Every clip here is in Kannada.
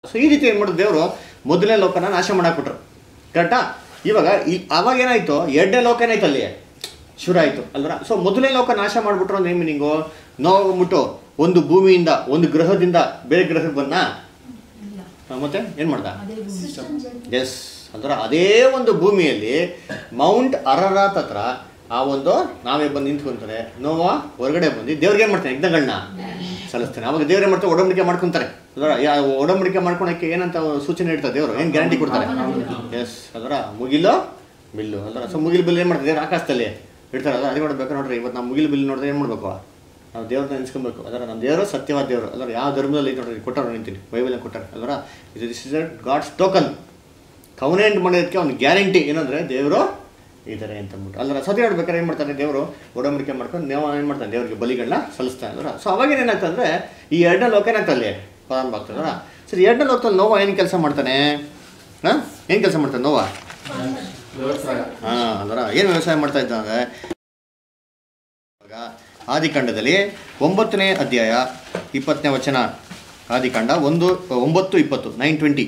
ಸೊ ಈ ರೀತಿ ಏನು ಮಾಡಿದ್ರು ದೇವರು ಮೊದಲನೇ ಲೋಕನ ನಾಶ ಮಾಡಾಕ್ಬಿಟ್ರು ಕರೆಕ್ಟಾ ಇವಾಗ ಈ ಅವಾಗ ಏನಾಯ್ತು ಎರಡನೇ ಲೋಕ ಏನಾಯ್ತು ಅಲ್ಲಿ ಶುರು ಆಯಿತು ಅಲ್ವರ ಸೊ ಮೊದಲನೇ ಲೋಕ ನಾಶ ಮಾಡಿಬಿಟ್ರು ಅಂದ್ರೆ ಮೀನಿಂಗು ನೋವುಬಿಟ್ಟು ಒಂದು ಭೂಮಿಯಿಂದ ಒಂದು ಗ್ರಹದಿಂದ ಬೇರೆ ಗ್ರಹಕ್ಕೆ ಬಂದ ಮತ್ತೆ ಏನು ಮಾಡ್ದ ಎಸ್ ಅಂದ್ರೆ ಅದೇ ಒಂದು ಭೂಮಿಯಲ್ಲಿ ಮೌಂಟ್ ಅರರಾತ್ ಹತ್ರ ಆ ಒಂದು ನಾವೇ ಬಂದು ನಿಂತ್ಕೊಂತಾರೆ ನೋವಾ ಹೊರಗಡೆ ಬಂದು ದೇವ್ರಿಗೆ ಏನು ಮಾಡ್ತಾನೆ ಯಜ್ಞಗಳನ್ನ ಸಲ್ಲಿಸ್ತಾನೆ ಅವಾಗ ದೇವ್ರೇ ಮಾಡ್ತಾರೆ ಒಡಂಬಡಿಕೆ ಮಾಡ್ಕೊಂತಾರೆ ಅದರ ಯಾ- ಒಡಂಬಡಿಕೆ ಮಾಡ್ಕೊಳಕ್ಕೆ ಏನಂತ ಸೂಚನೆ ಇಡ್ತಾರೆ ದೇವರು ಏನು ಗ್ಯಾರಂಟಿ ಕೊಡ್ತಾರೆ ಎಸ್ ಅದರ ಮುಗಿಲು ಬಿಲ್ಲು ಅದರ ಸೊ ಮುಗಿಲು ಬಿಲ್ ಏನು ಮಾಡ್ತಾರೆ ದೇವ್ರು ಆಕಾಶದಲ್ಲಿ ಇಡ್ತಾರೆ ಅದ ಅದೇ ಮಾಡ್ಬೇಕು ನೋಡ್ರಿ ಇವತ್ತು ನಾವು ಮುಗಿಲು ಬಿಲ್ ನೋಡಿದ್ರೆ ಏನು ಮಾಡಬೇಕು ನಾವು ದೇವ್ರನ್ನ ನೆನ್ಸ್ಕೊಬೇಕು ಅದರ ನಮ್ಮ ದೇವರು ಸತ್ಯವಾದ ದೇವರು ಅದರ ಯಾವ ಧರ್ಮದಲ್ಲಿ ಐತೆ ನೋಡ್ರಿ ಕೊಟ್ಟಾರ ನಿಂತೀನಿ ಬೈಬಲ್ ಕೊಟ್ಟಾರೆ ಅದರ ಇದು this is God's token covenant ಮಾಡೋದಕ್ಕೆ ಒಂದು ಗ್ಯಾರಂಟಿ ಏನಂದ್ರೆ ದೇವರು ಇದ್ದಾರೆ ಅಂತ ಅಂದ್ಬಿಟ್ಟು ಅಲ್ಲರ ಸತಿ ಆಡ್ಬೇಕಾದ್ರೆ ಏನು ಮಾಡ್ತಾನೆ ದೇವರು ಒಡಂಬಡಿಕೆ ಮಾಡ್ಕೊಂಡು ನೀವು ಏನು ಮಾಡ್ತಾನೆ ದೇವರಿಗೆ ಬಲಿಗಳನ್ನ ಸಲ್ಲಿಸ್ತಾನೆ ಅಲ್ರ ಸೊ ಅವಾಗ ಏನಾಗ್ತದೆ ಅಂದರೆ ಈ ಎರಡನೇ ಲೋಕ ಏನಾಗ್ತದೆ ಅಲ್ಲಿ ಪ್ರಾರಂಭ ಆಗ್ತದಲ್ಲ ಸರಿ ಎರಡನೇ ಲೋಕದಲ್ಲಿ ನೋವ ಏನು ಕೆಲಸ ಮಾಡ್ತಾನೆ ಹಾಂ ಏನು ಕೆಲಸ ಮಾಡ್ತಾನೆ ನೋವ ವ್ಯವಸಾಯ ಹಾಂ ಅದರ ಏನು ವ್ಯವಸಾಯ ಮಾಡ್ತಾ ಇದ್ದ ಅಂದರೆ ಇವಾಗ ಆದಿಕಾಂಡದಲ್ಲಿ ಒಂಬತ್ತನೇ ಅಧ್ಯಾಯ ಇಪ್ಪತ್ತನೇ ವಚನ ಆದಿಕಾಂಡ ಒಂದು ಒಂಬತ್ತು ಇಪ್ಪತ್ತು ನೈನ್ ಟ್ವೆಂಟಿ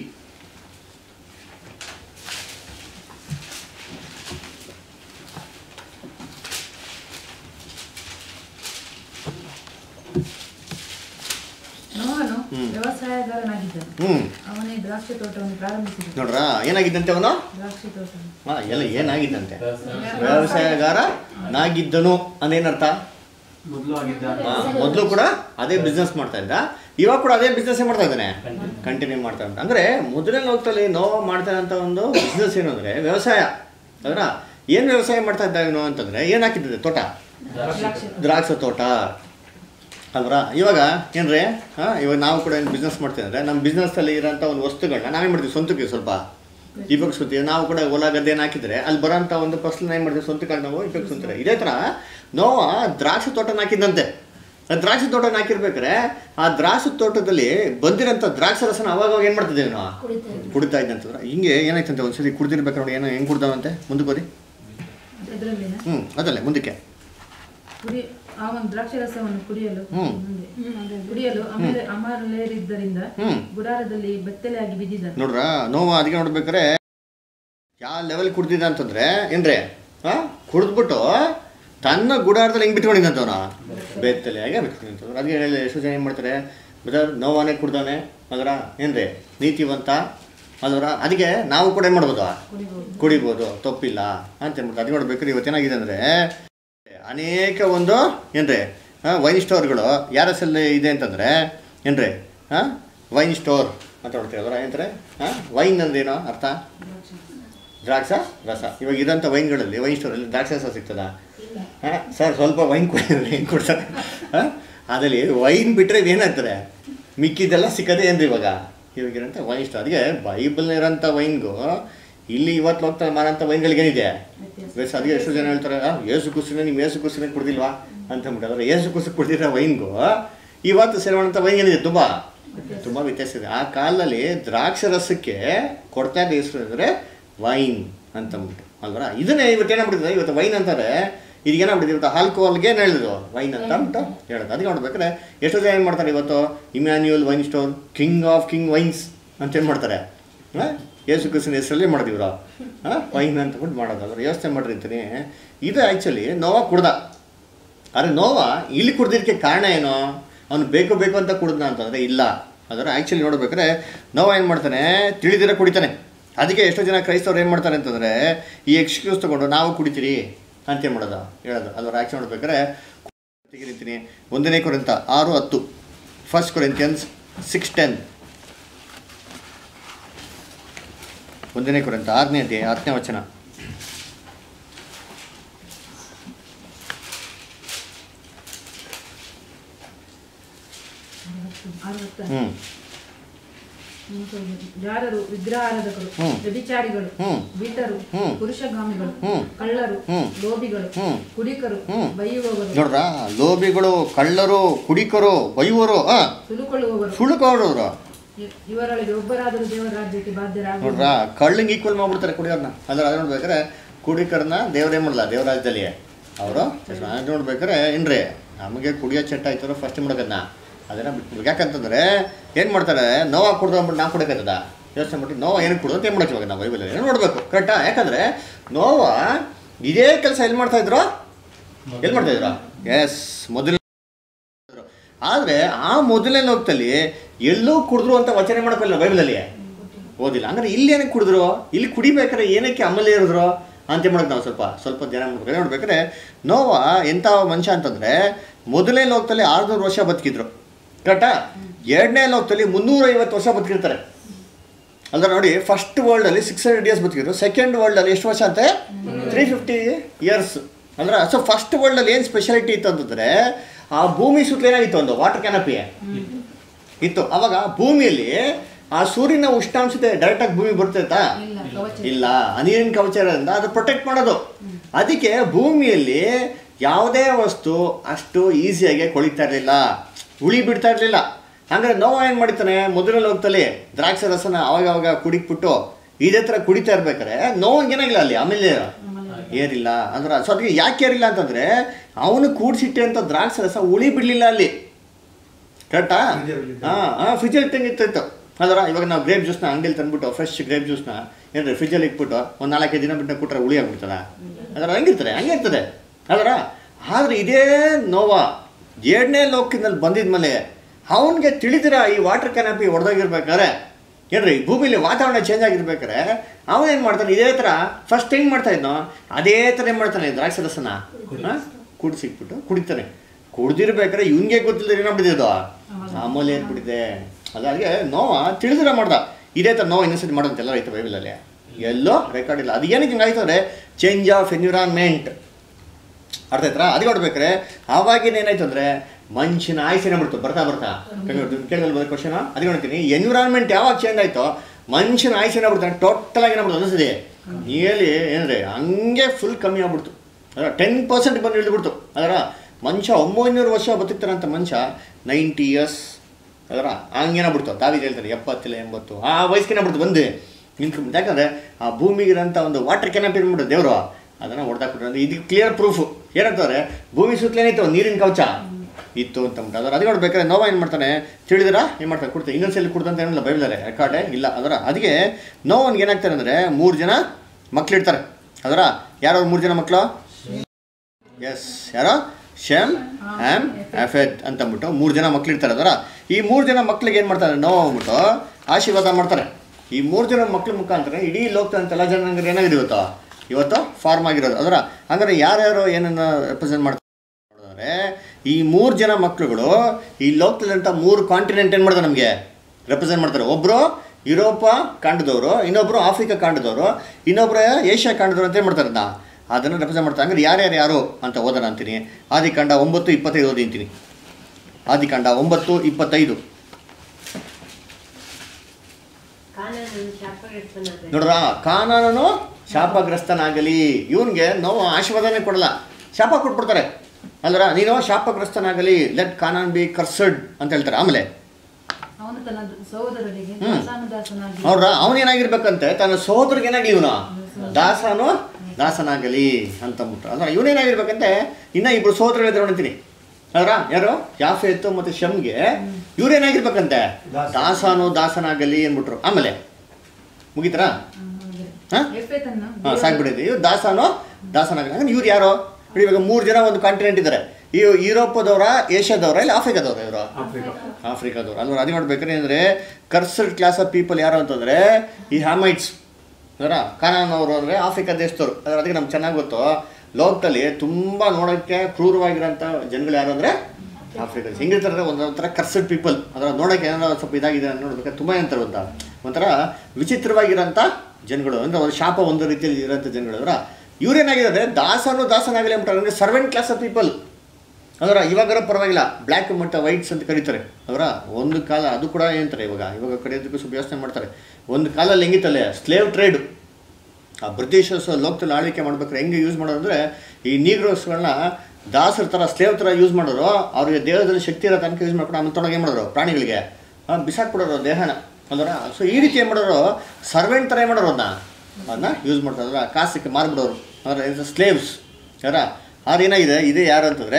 ನೋಹನು ಹ್ಮ್. ವ್ಯವಸಾಯಗಾರನಾಗಿದ್ದನು ಹ್ಞೂ ಅವನೇ ದ್ರಾಕ್ಷಿ ತೋಟವನ್ನು ಪ್ರಾರಂಭಿಸಿದನು ನೋಡ್ರಾ ಏನಾಗಿದ್ದಂತೆ ಅವನು ದ್ರಾಕ್ಷಿ ತೋಟವನ್ನು ಹಾಂ ಎಲ್ಲ ಏನಾಗಿದ್ದಂತೆ ವ್ಯವಸಾಯ ವ್ಯವಸಾಯಗಾರನಾಗಿದ್ದನು ಅಂದೇನರ್ಥ ಮೊದಲು ಆಗಿದ್ದ ಮೊದಲು ಕೂಡ ಅದೇ ಬಿಸ್ನೆಸ್ ಮಾಡ್ತಾ ಇದ್ದ ಇವಾಗ ಕೂಡ ಅದೇ ಬಿಸ್ನೆಸ್ ಮಾಡ್ತಾ ಇದ್ದಾನೆ ಕಂಟಿನ್ಯೂ ಮಾಡ್ತಾ ಇದ್ದಾನೆ ಅಂದರೆ ಮೊದಲನೇ ಲೋಕದಲ್ಲಿ ನೋವು ಮಾಡ್ತಾ ಇರೋಂಥ ಒಂದು ಬಿಸ್ನೆಸ್ ಏನು ಅಂದರೆ ವ್ಯವಸಾಯ ಅದರ ಏನು ವ್ಯವಸಾಯ ಮಾಡ್ತಾ ಇದ್ದ ಇವನು ಅಂತಂದರೆ ಏನು ಹಾಕಿದ್ದೆ ತೋಟ ದ್ರಾಕ್ಷಿ ದ್ರಾಕ್ಷ ತೋಟ ಅಲ್ವರ ಇವಾಗ ಏನ್ರಿ ಹಾಂ ಇವಾಗ ನಾವು ಕೂಡ ಏನು ಬಿಸ್ನೆಸ್ ಮಾಡ್ತೀವಿ ಅಂದರೆ ನಮ್ಮ ಬಿಸ್ನೆಸ್ಸಲ್ಲಿ ಇರೋಂಥ ಒಂದು ವಸ್ತುಗಳನ್ನ ನಾವೇನು ಮಾಡ್ತೀವಿ ಸ್ವಂತಕ್ಕೆ ಸ್ವಲ್ಪ ಉಪಯೋಗಿಸ್ಕೊತೀವಿ ನಾವು ಕೂಡ ಹೊಲ ಗದ್ದೆ ಏನು ಹಾಕಿದ್ರೆ ಅಲ್ಲಿ ಬರೋಂಥ ಒಂದು ಫಸಲನ್ನ ಏನು ಮಾಡ್ತೀವಿ ಸ್ವಂತಕ್ಕಾಗಿ ನಾವು ಉಪಯೋಗಿಸ್ಕೊಂತಾರೆ ಇದೇ ಥರ ನೋವ ದ್ರಾಕ್ಷಿ ತೋಟನ ಹಾಕಿದ್ದಂತೆ ಆ ದ್ರಾಕ್ಷಿ ತೋಟನ ಹಾಕಿರ್ಬೇಕಾದ್ರೆ ಆ ದ್ರಾಕ್ಷಿ ತೋಟದಲ್ಲಿ ಬಂದಿರೋಂಥ ದ್ರಾಕ್ಷಿ ರಸನ ಅವಾಗ ಅವಾಗ ಏನು ಮಾಡ್ತಿದ್ದೇವೆ ನಾವು ಕುಡಿತಾ ಇದ್ದಂತಂದ್ರೆ ಹಿಂಗೆ ಏನಾಯ್ತಂತೆ ಒಂದ್ಸರಿ ಕುಡ್ದಿರ್ಬೇಕಾದ್ರೆ ನೋಡಿ ಏನೋ ಹೆಂಗೆ ಕುಡ್ದಾವಂತೆ ಮುಂದಕ್ಕೆ ಹೋದಿ ಇದರಲ್ಲಿನ ಹ್ಞೂ ಅದಲ್ಲೇ ಮುಂದಕ್ಕೆ ಕುಡಿ ಆ ಒಂದು ದ್ರಾಕ್ಷಿ ರಸವನ್ನು ಕುಡಿಯಲು ಹ್ಮ್. ಮುಂದೆ ಕುಡಿಯಲು ಆಮೇಲೆ ಅಮರಲೇರಿದ್ದರಿಂದ ಹ್ಞೂ ಗುಡಾರದಲ್ಲಿ ಬೆತ್ತಲೆಯಾಗಿ ಬಿದ್ದಿದ್ದನು ನೋಡ್ರ ನೋವು ಅದಕ್ಕೆ ನೋಡ್ಬೇಕಾರೆ ಯಾವ ಲೆವೆಲ್ ಕುಡ್ದಿದ್ದ ಅಂತಂದ್ರೆ ಏನ್ರಿ ಹಾ ಕುಡಿದ್ಬಿಟ್ಟು ತನ್ನ ಗುಡಾರದಲ್ಲಿ ಹೆಂಗ್ ಬಿಟ್ಕೊಂಡಿದ್ದಂತವನ ಬೇತ್ತಲೆಯಾಗಿ ಬಿಟ್ಕೊಂಡಿರ್ತವ್ರು ಅದಕ್ಕೆ ಹೇಳಿ ಎಷ್ಟು ಜನ ಏನು ಮಾಡ್ತಾರೆ ಬ್ರದರ್ ನೋವಾನೆ ಕುಡ್ದಾನೆ ಅದರ ಏನ್ರಿ ನೀತಿವಂತ ಅದರ ಅದಕ್ಕೆ ನಾವು ಕೂಡ ಏನು ಮಾಡ್ಬೋದು ಕುಡಿಬೋದು ತಪ್ಪಿಲ್ಲ ಅಂತ ಹೇಳ್ಬಿಟ್ಟು ಅದು ನೋಡ್ಬೇಕಾದ್ರೆ ಇವತ್ತೇನಾಗಿದೆ ಅಂದರೆ ಅನೇಕ ಒಂದು ಏನ್ರಿ ವೈನ್ ಸ್ಟೋರ್ಗಳು ಯಾರ ಹೆಸರಲ್ಲಿ ಇದೆ ಅಂತಂದರೆ ಏನ್ರಿ ಹಾಂ ವೈನ್ ಸ್ಟೋರ್ ಅಂತ ಹೇಳ್ತೀವಿ ಅದರ ಏನಂತಾರೆ ಹಾಂ ವೈನ್ ಅಂದೇನೋ ಅರ್ಥ ದ್ರಾಕ್ಷ ರಸ ಇವಾಗ ಇರೋಂಥ ವೈನ್ಗಳಲ್ಲಿ ವೈನ್ ಸ್ಟೋರಲ್ಲಿ ದ್ರಾಕ್ಷ ರಸ ಸಿಗ್ತದಾ ಹಾಂ ಸರ್ ಸ್ವಲ್ಪ ವೈನ್ ಕುಡಿದ್ರೆ ಹೆಂಗೆ ಕೊಡ್ತಾರೆ ಹಾಂ ಅದರಲ್ಲಿ ವೈನ್ ಬಿಟ್ಟರೆ ಏನಾಗ್ತದೆ ಮಿಕ್ಕಿದೆಲ್ಲ ಸಿಕ್ಕದೆ ಏನ್ರಿ ಇವಾಗ ಇವಾಗಿರೋಂಥ ವೈನ್ ಸ್ಟೋರ್ ಅದಕ್ಕೆ ಬೈಬಲ್ ಇರೋಂಥ ವೈನ್ಗೂ ಇಲ್ಲಿ ಇವತ್ತು ಹೋಗ್ತಾ ಮಾರೋಂಥ ವೈನ್ಗಳಿಗೆ ಏನಿದೆ ಬೇಸ್ ಅದಕ್ಕೆ ಎಷ್ಟು ಜನ ಹೇಳ್ತಾರೆ ಆ, ಏಸು ಕುಸಿನ ನೀವು ಏಸು ಕುಸಿನ ಕುಡ್ದಿಲ್ವಾ ಅಂತ ಅಂದ್ಬಿಟ್ಟು ಆದರೆ ಏಸು ಕುಸಿ ಕುಡ್ದಿರೋ ವೈನ್ಗೂ ಇವತ್ತು ಸೇರೋಂಥ ವೈನ್ ಏನಿದೆ ತುಂಬ ತುಂಬ ವ್ಯತ್ಯಾಸ ಇದೆ ಆ ಕಾಲದಲ್ಲಿ ದ್ರಾಕ್ಷ ರಸಕ್ಕೆ ಕೊಡ್ತಾ ಇದ್ದ ಹೆಸರು ಅಂದರೆ ವೈನ್ ಅಂತಂದ್ಬಿಟ್ಟು ಅಲ್ವರ ಇದನ್ನೇ ಇವತ್ತು ಏನಾಗ್ಬಿಟ್ಟಿದೆ ಇವತ್ತು ವೈನ್ ಅಂತಾರೆ ಈಗ ಏನಾಗ್ಬಿಟ್ಟಿದೆ ಇವತ್ತು ಆಲ್ಕೋಹಾಲ್ಗೆ ಏನು ಹೇಳಿದ್ರು ವೈನ್ ಅಂತ ಅಂದ್ಬಿಟ್ಟು ಹೇಳೋದು ಅದಕ್ಕೆ ನೋಡ್ಬೇಕಾದ್ರೆ ಎಷ್ಟೋ ಜನ ಏನು ಮಾಡ್ತಾರೆ ಇವತ್ತು Emmanuel wine store king of king wines ಅಂತ ಏನು ಮಾಡ್ತಾರೆ ಹಾಂ ಯೇಸು ಕ್ರಿಸ್ತನ ಹೆಸರಲ್ಲಿ ಮಾಡಿದಿವ್ರ ಹಾಂ ವೈನ್ ಅಂತ ಬಿಟ್ಟು ಮಾಡೋದು ಅದ್ರ ಯೋಚನೆ ಮಾಡ್ರಿ ಅಂತೀನಿ ಇದು ಆ್ಯಕ್ಚುಲಿ ನೋವಾ ಕುಡ್ದ ಆದರೆ ನೋವಾ ಇಲ್ಲಿ ಕುಡ್ದಿದ್ದಕ್ಕೆ ಕಾರಣ ಏನು ಅವನು ಬೇಕು ಬೇಕು ಅಂತ ಕುಡ್ದ ಅಂತಂದರೆ ಇಲ್ಲ ಅದರ ಆ್ಯಕ್ಚುಲಿ ನೋಡ್ಬೇಕಾದ್ರೆ ನೋವಾ ಏನು ಮಾಡ್ತಾನೆ ತಿಳಿದಿರ ಕುಡಿತಾನೆ ಅದಕ್ಕೆ ಎಷ್ಟೋ ಜನ ಕ್ರೈಸ್ತವ್ರು ಏನು ಮಾಡ್ತಾರೆ ಅಂತಂದರೆ ಈ ಎಕ್ಸ್ಕ್ಯೂಸ್ ತೊಗೊಂಡು ನಾವು ಕುಡಿತೀರಿ ಅಂತೇನು ಮಾಡೋದು ಹೇಳೋದು ಅದರ ಆ್ಯಕ್ಚುಲಿ ನೋಡ್ಬೇಕಾದ್ರೆ ತೆಗಿರಿತೀನಿ ಒಂದನೇ ಕೊರಿಂತ ಆರು ಹತ್ತು ಫಸ್ಟ್ ಕೊರಿಂತಿಯನ್ಸ್ ಸಿಕ್ಸ್ ಟೆನ್ ಒಂದನೇ ಕೊರಿಂತ ಆರನೇ ಅಧ್ಯಾಯ ಹತ್ತನೇ ವಚನ ಅರವತ್ತ ಹ್ಞೂ ಜಾರರು ವಿಗ್ರಹಾರಾಧಕರು ಹ್ಮ್. ವ್ಯಭಿಚಾರಿಗಳು ಹ್ಮ್. ಬಿಟ್ಟರು ಹ್ಮ್. ಪುರುಷಗಾಮಿಗಳು ಹ್ಮ್. ಕಳ್ಳರು ಹ್ಮ್. ಲೋಭಿಗಳು ಹ್ಮ್. ಕುಡಿಕರು ಹ್ಮ್. ಬೈಯುವವರು ನೋಡ್ರ ಲೋಭಿಗಳು ಕಳ್ಳರು ಕುಡಿಕರು ಬೈಯುವರು ಆ ಸುಲುಕೊಳ್ಳುವವರು ಸುಳ್ಳುಕೋರವ್ರು ಇ- ಇವರೊಳಗೆ ಒಬ್ಬರಾದರೂ ದೇವರ ರಾಜ್ಯಕ್ಕೆ ಬಾಧ್ಯರಾಗ ನೋಡ್ರ ಕಳ್ಳಂಗೆ ಈಕ್ವಲ್ ಮಾಡ್ಬಿಡ್ತಾರೆ ಕುಡಿಯೋರ್ನ ಅದ್ರ ಅದು ನೋಡ್ಬೇಕಾರೆ ಕುಡಿಕರನ್ನ ದೇವ್ರೇ ಮಾಡಲ್ಲ ದೇವರಾಜ್ಯದಲ್ಲಿ ಅವರು ಅದು ನೋಡ್ಬೇಕಾರೆ ಏನ್ರಿ ನಮಗೆ ಕುಡಿಯೋ ಚಟ್ಟ ಆಯ್ತಾರ ಫಸ್ಟ್ ಮಾಡೋದನ್ನ ಅದನ್ನ ಬಿಟ್ಬಿಡ್ಬೇಕು ಯಾಕಂತಂದ್ರೆ ಏನು ಮಾಡ್ತಾರೆ ನೋವಾ ಕುಡ್ದು ಅಂದ್ಬಿಟ್ಟು ನಾವು ಕುಡಕತ್ತದ ಯೋಚನೆ ಮಾಡಿ ನೋವಾ ಏನಕ್ಕೆ ಕುಡ್ದು ಅಂತ ಏನು ಮಾಡ್ತೀವಿ ಇವಾಗ ನಾವು ಬೈಬಲಲ್ಲಿ ಏನು ನೋಡಬೇಕು ಕರೆಕ್ಟಾ ಯಾಕಂದ್ರೆ ನೋವಾ ಇದೇ ಕೆಲಸ ಎಲ್ಲಿ ಮಾಡ್ತಾ ಇದ್ರು ಎಲ್ಲಿ ಮಾಡ್ತಾ ಇದ್ರು ಎಸ್ ಮೊದಲ ಆದರೆ ಆ ಮೊದಲನೇ ಲೋಕದಲ್ಲಿ ಎಲ್ಲೂ ಕುಡಿದ್ರು ಅಂತ ವಚನೆ ಮಾಡೋಕ್ಕಲ್ಲ ಬೈಬಲಲ್ಲಿ ಓದಿಲ್ಲ ಹಂಗಾರೆ ಇಲ್ಲಿ ಏನಕ್ಕೆ ಕುಡಿದ್ರು ಇಲ್ಲಿ ಕುಡಿಬೇಕಾದ್ರೆ ಏನಕ್ಕೆ ಅಮಲಿ ಇರಿದ್ರು ಅಂತ ಮಾಡೋದು ನಾವು ಸ್ವಲ್ಪ ಸ್ವಲ್ಪ ಜನ ಮಾಡ್ಬೇಕು ನೋಡ್ಬೇಕಾದ್ರೆ ನೋವಾ ಎಂಥ ಮನುಷ್ಯ ಅಂತಂದರೆ ಮೊದಲನೇ ಲೋಕದಲ್ಲಿ ಆರುನೂರು ವರ್ಷ ಬದುಕಿದ್ರು ಕರೆಕ್ಟಾ ಎರಡನೇ ಲೋಕದಲ್ಲಿ ಮುನ್ನೂರೈವತ್ತು ವರ್ಷ ಬದುಕಿರ್ತಾರೆ ಅಲ್ದ್ರ ನೋಡಿ ಫಸ್ಟ್ ವರ್ಲ್ಡಲ್ಲಿ ಸಿಕ್ಸ್ ಹಂಡ್ರೆಡ್ ಇಯರ್ಸ್ ಬದುಕಿದ್ರು ಸೆಕೆಂಡ್ ವರ್ಲ್ಡಲ್ಲಿ ಎಷ್ಟು ವರ್ಷ ಅಂತೆ ತ್ರೀ ಫಿಫ್ಟಿ ಇಯರ್ಸ್ ಅಂದ್ರೆ ಸೊ ಫಸ್ಟ್ ವರ್ಲ್ಡಲ್ಲಿ ಏನು ಸ್ಪೆಷಾಲಿಟಿ ಇತ್ತು ಅಂತಂದರೆ ಆ ಭೂಮಿ ಸುತ್ತಲೂ ಏನಾಗಿತ್ತು ಒಂದು ವಾಟರ್ ಕ್ಯಾನಪಿ ಇತ್ತು ಅವಾಗ ಭೂಮಿಯಲ್ಲಿ ಆ ಸೂರ್ಯನ ಉಷ್ಣಾಂಶತೆ ಡೈರೆಕ್ಟಾಗಿ ಭೂಮಿ ಬರ್ತಿತ್ತಾ ಇಲ್ಲ ಕವಚ ಇಲ್ಲ ಆ ನೀರಿನ ಕವಚ ಇರೋದ್ರಿಂದ ಅದು ಪ್ರೊಟೆಕ್ಟ್ ಮಾಡೋದು ಅದಕ್ಕೆ ಭೂಮಿಯಲ್ಲಿ ಯಾವುದೇ ವಸ್ತು ಅಷ್ಟು ಈಸಿಯಾಗಿ ಕೊಳಿತಾ ಇರಲಿಲ್ಲ ಉಳಿ ಬಿಡ್ತಾ ಇರಲಿಲ್ಲ ಹಂಗಾರೆ ನೋವು ಏನು ಮಾಡ್ತಾನೆ ಮೊದಲನೇ ಹೋಗ್ತಲ್ಲಿ ದ್ರಾಕ್ಷಿ ರಸನ ಅವಾಗ ಅವಾಗ ಕುಡಿಕ್ಬಿಟ್ಟು ಇದೇ ಥರ ಕುಡಿತಾ ಇರ್ಬೇಕಾರೆ ನೋವಿಗೆ ಏನಾಗಿಲ್ಲ ಅಲ್ಲಿ ಆಮೇಲೆ ಏರಿಲ್ಲ ಅಂದ್ರೆ ಸೊ ಅದಕ್ಕೆ ಯಾಕೆ ಏರಿಲ್ಲ ಅಂತಂದ್ರೆ ಅವನು ಕೂಡಿಸಿಟ್ಟೆ ಅಂತ ದ್ರಾಕ್ಷಿ ರಸ ಉಳಿ ಬಿಡಲಿಲ್ಲ ಅಲ್ಲಿ ಕರೆಕ್ಟಾ ಹಾಂ ಹಾಂ ಫ್ರಿಜ್ಜಲ್ಲಿ ಇಟ್ಟಂಗೆ ಇತ್ತು ಅದರ ಇವಾಗ ನಾವು ಗ್ರೇಪ್ ಜ್ಯೂಸ್ನ ಅಂಗಡಿಲಿ ತಂದ್ಬಿಟ್ಟು ಫ್ರೆಶ್ ಗ್ರೇಪ್ ಜ್ಯೂಸ್ನ ಏನ್ರಿ ಫ್ರಿಜ್ಜಲ್ಲಿ ಇಟ್ಬಿಟ್ಟು ಒಂದು ನಾಲ್ಕೈದು ದಿನ ಬಿಟ್ಟು ಕೊಟ್ಟರೆ ಹುಳಿ ಆಗ್ಬಿಡ್ತದ ಅದರ ಹಂಗಿರ್ತದೆ ಹಂಗೆ ಇರ್ತದೆ ಅದರ ಆದರೆ ಇದೇ ನೋವಾ ಎರಡನೇ ಲೋಕದಲ್ಲಿ ಬಂದಿದ್ಮೇಲೆ ಅವನಿಗೆ ತಿಳಿದಿರ ಈ ವಾಟರ್ ಕ್ಯಾನಪಿ ಹೊಡೆದೋಗಿರ್ಬೇಕಾದ್ರೆ ಏನ್ರಿ ಭೂಮಿಲಿ ವಾತಾವರಣ ಚೇಂಜ್ ಆಗಿರ್ಬೇಕಾದ್ರೆ ಅವನೇನು ಮಾಡ್ತಾನೆ ಇದೇ ಥರ ಫಸ್ಟ್ ಹೆಂಗೆ ಮಾಡ್ತಾ ಇದ್ನೋ ಅದೇ ಥರ ಏನು ಮಾಡ್ತಾನೆ ದ್ರಾಕ್ಷಿ ರಸನ ಕುಡಿಸಿಕ್ಬಿಟ್ಟು ಕುಡಿತಾನೆ ಕುಡ್ದಿರ್ಬೇಕಾದ್ರೆ ಇವನಿಗೆ ಗೊತ್ತಿಲ್ಲದೆ ಏನಾಗ್ಬಿಟ್ಟಿದೆ ಅದು ಅಮೂಲ್ಯ ಏನ್ಬಿಟ್ಟಿದೆ ಅದಾಗೆ ನೋವ ತಿಳಿದಿರ ಮಾಡ್ದ ಇದೇ ಥರ ನೋವು ಇನ್ನೊಂದ್ಸತಿ ಮಾಡೋದಂತ ಎಲ್ಲ ಐತೆ ಬೈಬಲಲ್ಲಿ ಎಲ್ಲೋ ರೆಕಾರ್ಡ್ ಇಲ್ಲ ಅದು ಏನಕ್ಕೆ ಹಿಂಗಾಯ್ತು ಅಂದರೆ ಚೇಂಜ್ ಆಫ್ ಎನ್ವಿರಾನ್ಮೆಂಟ್ ಅರ್ಥ ಆಯ್ತಾ ಅದು ನೋಡ್ಬೇಕಾರೆ ಆವಾಗಿನ ಏನಾಯ್ತು ಅಂದರೆ ಮನುಷ್ಯನ ಆಯ್ಸೇನೆ ಬಿಡ್ತು ಬರ್ತಾ ಬರ್ತಾ ಕೇಳಿದಲ್ಲಿ ಬಂದ ಕ್ವಶನ್ ಅದು ನೋಡ್ತೀನಿ ಎನ್ವಿರಾನ್ಮೆಂಟ್ ಯಾವಾಗ ಚೇಂಜ್ ಆಯ್ತೋ ಮನುಷ್ಯನ ಆಯ್ಸೇನೆ ಬಿಡ್ತಾನೆ ಟೋಟಲ್ ಆಗಿ ಏನಾಗ್ಬಿಡ್ತು ಅನಿಸಿದೆ ನೀಲಿ ಏನ್ರಿ ಹಂಗೆ ಫುಲ್ ಕಮ್ಮಿ ಆಗ್ಬಿಡ್ತು ಅದರ ಟೆನ್ ಪರ್ಸೆಂಟ್ ಬಂದು ಇಳಿದ್ಬಿಡ್ತು ಅದರ ಮನುಷ್ಯ ಒಂಬೈನೂರು ವರ್ಷ ಬದುಕ್ತಾರಂತ ಮನುಷ್ಯ ನೈಂಟಿ ಇಯರ್ಸ್ ಅದರ ಹಂಗೇನಾಗ್ಬಿಡ್ತು ತಾವಿಗೆ ಹೇಳ್ತಾರೆ ಎಪ್ಪತ್ತಿಲ್ಲ ಎಂಬತ್ತು ಆ ವಯಸ್ಸಿಗೆ ಬಿಡ್ತು ಬಂದು ನಿಂತ್ಕೊಂಡ್ಬಿಟ್ಟು ಯಾಕಂದರೆ ಆ ಭೂಮಿಗಿರಂಥ ಒಂದು ವಾಟರ್ ಕೆನಪ್ ಏನ್ಬಿಟ್ಟು ದೇವರು ಅದನ್ನು ಹೊಡೆದಾಕ್ಬಿಟ್ರು ಅಂದರೆ ಇದಕ್ಕೆ ಕ್ಲಿಯರ್ ಪ್ರೂಫ್ ಏನಂತಾರೆ ಭೂಮಿ ಸುತ್ತಲೇನಿತ್ತು ನೀರಿನ ಕವಚ ಇತ್ತು ಅಂತ ಅಂದ್ಬಿಟ್ಟು ಅದರ ಅದು ನೋಡ್ಬೇಕಾದ್ರೆ ನೋವ ಏನು ಮಾಡ್ತಾನೆ ತಿಳಿದಿರ ಏನು ಮಾಡ್ತಾನೆ ಕೊಡ್ತಾನೆ ಇನ್ನೊಂದ್ಸಲಿ ಕೊಡ್ತಂತ ಏನಿಲ್ಲ ಬೈಬಲರೆ ರೆಕಾರ್ಡೇ ಇಲ್ಲ ಅದರ ಅದಕ್ಕೆ ನೋವನ್ಗೆ ಏನಾಗ್ತಾರೆ ಅಂದರೆ ಮೂರು ಜನ ಮಕ್ಳಿಡ್ತಾರೆ ಅದರ ಯಾರೋ ಮೂರು ಜನ ಮಕ್ಕಳು ಎಸ್ ಯಾರೋ ಶೆಮ್ ಆ್ಯಮ್ ಆಫೆದ್ ಅಂತಂದ್ಬಿಟ್ಟು ಮೂರು ಜನ ಮಕ್ಳಿರ್ತಾರೆ ಅದರ ಈ ಮೂರು ಜನ ಮಕ್ಳಿಗೆ ಏನು ಮಾಡ್ತಾರೆ ನೋವು ಅಂದ್ಬಿಟ್ಟು ಆಶೀರ್ವಾದ ಮಾಡ್ತಾರೆ ಈ ಮೂರು ಜನ ಮಕ್ಳ ಮುಖಾಂತರ ಇಡೀ ಲೋಕದಂತ ಎಲ್ಲ ಜನ ಏನಾಗಿದೆ ಇವತ್ತು ಇವತ್ತು ಫಾರ್ಮ್ ಆಗಿರೋದು ಅದರ ಹಂಗಾರೆ ಯಾರ್ಯಾರು ಏನನ್ನು ರೆಪ್ರೆಸೆಂಟ್ ಮಾಡ್ತಾರೆ ನೋಡಿದ್ರೆ ಈ ಮೂರು ಜನ ಮಕ್ಳುಗಳು ಈ ಲೋಕದಲ್ಲಂತ ಮೂರು ಕಾಂಟಿನೆಂಟ್ ಏನು ಮಾಡ್ತಾರೆ ನಮಗೆ ರೆಪ್ರೆಸೆಂಟ್ ಮಾಡ್ತಾರೆ ಒಬ್ಬರು ಯುರೋಪ ಕಾಂಡದವರು ಇನ್ನೊಬ್ಬರು ಆಫ್ರಿಕಾ ಕಾಂಡದವರು ಇನ್ನೊಬ್ಬರು ಏಷ್ಯಾ ಕಾಂಡದವರು ಅಂತ ಏನು ಮಾಡ್ತಾರೆ ಅದನ್ನ ಅದನ್ನು ರೆಪ್ರೆಸೆಂಟ್ ಮಾಡ್ತಾರೆ ಹಂಗಾರೆ ಯಾರ್ಯಾರು ಯಾರು ಅಂತ ಓದೋಣ ಅಂತೀನಿ ಆದಿಕಾಂಡ ಒಂಬತ್ತು ಇಪ್ಪತ್ತೈದು ಓದಿಂತೀನಿ ಆದಿಕಾಂಡ ಒಂಬತ್ತು ಇಪ್ಪತ್ತೈದು ಕಾನೂನು ಶಾಪಗ್ರಸ್ತನಾದ ನೋಡ್ರ ಕಾನಾನನು ಶಾಪಗ್ರಸ್ತನಾಗಲಿ ಇವನ್ಗೆ ನೋವು ಆಶೀರ್ವಾದನೇ ಕೊಡಲ್ಲ ಶಾಪ ಕೊಟ್ಬಿಡ್ತಾರೆ ಅಲ್ರ ನೀನು ಶಾಪಗ್ರಸ್ತನಾಗಲಿ ಲೆಟ್ ಕಾನಾನ್ ಬಿ ಕರ್ಸಡ್ ಅಂತ ಹೇಳ್ತಾರೆ ಆಮೇಲೆ ಅವನು ತನ್ನ ಸಹೋದರರಿಗೆ ಹ್ಮ್. ದಾಸಾನುದಾಸನಾಗಿ ನೋಡ್ರ ಅವನೇನಾಗಿರ್ಬೇಕಂತೆ ತನ್ನ ಸಹೋದರಿಗೆ ಏನಾಗಲಿ ಇವನು ದಾಸನು ದಾಸನಾಗಲಿ ಅಂತಂದ್ಬಿಟ್ಟು ಅಲ್ಲ ಇವನೇನಾಗಿರ್ಬೇಕಂತೆ ಇನ್ನ ಇಬ್ರು ಸಹೋದರಗಳು ಇದ್ದಾರೆ ಅಂತೀನಿ ಅಲ್ರ ಯಾರು ಯಾಫೆತ್ತು ಮತ್ತು ಶಮ್ಗೆ ಇವ್ರೇನಾಗಿರ್ಬೇಕಂತೆ ದಾಸನು ದಾಸನಾಗಲಿ ಅಂದ್ಬಿಟ್ರು ಆಮೇಲೆ ಮುಗಿತಾರಾ ಹಾಂ ಎಫೆತನ್ನ ಹಾಂ ಸಾಕ್ಬಿಟ್ಟಿದೆ ಇವ್ರು ದಾಸನೋ ದಾಸನಾಗಲಿ ಅಂದ್ರೆ ಇವ್ರು ಯಾರು ನೋಡಿ ಇವಾಗ ಮೂರು ಜನ ಒಂದು ಕಾಂಟಿನೆಂಟ್ ಇದ್ದಾರೆ ಈ ಯುರೋಪದವರ ಏಷ್ಯಾದವರ ಇಲ್ಲ ಆಫ್ರಿಕಾದವ್ರ ಇವರು ಆಫ್ರಿಕಾ ಆಫ್ರಿಕಾದವ್ರು ಅಲ್ವ ಅದು ನೋಡ್ಬೇಕಾದ್ರೆ ಅಂದರೆ ಕರ್ಸಡ್ ಕ್ಲಾಸ್ ಆಫ್ ಪೀಪಲ್ ಯಾರು ಅಂತಂದರೆ ಈ ಹ್ಯಾಮೈಟ್ಸ್ ಅದರ ಕಾನಾನ್ ಅವರು ಅಂದರೆ ಆಫ್ರಿಕಾ ದೇಶದವರು ಅದ್ರ ಅದಕ್ಕೆ ನಮ್ಗೆ ಚೆನ್ನಾಗಿ ಗೊತ್ತು ಲೋಕದಲ್ಲಿ ತುಂಬ ನೋಡೋಕ್ಕೆ ಕ್ರೂರವಾಗಿರೋಂಥ ಜನಗಳು ಯಾರು ಅಂದರೆ ಆಫ್ರಿಕಾ ಹೆಂಗಿರ್ತಾರೆ ಒಂದೊಂಥರ ಕರ್ಸಡ್ ಪೀಪಲ್ ಅದರ ನೋಡೋಕ್ಕೆ ಏನಾರ ಸ್ವಲ್ಪ ಇದಾಗಿದೆ ಅಂತ ನೋಡ್ಬೇಕಾದ್ರೆ ತುಂಬ ಏನಂತಾರೆ ಅಂತ ಒಂಥರ ವಿಚಿತ್ರವಾಗಿರೋಂಥ ಜನಗಳು ಅಂದರೆ ಒಂದು ಶಾಪ ಒಂದು ರೀತಿಯಲ್ಲಿ ಇರೋಂಥ ಜನಗಳು ಅದರ ಇವ್ರೇನಾಗಿದ್ದಾರೆ ದಾಸನು ದಾಸನಾಗಲಿ ಅಂದ್ಬಿಟ್ರೆ ಅಂದರೆ ಸರ್ವೆಂಟ್ ಕ್ಲಾಸ್ ಆಫ್ ಪೀಪಲ್ ಅದರ ಇವಾಗಾರ ಪರವಾಗಿಲ್ಲ ಬ್ಲ್ಯಾಕ್ ಮತ್ತು ವೈಟ್ಸ್ ಅಂತ ಕರೀತಾರೆ ಅವರ ಒಂದು ಕಾಲ ಅದು ಕೂಡ ಏನಂತಾರೆ ಇವಾಗ ಇವಾಗ ಕರೆಯೋದಕ್ಕೂ ಸ್ವಲ್ಪ ಯೋಚನೆ ಮಾಡ್ತಾರೆ ಒಂದು ಕಾಲಲ್ಲಿ ಹೆಂಗಿತ್ತಲ್ಲೇ ಸ್ಲೇವ್ ಟ್ರೇಡ್ ಆ ಬ್ರಿಟಿಷರ್ಸ್ ಲೋಕದಲ್ಲಿ ಆಳ್ವಿಕೆ ಮಾಡ್ಬೇಕಾದ್ರೆ ಹೆಂಗೆ ಯೂಸ್ ಮಾಡೋದು ಅಂದರೆ ಈ ನೀಗ್ರೋಸ್ಗಳನ್ನ ದಾಸರ ಥರ ಸ್ಲೇವ್ ಥರ ಯೂಸ್ ಮಾಡೋರು ಅವ್ರಿಗೆ ದೇಹದಲ್ಲಿ ಶಕ್ತಿ ಇರೋ ತನಕ ಯೂಸ್ ಮಾಡ್ಕೊಂಡು ಆಮೇಲೆ ತೊಡಗೆ ಏನು ಮಾಡೋರು ಪ್ರಾಣಿಗಳಿಗೆ ಆ, ಬಿಸಾಕ್ಬಿಡೋರು ದೇಹನ ಅಲ್ವರ ಸೊ ಈ ರೀತಿ ಏನು ಮಾಡೋರು ಸರ್ವೆಂಟ್ ಥರ ಏನು ಮಾಡೋರು ಅದನ್ನ ಅದನ್ನ ಯೂಸ್ ಮಾಡ್ತಾರೆ ಅದರ ಕಾಸಿಗೆ ಮಾರ್ಬಿಡೋರು ಅಂದರೆ ಸ್ಲೇವ್ಸ್ ಯಾರ ಆದ್ರೆ ಏನಾಗಿದೆ ಇದೇ ಯಾರು ಅಂತಂದರೆ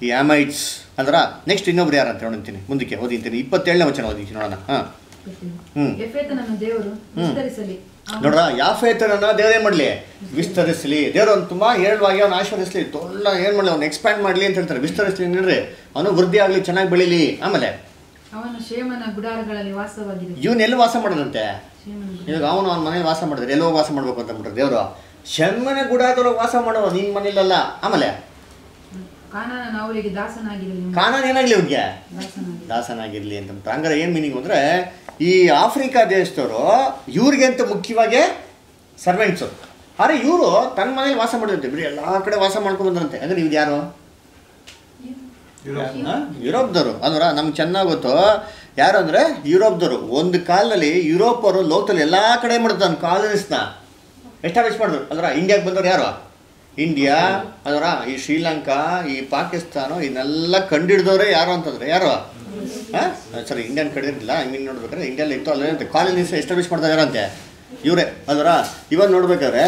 ಈ ಆಮೈಟ್ಸ್ ಅಂದ್ರ ನೆಕ್ಸ್ಟ್ ಇನ್ನೊಬ್ರು ಯಾರಂತ ನೋಡ್ತೀನಿ ಮುಂದಕ್ಕೆ ಓದಿಂತೀನಿ ಇಪ್ಪತ್ತೇಳನೇ ವಚನ ಓದಿದ್ದೀನಿ ನೋಡೋಣ ಹಾಂ ಹ್ಮ್. ಎಫೇತನನ್ನು ದೇವರು ವಿಸ್ತರಿಸಲಿ ಅವನು- ನೋಡ್ರ ಯಾಫೇತರನ್ನ ದೇವರೇ ಮಾಡಲಿ ವಿಸ್ತರಿಸಲಿ ದೇವರು ಅವ್ನು ತುಂಬ ಹೇಳುವಾಗಿ ಅವ್ನು ಆಶೀರ್ವದಿಸಲಿ ತೊಲ್ಲ ಏನು ಮಾಡಲಿ ಅವ್ನು ಎಕ್ಸ್ಪ್ಯಾಂಡ್ ಮಾಡಲಿ ಅಂತ ಹೇಳ್ತಾರೆ ವಿಸ್ತರಿಸಲಿ ನೋಡ್ರಿ ಅವನು ವೃದ್ಧಿ ಆಗಲಿ ಚೆನ್ನಾಗಿ ಬೆಳೀಲಿ ಆಮೇಲೆ ಅವನು ಶೇಮನ ಗುಡಾರಗಳಲ್ಲಿ ವಾಸವಾಗಿದೆ ಇವನ್ ಎಲ್ಲಿ ವಾಸ ಮಾಡೋದಂತೆ ಶೇಮನ ಗುಡಾರ. ಇವಾಗ ಅವನು ಅವ್ನ ಮನೇಲಿ ವಾಸ ಮಾಡಿದ್ರೆ ಎಲ್ಲೋ ವಾಸ ಮಾಡ್ಬೇಕು ಅಂತ ಬಿಟ್ರೆ ದೇವರು ಶಮ್ಮನ ಗುಡಾದೊಳಗೆ ವಾಸ ಮಾಡೋ ನಿನ್ನ ಮನೇಲಲ್ಲ ಆಮೇಲೆ ಕಾನಾನನು ಅವರಿಗೆ ದಾಸನಾಗಿರಲಿ ಕಾನೂನು ಏನಾಗ್ಲಿ ಅವ್ನಿಗೆ ದಾಸನಾಗಿರಲಿ ದಾಸನಾಗಿರ್ಲಿ ಅಂತ ಬಿಟ್ಟು ಹಂಗಾರೆ ಏನು ಮೀನಿಂಗ್ ಅಂದರೆ ಈ ಆಫ್ರಿಕಾ ದೇಶದವರು ಇವ್ರಿಗೆ ಅಂತ ಮುಖ್ಯವಾಗಿ ಸರ್ವೆಂಟ್ಸು ಆದರೆ ಇವರು ತನ್ನ ಮನೇಲಿ ವಾಸ ಮಾಡಿದಂತೆ ಬಿಡಿ ಎಲ್ಲ ಕಡೆ ವಾಸ ಮಾಡ್ಕೊಂಡು ಬಂದ್ರಂತೆ ಅಂದ್ರೆ ಇವ್ರು ಯಾರು ಆ? ಯುರೋಪ್ದವರು ಅಲ್ವರ ನಮ್ಗೆ ಚೆನ್ನಾಗಿ ಗೊತ್ತು ಯಾರು ಅಂದರೆ ಯುರೋಪ್ದವರು ಒಂದು ಕಾಲದಲ್ಲಿ ಯುರೋಪ್ ಅವರು ಲೋಕದಲ್ಲಿ ಎಲ್ಲ ಕಡೆ ಮಾಡ್ತಾರೆ ಕಾಲನೀಸ್ನ ಎಸ್ಟಾಬ್ಲಿಷ್ ಮಾಡಿದ್ರು ಅಲ್ವರ ಇಂಡಿಯಾಗೆ ಬಂದವ್ರು ಯಾರು ಇಂಡಿಯಾ ಅಲ್ವರ ಈ ಶ್ರೀಲಂಕಾ ಈ ಪಾಕಿಸ್ತಾನ ಇದನ್ನೆಲ್ಲ ಕಂಡಿಡ್ದವ್ರೆ ಯಾರು ಅಂತಂದ್ರೆ ಯಾರು ಹಾಂ ಸರಿ ಇಂಡಿಯನ್ ಕಂಡಿರಲಿಲ್ಲ ಐ ಮೀನ್ ನೋಡ್ಬೇಕಾದ್ರೆ ಇಂಡಿಯಲ್ಲಿ ಇತ್ತು ಅಲ್ಲೇ ಅಂತ ಕಾಲನೀಸ್ ಎಸ್ಟಾಬ್ಲಿಷ್ ಮಾಡ್ತಾ ಯಾರಂತೆ ಇವರೇ ಅಲ್ವರ ಇವಾಗ ನೋಡ್ಬೇಕಾದ್ರೆ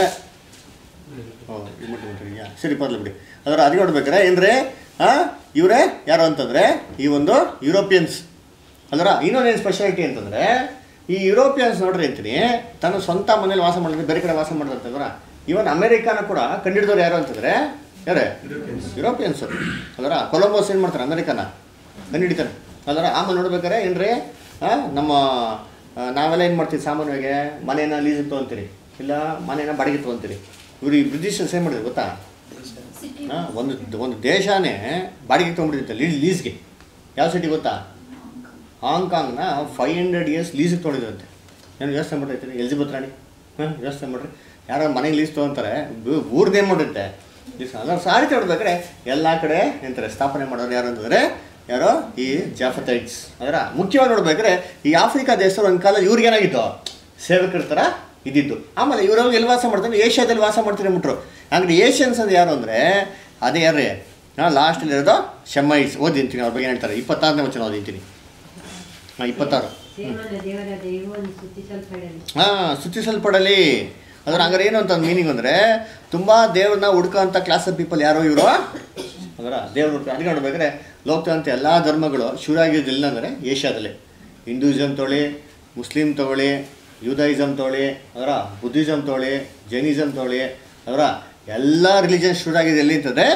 ಓ ಇದು ಮುಟ್ಟಿ ಮುಟ್ಟಿದ್ಯಾ ಸರಿ ಪರ್ಲಿ ಬಿಡಿ ಅದರ ಅದು ನೋಡ್ಬೇಕಾರೆ ಏನ್ರಿ ಹಾಂ ಇವರೇ ಯಾರು ಅಂತಂದರೆ ಈ ಒಂದು ಯುರೋಪಿಯನ್ಸ್ ಅದರ ಇನ್ನೊಂದೇನು ಸ್ಪೆಷಾಲಿಟಿ ಅಂತಂದರೆ ಈ ಯುರೋಪಿಯನ್ಸ್ ನೋಡ್ರಿ ಅಂತೀನಿ ತನ್ನ ಸ್ವಂತ ಮನೇಲಿ ವಾಸ ಮಾಡಿದ್ರೆ ಬೇರೆ ಕಡೆ ವಾಸ ಮಾಡಿದಂತಂದ್ರ ಇವನ್ ಅಮೆರಿಕಾನ ಕೂಡ ಕಂಡಿಡಿದವ್ರು ಯಾರು ಅಂತಂದರೆ ಯಾರೇ ಯುರೋಪಿಯನ್ಸ್ ಅದರ ಕೊಲಂಬೋಸ್ ಏನು ಮಾಡ್ತಾರೆ ಅಮೆರಿಕಾನ ಕಂಡಿಡಿತಾರೆ ಅದರ ಆಮೇಲೆ ನೋಡ್ಬೇಕಾರೆ ಏನ್ರಿ ಆ, ನಮ್ಮ ಆ, ನಾವೆಲ್ಲ ಏನು ಮಾಡ್ತೀವಿ ಸಾಮಾನ್ಯವಾಗಿ ಮನೇನ ಲೀಸ್ ತೊಗೊಂತೀರಿ ಇಲ್ಲ ಮನೇನ ಬಾಡಿಗೆ ತೊಗೊಂತೀರಿ ಇವರು ಈ ಬ್ರಿಟಿಷರ್ಸ್ ಏನು ಮಾಡಿದ್ರು ಗೊತ್ತಾ ಆ, ಒಂದು ಒಂದು ದೇಶನೇ ಬಾಡಿಗೆ ತೊಗೊಂಡಿರುತ್ತೆ ಲೀ ಲೀಸ್ಗೆ ಯಾವ ಸಿಟಿ ಗೊತ್ತಾ ಹಾಂಗ್ಕಾಂಗ್ನ ಫೈವ್ ಹಂಡ್ರೆಡ್ ಇಯರ್ಸ್ ಲೀಸಿಗೆ ತೊಗೊಂಡಿದ್ರಂತೆ ಏನು ಯೋಚನೆ ಮಾಡಿರ್ತೀರಿ ಎಲಿಜಬೆತ್ ರಾಣಿ ಹಾಂ ಯೋಚನೆ ಮಾಡ್ರಿ ಯಾರೋ ಮನೆಗೆ ಲೀಸ್ ತೊಗೊಂತಾರೆ ಊರ್ದೇ ಮಾಡಿರುತ್ತೆ ಲೀಸ್ ಅದರ ಸಾರಿ ತೊಗೊಳ್ಬೇಕಾದ್ರೆ ಎಲ್ಲ ಕಡೆ ಎಂತಾರೆ ಸ್ಥಾಪನೆ ಮಾಡೋರು ಯಾರು ಅಂತಂದರೆ ಯಾರೋ ಈ ಜಾಫತೈಟ್ಸ್ ಅದರ ಮುಖ್ಯವಾಗಿ ನೋಡ್ಬೇಕಾದ್ರೆ ಈ ಆಫ್ರಿಕಾ ದೇಶದವ್ರು ಒಂದು ಕಾಲ ಇವ್ರಿಗೇನಾಗಿತ್ತು ಸೇವಕರ ಥರ ಇದ್ದಿದ್ದು ಆಮೇಲೆ ಇವರು ಎಲ್ಲಿ ವಾಸ ಮಾಡ್ತಾರೆ ಏಷ್ಯಾದಲ್ಲಿ ವಾಸ ಮಾಡ್ತಾರೆ ಬಿಟ್ರು ಹಂಗ್ರೆ ಏಷ್ಯನ್ಸ್ ಅಂದ್ರೆ ಯಾರು ಅಂದರೆ ಅದೇ ಯಾರೇ ಹಾಂ ಲಾಸ್ಟಲ್ಲಿ ಇರೋದು ಶೆಮ್ಮೈಸ್ ಓದಿಂತೀನಿ ಅವ್ರ ಬಗ್ಗೆ ಏನ್ ಹೇಳ್ತಾರೆ ಇಪ್ಪತ್ತಾರನೇ ವಚನ ಓದಿಂತೀನಿ ಹಾಂ ಇಪ್ಪತ್ತಾರು ಸೇವನ ದೇವರ ದೈವವನ್ನು ಸ್ತುತಿಸಲ್ಪಡಲಿ ಹಾಂ ಸ್ತುತಿಸಲ್ಪಡಲಿ ಅದ್ರ ಹಂಗಾರೆ ಏನು ಅಂತ ಮೀನಿಂಗ್ ಅಂದರೆ ತುಂಬ ದೇವ್ರನ್ನ ಹುಡ್ಕೋಂಥ ಕ್ಲಾಸ್ ಆಫ್ ಪೀಪಲ್ ಯಾರೋ ಇವರು ಅದರ ದೇವ್ರ ಅದಕ್ಕೆ ನೋಡ್ಬೇಕಾದ್ರೆ ಲೋಕದಂತ ಎಲ್ಲ ಧರ್ಮಗಳು ಶುರುವಾಗಿದ್ದಿಲ್ಲ ಅಂದರೆ ಏಷ್ಯಾದಲ್ಲಿ ಹಿಂದೂಯಿಸಮ್ ತೊಗೊಳ್ಳಿ ಮುಸ್ಲಿಂ ತೊಗೊಳ್ಳಿ ಯೂದಾಯಿಸಮ್ ತೊಗೊಳ್ಳಿ ಅದರ ಬುದ್ಧಿಸಮ್ ತೊಗೊಳ್ಳಿ ಜೈನಿಸಮ್ ತೊಗೊಳ್ಳಿ ಅದರ ಎಲ್ಲ ರಿಲಿಜನ್ ಶುರುವಾಗಿದೆ ಎಲ್ಲಿ ಅಂತಂದರೆ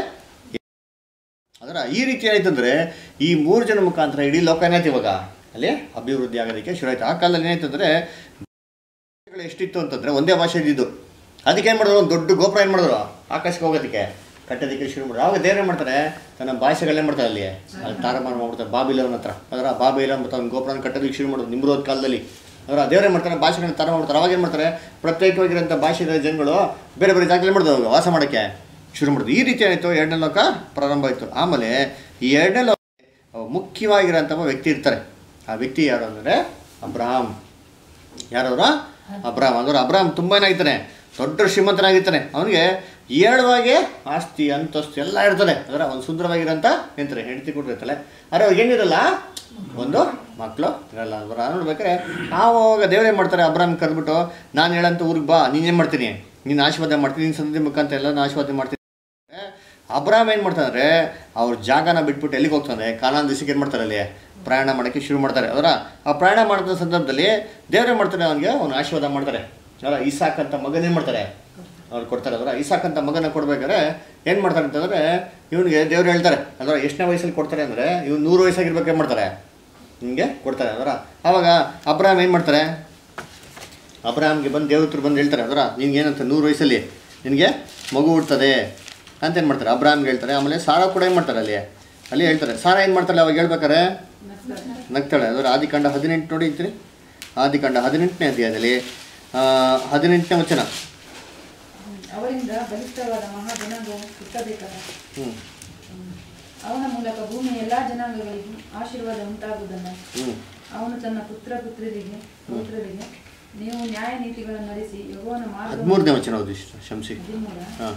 ಅದರ ಈ ರೀತಿ ಏನಾಯ್ತಂದ್ರೆ ಈ ಮೂರು ಜನ ಮುಖಾಂತರ ಇಡೀ ಲೋಕ ಏನಾಯ್ತು ಇವಾಗ ಅಲ್ಲಿ ಅಭಿವೃದ್ಧಿ ಆಗೋದಕ್ಕೆ ಶುರು ಆಯ್ತು ಆ ಕಾಲದಲ್ಲಿ ಏನಾಯ್ತಂದ್ರೆ ಭಾಷೆಗಳು ಎಷ್ಟಿತ್ತು ಅಂತಂದ್ರೆ ಒಂದೇ ಭಾಷೆ ಇದ್ದಿದ್ದು ಅದಕ್ಕೆ ಏನು ಮಾಡಿದ್ರು ಒಂದು ದೊಡ್ಡ ಗೋಪುರ ಏನು ಮಾಡಿದ್ರು ಆಕಾಶಕ್ಕೆ ಹೋಗೋದಕ್ಕೆ ಕಟ್ಟೋದಕ್ಕೆ ಶುರು ಮಾಡಿದ್ರು ಆವಾಗ ದೇವ್ರು ಏನು ಮಾಡ್ತಾರೆ ತನ್ನ ಭಾಷೆಗಳನ್ನೇ ಮಾಡ್ತಾರೆ ಅಲ್ಲಿ ಅಲ್ಲಿ ತಾರಮಾನ ಮಾಡ್ಬಿಡ್ತಾರೆ ಬಾಬಿಲವನ ಹತ್ರ ಅದರ ಬಾಬಿಲ ಮತ್ತು ಅವ್ನ ಗೋಪುರನ ಕಟ್ಟೋದಕ್ಕೆ ಶುರು ಮಾಡೋದು ನಿಮ್ರೋದ್ ಕಾಲದಲ್ಲಿ ಅದರ ದೇವ್ರೇನು ಮಾಡ್ತಾರೆ ಭಾಷೆಗಳನ್ನ ತರ ಮಾಡ್ತಾರೆ ಅವಾಗ ಏನು ಮಾಡ್ತಾರೆ ಪ್ರತ್ಯೇಕವಾಗಿರೋಂಥ ಭಾಷೆ ಜನಗಳು ಬೇರೆ ಬೇರೆ ಜಾಗದಲ್ಲಿ ಮಾಡಿದ್ರು ಅವಾಗ ವಾಸ ಮಾಡೋಕ್ಕೆ ಶುರು ಮಾಡಿದ್ರು ಈ ರೀತಿ ಆಯಿತು ಎರಡನೇ ಲೋಕ ಪ್ರಾರಂಭ ಆಯಿತು ಆಮೇಲೆ ಈ ಎರಡನೇ ಲೋಕ ಮುಖ್ಯವಾಗಿರೋಂಥ ವ್ಯಕ್ತಿ ಇರ್ತಾರೆ ಆ ವ್ಯಕ್ತಿ ಯಾರು ಅಂದರೆ ಅಬ್ರಾಹಂ ಯಾರವ್ರ ಅಬ್ರಾಮ್ ಅಂದ್ರೆ ಅಬ್ರಾಮ್ ತುಂಬ ಏನಾಗಿರ್ತಾನೆ ದೊಡ್ಡ ಶ್ರೀಮಂತನಾಗಿರ್ತಾನೆ ಅವನಿಗೆ ಏಳುವಾಗೆ ಆಸ್ತಿ ಅಂತಸ್ತು ಎಲ್ಲ ಇರ್ತದೆ ಅದರ ಒಂದು ಸುಂದರವಾಗಿರೋಂಥ ನಿಂತಾರೆ ಹೆಂಡತಿ ಕೊಟ್ಟಿರ್ತಾಳೆ ಆದರೆ ಅವ್ರಿಗೆ ಏನಿರಲ್ಲ ಒಂದು ಮಕ್ಕಳು ಇರಲ್ಲ ಅವರ ನೋಡ್ಬೇಕಾರೆ ಆವಾಗ ದೇವ್ರೇನು ಮಾಡ್ತಾರೆ ಅಬ್ರಾಮ್ ಕರೆದ್ಬಿಟ್ಟು ನಾನು ಹೇಳಂತ ಊರಿಗೆ ಬಾ ನೀನೇನು ಮಾಡ್ತೀನಿ ನೀನು ಆಶೀರ್ವಾದ ಮಾಡ್ತೀನಿ ನಿನ್ನ ಸಂತತಿ ಮುಖಾಂತರ ಎಲ್ಲ ಆಶೀರ್ವಾದ ಮಾಡ್ತೀನಿ ಅಬ್ರಾಮ್ ಏನು ಮಾಡ್ತಾನೆ ಅವ್ರ ಜಾಗನ ಬಿಟ್ಬಿಟ್ಟು ಎಲ್ಲಿಗೆ ಹೋಗ್ತಾನೆ ಕಾನಾನ್ ದಿವಸಕ್ಕೆ ಏನು ಮಾಡ್ತಾರೆ ಅಲ್ಲಿ ಪ್ರಯಾಣ ಮಾಡೋಕ್ಕೆ ಶುರು ಮಾಡ್ತಾರೆ ಅದರ ಆ ಪ್ರಯಾಣ ಮಾಡಿದ ಸಂದರ್ಭದಲ್ಲಿ ದೇವ್ರೇನು ಮಾಡ್ತಾರೆ ಅವನಿಗೆ ಅವ್ನು ಆಶೀರ್ವಾದ ಮಾಡ್ತಾರೆ ಅದರ ಇಸಾಕ್ ಅಂತ ಮಗನ ಏನು ಮಾಡ್ತಾರೆ ಅವ್ರು ಕೊಡ್ತಾರೆ ಅದರ ಇಸಾಕ್ ಅಂತ ಮಗನ ಕೊಡ್ಬೇಕಾದ್ರೆ ಏನು ಮಾಡ್ತಾರೆ ಅಂತಂದರೆ ಇವನಿಗೆ ದೇವ್ರು ಹೇಳ್ತಾರೆ ಅದರ ಎಷ್ಟನೇ ವಯಸ್ಸಲ್ಲಿ ಕೊಡ್ತಾರೆ ಅಂದರೆ ಇವ್ನು ನೂರು ವಯಸ್ಸಾಗಿರ್ಬೇಕು ಏನು ಮಾಡ್ತಾರೆ ಹಿಂಗೆ ಕೊಡ್ತಾರೆ ಅದರ ಆವಾಗ ಅಬ್ರಾಮ್ ಏನು ಮಾಡ್ತಾರೆ ಅಬ್ರಾಮ್ಗೆ ಬಂದು ದೇವತ್ರ ಬಂದು ಹೇಳ್ತಾರೆ ಅದರ ನಿನ್ಗೆ ಏನಂತ ನೂರು ವಯಸ್ಸಲ್ಲಿ ನಿನಗೆ ಮಗು ಹುಡ್ತದೆ ಅಂತ ಏನು ಮಾಡ್ತಾರೆ ಅಬ್ರಾಮ್ಗೆ ಹೇಳ್ತಾರೆ ಆಮೇಲೆ ಸಾರ ಕೂಡ ಏನು ಮಾಡ್ತಾರೆ ಅಲ್ಲಿ ಅಲ್ಲಿ ಹೇಳ್ತಾರೆ ಸಾರ ಏನು ಮಾಡ್ತಾರೆ ಅವಾಗ ಹೇಳ್ಬೇಕಾರೆ ನಗ್ತಾಳೆ ಅದರ ಆದಿಕಾಂಡ ಹದಿನೆಂಟು ನೋಡಿ ಅಂತೀನಿ ಆದಿಕಾಂಡ ಹದಿನೆಂಟನೇ ಅಧ್ಯಾಯದಲ್ಲಿ ಆ, ಹದಿನೆಂಟನೇ ವಚನ ಅವರಿಂದ ಬಲಿಷ್ಠವಾದ ಮಹಾಜನಾಂಗವು ಹುಟ್ಟಬೇಕಾದ ಹ್ಞೂ ಅವನ ಮೂಲಕ ಭೂಮಿಯ ಎಲ್ಲಾ ಜನಾಂಗಗಳಿಗೂ ಆಶೀರ್ವಾದ ಉಂಟಾಗುವುದಲ್ಲ ಹ್ಞೂ ಅವನು ತನ್ನ ಪುತ್ರ ಪುತ್ರಿಯರಿಗೆ ಪುತ್ರರಿಗೆ ನೀವು ನ್ಯಾಯ ನೀತಿಗಳನ್ನು ನಡೆಸಿ ಯೆಹೋವನ ಮಾರ್ಗ ಹದಿಮೂರನೇ ವಚನ ಓದಿ ಶಂಸಿ ಹದಿಮೂರ ಹಾಂ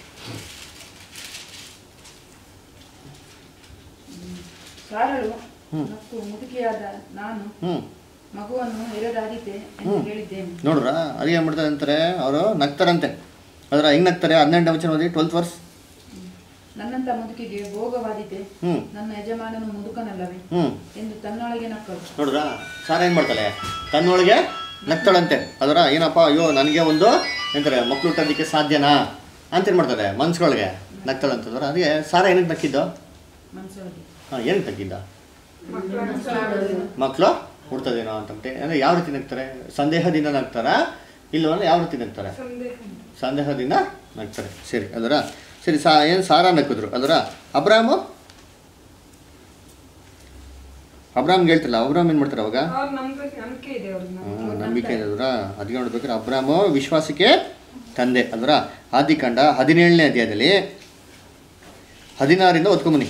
ಸಾರಳು ಹ್ಮ್. ಮತ್ತು ಮುದುಕಿಯಾದ ನಾನು ಹ್ಞೂ ಮಗುವನ್ನು ಹೆರೆದಾದೀತೆ ಎಂದು ಹ್ಮ್. ಹೇಳಿದ್ದೇನೆ ನೋಡ್ರ ಅದು ಏನು ಮಾಡ್ತಾರೆ ಅಂತಾರೆ ಅವರು ನಗ್ತಾರಂತೆ ಅದರ ಹೆಂಗೆ ನಗ್ತಾರೆ ಹದಿನೆಂಟನೇ ವಚನ ಓದಿ ಟ್ವೆಲ್ತ್ ವರ್ಸ್ ನನ್ನಂತೆ ನಿನ್ನಂತ ಮುದುಕಿಗೆ ಭೋಗವಾದೀತೆ ಹ್ಞೂ ನನ್ನ ಯಜಮಾನನು ಮುದುಕನಲ್ಲವೇ ಹ್ಞೂ ಎಂದು ತನ್ನೊಳಗೆ ನಕ್ಕಳು ನೋಡ್ರಾ ಸಾರ ಏನು ಮಾಡ್ತಾಳೆ ತನ್ನೊಳಗೆ ನಗ್ತಾಳಂತೆ ಅದರ ಏನಪ್ಪ ಅಯ್ಯೋ ನನಗೆ ಒಂದು ಎಂತಾರೆ ಮಕ್ಳು ಹುಟ್ಟೋದಕ್ಕೆ ಸಾಧ್ಯನಾ ಅಂತ ಏನು ಮಾಡ್ತಾರೆ ಮನ್ಸುಗಳಿಗೆ ನಗ್ತಾಳಂತಂದ್ರೆ ಅದಕ್ಕೆ ಸಾರ ಏನಕ್ಕೆ ನಕ್ಕಿದ್ದು ಮನಸ್ಸೊಳಗೆ ಹಾಂ ಏನಕ್ಕೆ ನಕ್ಕಿದ್ದ ಮಕ್ಕಳು ಹುಡ್ತದೇನೋ ಅಂತಂತೆ ಅಂದರೆ ಯಾವ ರೀತಿ ನಗ್ತಾರೆ ಸಂದೇಹದಿಂದ ನಗ್ತಾರಾ ಇಲ್ಲವ ಅಂದ್ರೆ ಯಾವ ರೀತಿ ನಗ್ತಾರೆ ಸಂದೇಹದಿಂದ ನಗ್ತಾರೆ ಸರಿ ಅದರ ಸರಿ ಸಾ ಏನು ಸಾರ ನಕ್ಕಿದ್ರು ಅದರ ಅಬ್ರಾಮು ಅಬ್ರಾಮ್ಗೆ ಹೇಳ್ತಿಲ್ಲ ಅಬ್ರಾಮ್ ಏನು ಮಾಡ್ತಾರೆ ಅವಾಗ ಅವ್ರ ನಂಬಿಕೆ ನಂಬಿಕೆ ಇದೆ ಅವ್ರನ್ನ ಹ್ಮ್, ನಂಬಿಕೆ ಇದೆ ಅದರ ಅದಕ್ಕೆ ನೋಡ್ಬೇಕಾದ್ರೆ ಅಬ್ರಾಮು ವಿಶ್ವಾಸಕ್ಕೆ ತಂದೆ ಅದರ ಆದಿಕಾಂಡ ಹದಿನೇಳನೇ ಅಧ್ಯಾಯದಲ್ಲಿ ಹದಿನಾರಿಂದ ಓದ್ಕೊಂಬನಿ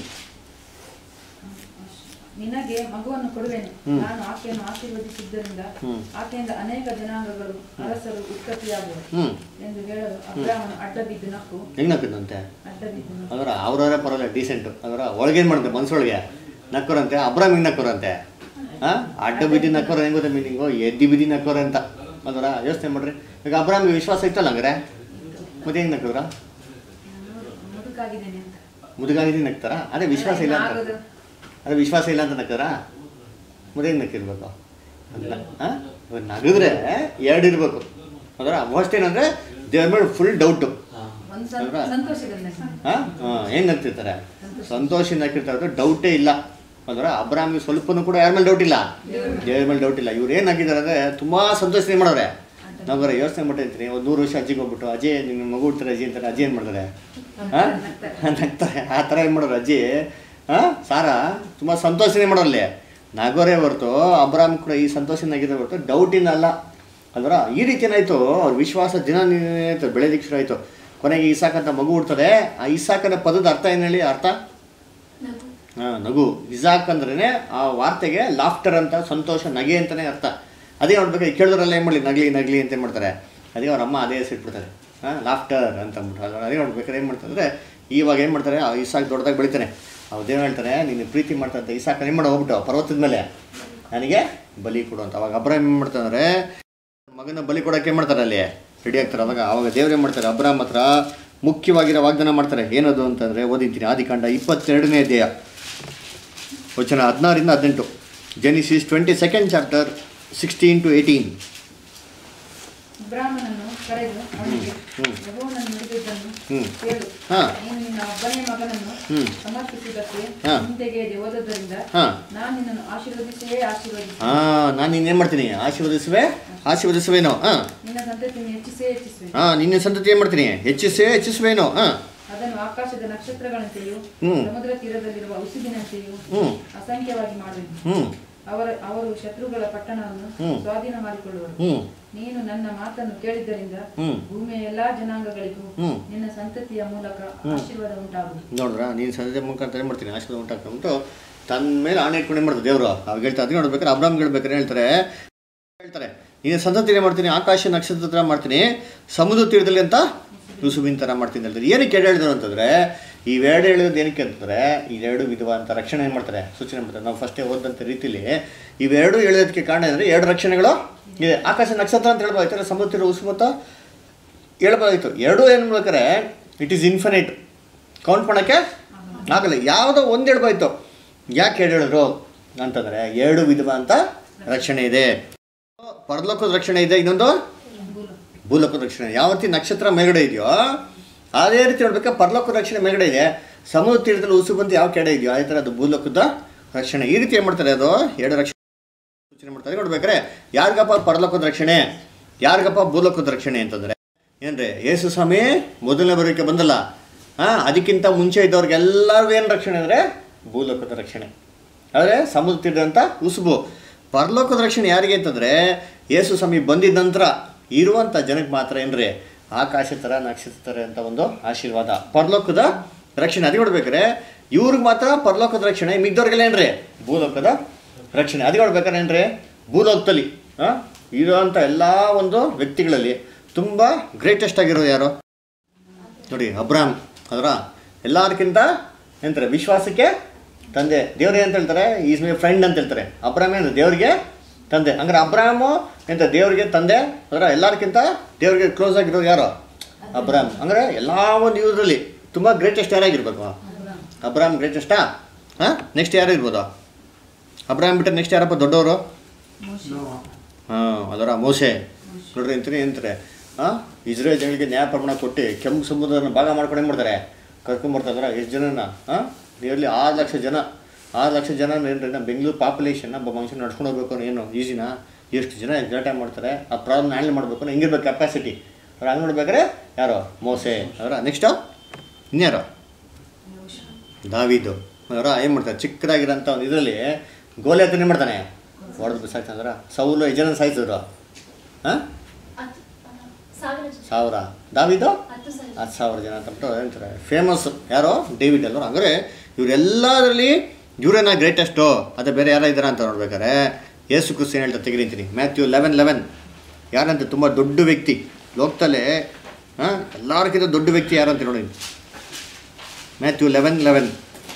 ನಿನಗೆ ಮಗುವನ್ನು ಕೊಡುವೆನು ಹ್ಮ್. ನಾನು ಆಕೆಯನ್ನು ಆಶೀರ್ವದಿಸಿದ್ದರಿಂದ ಹ್ಮ್. ಆಕೆಯಿಂದ ಅನೇಕ ಜನಾಂಗಗಳು ಅರಸರು ಉತ್ಪತ್ತಿಯಾಗುವರು ಹ್ಞೂ ಎಂದು ಹೇಳಲು ಅಬ್ರಾಹ್ಮನು ಅಡ್ಡ ಬಿದ್ದು ನಕ್ಕು ಹೆಂಗೆ ನಕ್ಕಿದಂತೆ ಅಡ್ಡ ಬಿದ್ದು ನಕ್ಕು. ಅದರ ಅವ್ರವರೇ ಪರವಾಗಿಲ್ಲ ಡೀಸೆಂಟು ಅದರ ಒಳಗೇನು ಮಾಡುತ್ತೆ ಮನ್ಸೊಳಗೆ ನಕ್ಕರಂತೆ ಅಬ್ರಾಮ್ ಹಿಂಗೆ ನಕ್ಕರಂತೆ ಹಾಂ ಅಡ್ಡ ಬಿದ್ದಿ ನಕ್ಕೋರ ಹೆಂಗೆ ಗೊತ್ತಾ ಮೀನಿಂಗು ಎದ್ದಿ ಬಿದ್ದಿ ನಕ್ಕೋರ ಅಂತ ಅದರ ಯೋಚನೆ ಮಾಡ್ರಿ ಈಗ ಅಬ್ರಾಮ್ಗೆ ವಿಶ್ವಾಸ ಇತ್ತಲ್ಲ ಹಂಗಾರೆ ಮತ್ತೆ ಹೆಂಗೆ ನಕ್ಕಿದ್ರ ಮುದುಕಾಗಿದ್ದೇನೆ ಅಂತ ಮುದುಗಾಗಿದ್ದೀನಿ ನಗ್ತಾರ ಅದೇ ವಿಶ್ವಾಸ ಇಲ್ಲ ಅಂತ ಆಗೋದು. ಅದೇ ವಿಶ್ವಾಸ ಇಲ್ಲ ಅಂತ ನಕ್ತಾರ ಮತ್ತೆ ಹೆಂಗೆ ನಕ್ಕಿರ್ಬೇಕು ಹಾಂ ನಗಿದ್ರೆ ಎರಡು ಇರಬೇಕು ಅದರ ಮೋಸ್ಟ್ ಏನಂದರೆ ದೇವ್ರ ಮೇಲೆ ಫುಲ್ ಡೌಟು ಒಂದು ಸಂ- ಅಲ್ವಾ? ಸಂತೋಷದಿಂದ ಹಾಂ ಹೆಂಗೆ ನಗ್ತಿರ್ತಾರೆ ಸಂತೋಷದಿಂದ ನಗ್ತಿರ್ತಾರೆ ಡೌಟೇ ಇಲ್ಲ ಅಂದ್ರೆ ಅಬ್ರಾಮ್ಗೆ ಸ್ವಲ್ಪನೂ ಕೂಡ ಯಾರ ಮೇಲೆ ಡೌಟ್ ಇಲ್ಲ ದೇವ್ರ ಮೇಲೆ ಡೌಟ್ ಇಲ್ಲ ಇವ್ರು ಏನು ಆಗಿದ್ದಾರೆ ಅಂದರೆ ತುಂಬ ಸಂತೋಷದಿಂದ ಮಾಡೋರೆ ನಾವು ಯೋಚನೆ ಮಾಡಿರ್ತೀನಿ ಒಂದು ನೂರು ವರ್ಷ ಅಜ್ಜಿಗೆ ಹೋಗ್ಬಿಟ್ಟು ಅಜ್ಜಿ ನಿನ್ನ ಮಗು ಹುಡ್ತಾರೆ ಅಜ್ಜಿ ಅಂತಾರೆ ಅಜ್ಜಿ ಏನು ಮಾಡ್ತಾರೆ ಹಾಂ ನಗ್ತಾರೆ ಆ ಥರ ಏನು ಮಾಡೋರು ಅಜ್ಜಿ ಹಾಂ ಸಾರಾ ತುಂಬ ಸಂತೋಷನೇ ಮಾಡೋರಲ್ಲಿ ನಗೋರೇ ಹೊರತು ಅಬ್ರಾಮ್ ಕೂಡ ಈ ಸಂತೋಷದಿಂದ ನಗಿದೆ ಹೊರತು ಡೌಟಿನ ಅಲ್ಲ ಅಲ್ವರ ಈ ರೀತಿ ಏನಾಯಿತು ಅವ್ರ ವಿಶ್ವಾಸ ದಿನ ಏನಾಯ್ತು ಬೆಳೆದಿಕ್ಕೆ ಶುರು ಆಯಿತು ಕೊನೆಗೆ ಇಸಾಕ್ ಅಂತ ಮಗು ಹುಡ್ತದೆ ಆ ಇಸಾಕನ ಪದದ ಅರ್ಥ ಏನು ಹೇಳಿ ಅರ್ಥ ಹಾಂ ನಗು ಇಸಾಕ್ ಅಂದ್ರೇ ಆ ವಾರ್ತೆಗೆ ಲಾಫ್ಟರ್ ಅಂತ ಸಂತೋಷ ನಗೆ ಅಂತಲೇ ಅರ್ಥ ಅದೇ ನೋಡ್ಬೇಕು ಕೇಳಿದ್ರಲ್ಲ ಏನು ಮಾಡಲಿ ನಗಲಿ ನಗಲಿ ಅಂತ ಏನ್ ಮಾಡ್ತಾರೆ ಅದೇ ಅವ್ರ ಅಮ್ಮ ಅದೇ ಹೆಸರಿಟ್ಬಿಡ್ತಾರೆ ಹಾಂ ಲಾಫ್ಟರ್ ಅಂತ ಅಂದ್ಬಿಟ್ಟು ಅದ್ರ ಅದೇ ನೋಡ್ಬೇಕಾದ್ರೆ ಏನು ಮಾಡ್ತಾರೆ ಇವಾಗ ಏನು ಮಾಡ್ತಾರೆ ಆ ಇಸಾಕ್ ದೊಡ್ಡದಾಗಿ ಬೆಳಿತಾನೆ ಅವ್ರು ದೇವ್ ಹೇಳ್ತಾರೆ ನೀನು ಪ್ರೀತಿ ಮಾಡ್ತಾ ಅಂತ ಇಸಾಕ್ ಏನು ಮಾಡಿ ಹೋಗ್ಬಿಟ್ಟು ಪರ್ವತದ ಮೇಲೆ ನನಗೆ ಬಲಿ ಕೊಡು ಅಂತ ಅವಾಗ ಅಬ್ರಾಮ್ ಏನು ಮಾಡ್ತಾರೆ ಮಗನ ಬಲಿ ಕೊಡೋಕೆ ಏನು ಮಾಡ್ತಾರೆ ಅಲ್ಲಿ ರೆಡಿ ಆಗ್ತಾರೆ ಅವಾಗ ಅವಾಗ ದೇವ್ರು ಏನು ಮಾಡ್ತಾರೆ ಅಬ್ರಾಮ್ ಹತ್ರ ಮುಖ್ಯವಾಗಿರೋ ವಾಗ್ದಾನ ಮಾಡ್ತಾರೆ ಏನದು ಅಂತಂದರೆ ಓದಿದ್ದೀನಿ ಆದಿಕಾಂಡ ಇಪ್ಪತ್ತೆರಡನೇ ಅಧ್ಯಾಯ ವಚನ ಹದಿನಾರಿಂದ ಹದಿನೆಂಟು Genesis twenty second chapter sixteen to eighteen ಬ್ರಾಹ್ಮಣನು ಕರೆದು ಅವನಿಗೆ ಹ್ಮ್. ಯೆಹೋವನನ್ನು ನುಡಿದಿದ್ದನ್ನು ಹ್ಮ್. ಕೇಳು ಹಾ. ನೀನು ನಿನ್ನ ಒಬ್ಬನೇ ಮಗನನ್ನು ಹ್ಮ್. ಸಮರ್ಪಿಸಿದ್ದಕ್ಕೆ ಹಾ. ಹಿಂದೆಗೆಯದೆ ಹೋದದ್ದರಿಂದ ಹಾಂ ನಾನು ನಿನ್ನನ್ನು ಆಶೀರ್ವದಿಸೇ ಆಶೀರ್ವದಿಸಿ ಹಾಂ ನಾನು ಇನ್ನೇನು ಮಾಡ್ತೀನಿ ಆಶೀರ್ವದಿಸುವೆ ಆಶೀರ್ವದಿಸುವೇನೋ ಹಾಂ ನಿನ್ನ ಸಂತತಿಯನ್ನು ಹೆಚ್ಚಿಸೇ ಹೆಚ್ಚಿಸುವೆ ಹಾಂ ನಿನ್ನ ಸಂತತಿ ಏನು ಮಾಡ್ತೀನಿ ಹೆಚ್ಚಿಸುವೆ ಹೆಚ್ಚಿಸುವೇನೋ ಹಾಂ ಅದನ್ನು ಆಕಾಶದ ನಕ್ಷತ್ರಗಳಂತೆಯೂ ಹ್ಮ್. ಸಮುದ್ರ ತೀರದಲ್ಲಿರುವ ಉಸುಬಿನಂತೆಯೂ ಹ್ಞೂ ಅಸಂಖ್ಯವಾಗಿ ಮಾಡುವೆನು ಹ್ಞೂ ಅವರ ಅವರು ಶತ್ರುಗಳ ಪಟ್ಟಣವನ್ನು ಹ್ಮ್. ಸ್ವಾಧೀನ ಮಾಡಿಕೊಳ್ಳುವರು ಹ್ಞೂ ನೀನು ನನ್ನ ಮಾತನ್ನು ಕೇಳಿದ್ದರಿಂದ ಹ್ಮ್. ಭೂಮಿಯ ಎಲ್ಲಾ ಜನಾಂಗಗಳಿಗೂ ಹ್ಮ್. ನಿನ್ನ ಸಂತತಿಯ ಮೂಲಕ ಆಶೀರ್ವಾದ ಉಂಟಾಗುವುದು ನೋಡ್ರ ನೀನು ಸಂಜೆ ಮುಖಾಂತರ ಏನು ಮಾಡ್ತೀನಿ ಆಶೀರ್ವಾದ ಉಂಟಾಗ್ತಂದ್ಬಿಟ್ಟು ತನ್ನ ಮೇಲೆ ಆಣೆ ಇಟ್ಕೊಂಡು ಏನು ಮಾಡ್ತಾರೆ ದೇವರು ಅವಾಗ ಹೇಳ್ತಾರೆ ಅದಕ್ಕೆ ನೋಡ್ಬೇಕಾದ್ರೆ ಅಬ್ರಾಮ್ಗೆ ಹೇಳ್ಬೇಕಾದ್ರೆ ಹೇಳ್ತಾರೆ ಹೇಳ್ತಾರೆ ನೀನು ಸಂತತಿನೇ ಮಾಡ್ತೀನಿ ಆಕಾಶ ನಕ್ಷತ್ರ ಥರ ಮಾಡ್ತೀನಿ ಸಮುದ್ರ ತೀರದಲ್ಲಿ ಅಂತ ರುಸುಬಿನ ಥರ ಮಾಡ್ತೀನಿ ಅಂತ ಹೇಳ್ತಾರೆ ಏನಕ್ಕೆ ಎರಡು ಹೇಳಿದ್ರು ಅಂತಂದರೆ ಇವೆರಡು ಹೇಳೋದು ಏನಕ್ಕೆ ಅಂತಂದರೆ ಇವೆರಡು ವಿಧವ ಅಂತ ರಕ್ಷಣೆ ಏನು ಮಾಡ್ತಾರೆ ಸೂಚನೆ ಮಾಡ್ತಾರೆ ನಾವು ಫಸ್ಟೇ ಓದಂಥ ರೀತಿಲಿ ಇವೆರಡು ಹೇಳೋದಕ್ಕೆ ಕಾರಣ ಅಂದರೆ ಎರಡು ರಕ್ಷಣೆಗಳು ಇದೆ ಆಕಾಶ ನಕ್ಷತ್ರ ಅಂತ ಹೇಳ್ಬೋದು ಆಯ್ತಾರೆ ಸಮುದ್ರ ತೀರ ಉಸುಮತ್ತ ಹೇಳ್ಬೋದಾಯ್ತು ಎರಡೂ ಏನು ಮಾಡ್ಬೇಕಾರೆ ಇಟ್ ಈಸ್ ಇನ್ಫಿನೈಟ್ ಕೌಂಟ್ ಮಾಡೋಕ್ಕೆ ಆಗಲ್ಲ ಯಾವುದೋ ಒಂದು ಹೇಳ್ಬೋಯ್ತು ಯಾಕೆ ಎರಡು ಹೇಳಿದ್ರು ಅಂತಂದರೆ ಎರಡು ವಿಧವ ಅಂತ ರಕ್ಷಣೆ ಇದೆ ಪರಲೋಕದ ರಕ್ಷಣೆ ಇದೆ ಇನ್ನೊಂದು ಭೂಲೋಕದ ರಕ್ಷಣೆ ಯಾವ ರೀತಿ ನಕ್ಷತ್ರ ಮೇಲ್ಗಡೆ ಇದೆಯೋ ಅದೇ ರೀತಿ ನೋಡ್ಬೇಕಾ ಪರಲೋಕದ ರಕ್ಷಣೆ ಮೇಲ್ಗಡೆ ಇದೆ ಸಮುದ್ರ ತೀರದಲ್ಲಿ ಉಸು ಬಂದು ಯಾವ ಕೆಡೆ ಇದೆಯೋ ಅದೇ ಥರ ಅದು ಭೂಲೋಕದ ರಕ್ಷಣೆ ಈ ರೀತಿ ಏನು ಮಾಡ್ತಾರೆ ಅದು ಎರಡು ರಕ್ಷಣೆ ಸೂಚನೆ ಮಾಡ್ತಾರೆ ನೋಡ್ಬೇಕಾರೆ ಯಾರಿಗಪ್ಪ ಪರಲೋಕದ ರಕ್ಷಣೆ ಯಾರಿಗಪ್ಪ ಭೂಲೋಕದ ರಕ್ಷಣೆ ಅಂತಂದರೆ ಏನ್ರಿ ಯೇಸು ಸ್ವಾಮಿ ಮೊದಲನೇ ಬರೋಕ್ಕೆ ಬಂದಲ್ಲ ಹಾಂ ಅದಕ್ಕಿಂತ ಮುಂಚೆ ಇದ್ದವ್ರಿಗೆಲ್ಲರಿಗೂ ಏನು ರಕ್ಷಣೆ ಅಂದರೆ ಭೂಲೋಕದ ರಕ್ಷಣೆ ಆದರೆ ಸಮುದ್ರ ತೀರದಂಥ ಉಸುಬು ಪರಲೋಕದ ರಕ್ಷಣೆ ಯಾರಿಗೆ ಅಂತಂದರೆ ಯೇಸು ಸ್ವಾಮಿ ಬಂದಿದ್ದ ನಂತರ ಇರುವಂಥ ಜನಕ್ಕೆ ಮಾತ್ರ ಏನ್ರಿ ಆಕಾಶ ಥರ ನಕ್ಷತ್ರ ಥರ ಅಂತ ಒಂದು ಆಶೀರ್ವಾದ ಪರಲೋಕದ ರಕ್ಷಣೆ ಅದೇ ನೋಡ್ಬೇಕಾರೆ ಇವ್ರಿಗೆ ಮಾತ್ರ ಪರಲೋಕದ ರಕ್ಷಣೆ ಮಿಗ್ದವ್ರಿಗೆಲ್ಲ ಏನ್ರಿ ಭೂಲೋಕದ ರಕ್ಷಣೆ ಅದೇ ನೋಡ್ಬೇಕಾದ್ರೆ ಏನ್ರಿ ಭೂಲೋಕದಲ್ಲಿ ಹಾಂ ಇರುವಂಥ ಎಲ್ಲ ಒಂದು ವ್ಯಕ್ತಿಗಳಲ್ಲಿ ತುಂಬ ಗ್ರೇಟೆಸ್ಟ್ ಆಗಿರೋದು ಯಾರು ನೋಡಿ ಅಬ್ರಾಮ್ ಅದರ ಎಲ್ಲದಕ್ಕಿಂತ ಎಂತಾರೆ ವಿಶ್ವಾಸಕ್ಕೆ ತಂದೆ ದೇವ್ರು ಅಂತ ಹೇಳ್ತಾರೆ ಈಸ್ ಮೈ ಫ್ರೆಂಡ್ ಅಂತ ಹೇಳ್ತಾರೆ ಅಬ್ರಾಮ್ ಏನು ದೇವ್ರಿಗೆ ತಂದೆ ಹಂಗಾರೆ ಅಬ್ರಾಮು ಎಂತ ದೇವ್ರಿಗೆ ತಂದೆ ಅದರ ಎಲ್ಲದಕ್ಕಿಂತ ದೇವ್ರಿಗೆ ಕ್ಲೋಸ್ ಆಗಿರೋದು ಯಾರು ಅಬ್ರಾಮ್ ಅಂದರೆ ಎಲ್ಲ ಒಂದು ಇದರಲ್ಲಿ ತುಂಬ ಗ್ರೇಟೆಸ್ಟ್ ಯಾರಾಗಿರ್ಬೇಕು ಅಬ್ರಾಮ್ ಗ್ರೇಟೆಸ್ಟಾ ಹಾಂ ನೆಕ್ಸ್ಟ್ ಯಾರು ಇರ್ಬೋದು ಅಬ್ರಾಮ್ ಬಿಟ್ಟರೆ ನೆಕ್ಸ್ಟ್ ಯಾರಪ್ಪ ದೊಡ್ಡವರು ನೋವಾ ಹಾಂ ಅದರ ಮೋಸೆ ನೋಡ್ರಿ ಅಂತೀನಿ ಅಂತಾರೆ ಹಾಂ ಇಸ್ರೇಲ್ ಜನಗಳಿಗೆ ನ್ಯಾಯ ಪ್ರಮಾಣ ಕೊಟ್ಟು ಕೆಂಪು ಸಮುದ್ರನ ಭಾಗ ಮಾಡ್ಕೊಂಡು ಏನು ಮಾಡ್ತಾರೆ ಕರ್ಕೊಂಬರ್ತಾರ ಎಷ್ಟು ಜನನ ಹಾಂ ನಿಯರ್ಲಿ ಆರು ಲಕ್ಷ ಜನ ಆರು ಲಕ್ಷ ಜನ ಏನ್ರಿ ನಮ್ಮ ಬೆಂಗಳೂರು ಪಾಪ್ಯುಲೇಷನ್ ಒಬ್ಬ ಮನುಷ್ಯನ ನಡ್ಕೊಂಡು ಹೋಗ್ಬೇಕು ಅನ್ನೋ ಏನು ಈಸಿನ ಎಷ್ಟು ಜನ ಎಕ್ಸಾಕ್ಟ್ ಮಾಡ್ತಾರೆ ಆ ಪ್ರಾಬ್ಲಮ್ ಹ್ಯಾಂಡಲ್ ಮಾಡಬೇಕು ಅನ್ನೋ ಹೆಂಗಿರ್ಬೇಕು ಕೆಪಾಸಿಟಿ ಅವ್ರು ಹಂಗೆ ನೋಡ್ಬೇಕಾದ್ರೆ ಯಾರು ಮೋಸೆ ಅವರ ನೆಕ್ಸ್ಟು ಇನ್ಯಾರು ದಾವಿದು ಅವರ ಏನು ಮಾಡ್ತಾರೆ ಚಿಕ್ಕದಾಗಿರೋಂಥ ಒಂದು ಇದರಲ್ಲಿ ಗೋಲಿ ಹತ್ರ ಏನು ಮಾಡ್ತಾನೆ ಹೊಡೆದು ಬಿಸಾಕ್ತಂದ್ರ ಸೌಲು ಎಷ್ಟು ಜನ ಸಾಯ್ತಿದ್ರು ಹಾಂ ಹತ್ತು ಸಾವಿರ ಜನ ಸಾವಿರ ದಾವಿದು ಹತ್ತು ಸಾವಿರ ಹತ್ತು ಸಾವಿರ ಜನ ಅಂತ ಬಿಟ್ಟು ಹೇಳ್ತಾರೆ ಫೇಮಸ್ ಯಾರೋ ಡೇವಿಡ್ ಅಲ್ವ ಹಂಗಾರೆ ಇವರೆಲ್ಲದರಲ್ಲಿ ಇವರೇನ ಗ್ರೇಟೆಸ್ಟು ಅದೇ ಬೇರೆ ಯಾರ ಇದ್ದಾರ ಅಂತ ನೋಡ್ಬೇಕಾರೆ ಯೇಸು ಕ್ರಿಸ್ತ ಏನು ಹೇಳ್ತಾರೆ ತೆಗಿರಿಂತೀನಿ ಮ್ಯಾಥ್ಯೂ ಲೆವೆನ್ ಲೆವೆನ್ ಯಾರಂತೆ ತುಂಬ ದೊಡ್ಡ ವ್ಯಕ್ತಿ ಲೋಕದಲ್ಲೇ ಹಾಂ ಎಲ್ಲರಿಗಿಂತ ದೊಡ್ಡ ವ್ಯಕ್ತಿ ಯಾರು ಅಂತ ನೋಡಿ ಮ್ಯಾಥ್ಯೂ ಲೆವೆನ್ ಲೆವೆನ್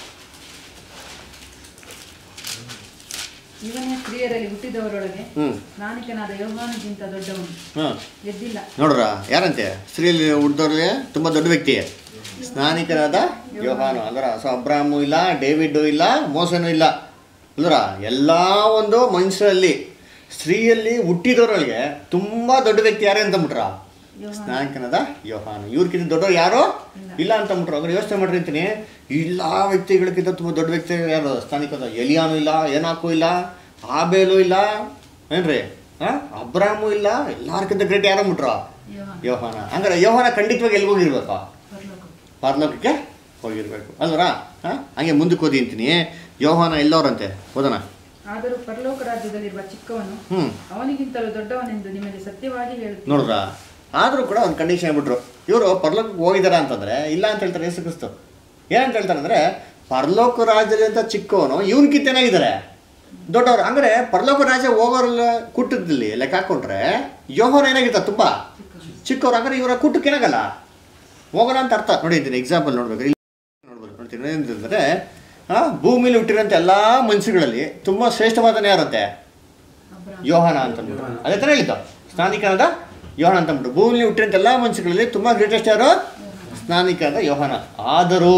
ಇವನೇ ಸ್ತ್ರೀಯರಲ್ಲಿ ಹುಟ್ಟಿದವರೊಳಗೆ ಹ್ಞೂ ಸ್ನಾನಿಕನಾದ ಯೋಹಾನಗಿಂತ ದೊಡ್ಡವನು ಹಾಂ ಎದ್ದಿಲ್ಲ ನೋಡ್ರ ಯಾರಂತೆ ಸ್ತ್ರೀಯಲ್ಲಿ ಹುಡ್ದವ್ರಿಗೆ ತುಂಬ ದೊಡ್ಡ ವ್ಯಕ್ತಿ ಸ್ನಾನಿಕರಾದ ಯೋಹಾನು ಅಂದ್ರ ಸೊ ಅಬ್ರಾಮು ಇಲ್ಲ ಡೇವಿಡ್ಡು ಇಲ್ಲ ಮೋಸನೂ ಇಲ್ಲ ಅಂದ್ರ ಎಲ್ಲ ಒಂದು ಮನುಷ್ಯರಲ್ಲಿ ಸ್ತ್ರೀಯಲ್ಲಿ ಹುಟ್ಟಿದವರೊಳಗೆ ತುಂಬ ದೊಡ್ಡ ವ್ಯಕ್ತಿ ಯಾರೇ ಅಂತಂಬಿಟ್ರ ಸ್ನಾನಿಕನಾದ ಯೋಹಾನು ಇವ್ರಿಗಿಂತ ದೊಡ್ಡವ್ರು ಯಾರು ಇಲ್ಲ ಅಂತಂಬಿಟ್ರು ಅಂದ್ರೆ ಯೋಚನೆ ಮಾಡಿರ್ತೀನಿ ಇಲ್ಲ ವ್ಯಕ್ತಿಗಳಿಗಿಂತ ತುಂಬ ದೊಡ್ಡ ವ್ಯಕ್ತಿ ಯಾರು ಸ್ನಾನಿಕದ ಎಲಿಯಾನು ಇಲ್ಲ ಏನಾಕು ಇಲ್ಲ ಆಬೇಲು ಇಲ್ಲ ಏನ್ರಿ ಹಾಂ ಅಬ್ರಾಮು ಇಲ್ಲ ಎಲ್ಲಾರ್ಕಿಂತ ಗ್ರೇಟ್ ಯಾರು ಅಂದ್ಬಿಟ್ರು ಯೋಹಾನ ಯೋಹಾನ ಹಂಗಾರೆ ಯೋಹಾನ ಖಂಡಿತವಾಗಿ ಎಲ್ಲಿಗೆ ಹೋಗಿರ್ಬೇಕು ಪರಲೋಕ ಪರಲೋಕಕ್ಕೆ ಹೋಗಿರ್ಬೇಕು ಅಲ್ವರಾ ಹಾಂ ಹಂಗೆ ಮುಂದಕ್ಕೆ ಓದಿ ಅಂತೀನಿ ಯೋಹಾನ ಎಲ್ಲವ್ರಂತೆ ಓದೋಣ ಆದರೂ ಪರಲೋಕ ರಾಜ್ಯದಲ್ಲಿರುವ ಚಿಕ್ಕವನು ಹ್ಞೂ ಅವನಿಗಿಂತಲೂ ದೊಡ್ಡವನೆಂದು ನಿಮಗೆ ಸತ್ಯವಾಗಿ ಹೇಳುತ್ತೀನಿ ನೋಡ್ರಾ ಆದರೂ ಕೂಡ ಒಂದು ಕಂಡೀಷನ್ ಹೇಳ್ಬಿಟ್ರು ಇವರು ಪರಲೋಕಕ್ಕೆ ಹೋಗಿದಾರ ಅಂತಂದ್ರೆ ಇಲ್ಲ ಅಂತ ಹೇಳ್ತಾರೆ ಯೇಸು ಕ್ರಿಸ್ತು ಏನಂತ ಹೇಳ್ತಾರೆ ಅಂದರೆ ಪರಲೋಕ ರಾಜ್ಯದಲ್ಲಿ ಅಂತ ಚಿಕ್ಕವನು ಇವನ್ಕಿಂತ ಏನಾಗಿದ್ದಾರೆ ದೊಡ್ಡವರು ಅಂದರೆ ಪರಲೋಕ ರಾಜ್ಯ ಹೋಗೋರೆಲ್ಲ ಕುಟ್ಟದಲ್ಲಿ ಲೆಕ್ಕ ಹಾಕೊಂಡ್ರೆ ಯೋಹನ ಏನಾಗಿರ್ತಾರೆ ತುಂಬ ಚಿಕ್ಕವ್ರು ಹಂಗಾರೆ ಇವರ ಕುಟ್ಟಕ್ಕೆ ಏನಾಗಲ್ಲ ಹೋಗೋಣ ಅಂತ ಅರ್ಥ ನೋಡಿ ಇದನ್ನ ಎಕ್ಸಾಂಪಲ್ ನೋಡ್ಬೇಕು ಇಲ್ಲಿ ನೋಡ್ಬೋದು ನೋಡ್ತೀನಿ ಏನಂತಂದರೆ ಭೂಮಿಲಿ ಹುಟ್ಟಿರೋಂಥ ಎಲ್ಲ ಮನುಷ್ಯಗಳಲ್ಲಿ ತುಂಬ ಶ್ರೇಷ್ಠವಾದನೇ ಯಾರಂತೆ ಅಬ್ರಾಮ್ ಯೋಹಾನ ಅಂತಂದ್ಬಿಟ್ಟು ಅದೇ ಥರ ಹೇಳಿದ್ದು ಸ್ನಾನಿಕನಾದ ಯೋಹಾನ ಅಂತಂದ್ಬಿಟ್ಟು ಭೂಮಿಲಿ ಹುಟ್ಟಿದಂಥ ಎಲ್ಲ ಮನುಷ್ಯಗಳಲ್ಲಿ ತುಂಬ ಗ್ರೇಟೆಸ್ಟ್ ಯಾರು ಸ್ನಾನಿಕನಾದ ಯೋಹಾನ ಆದರೂ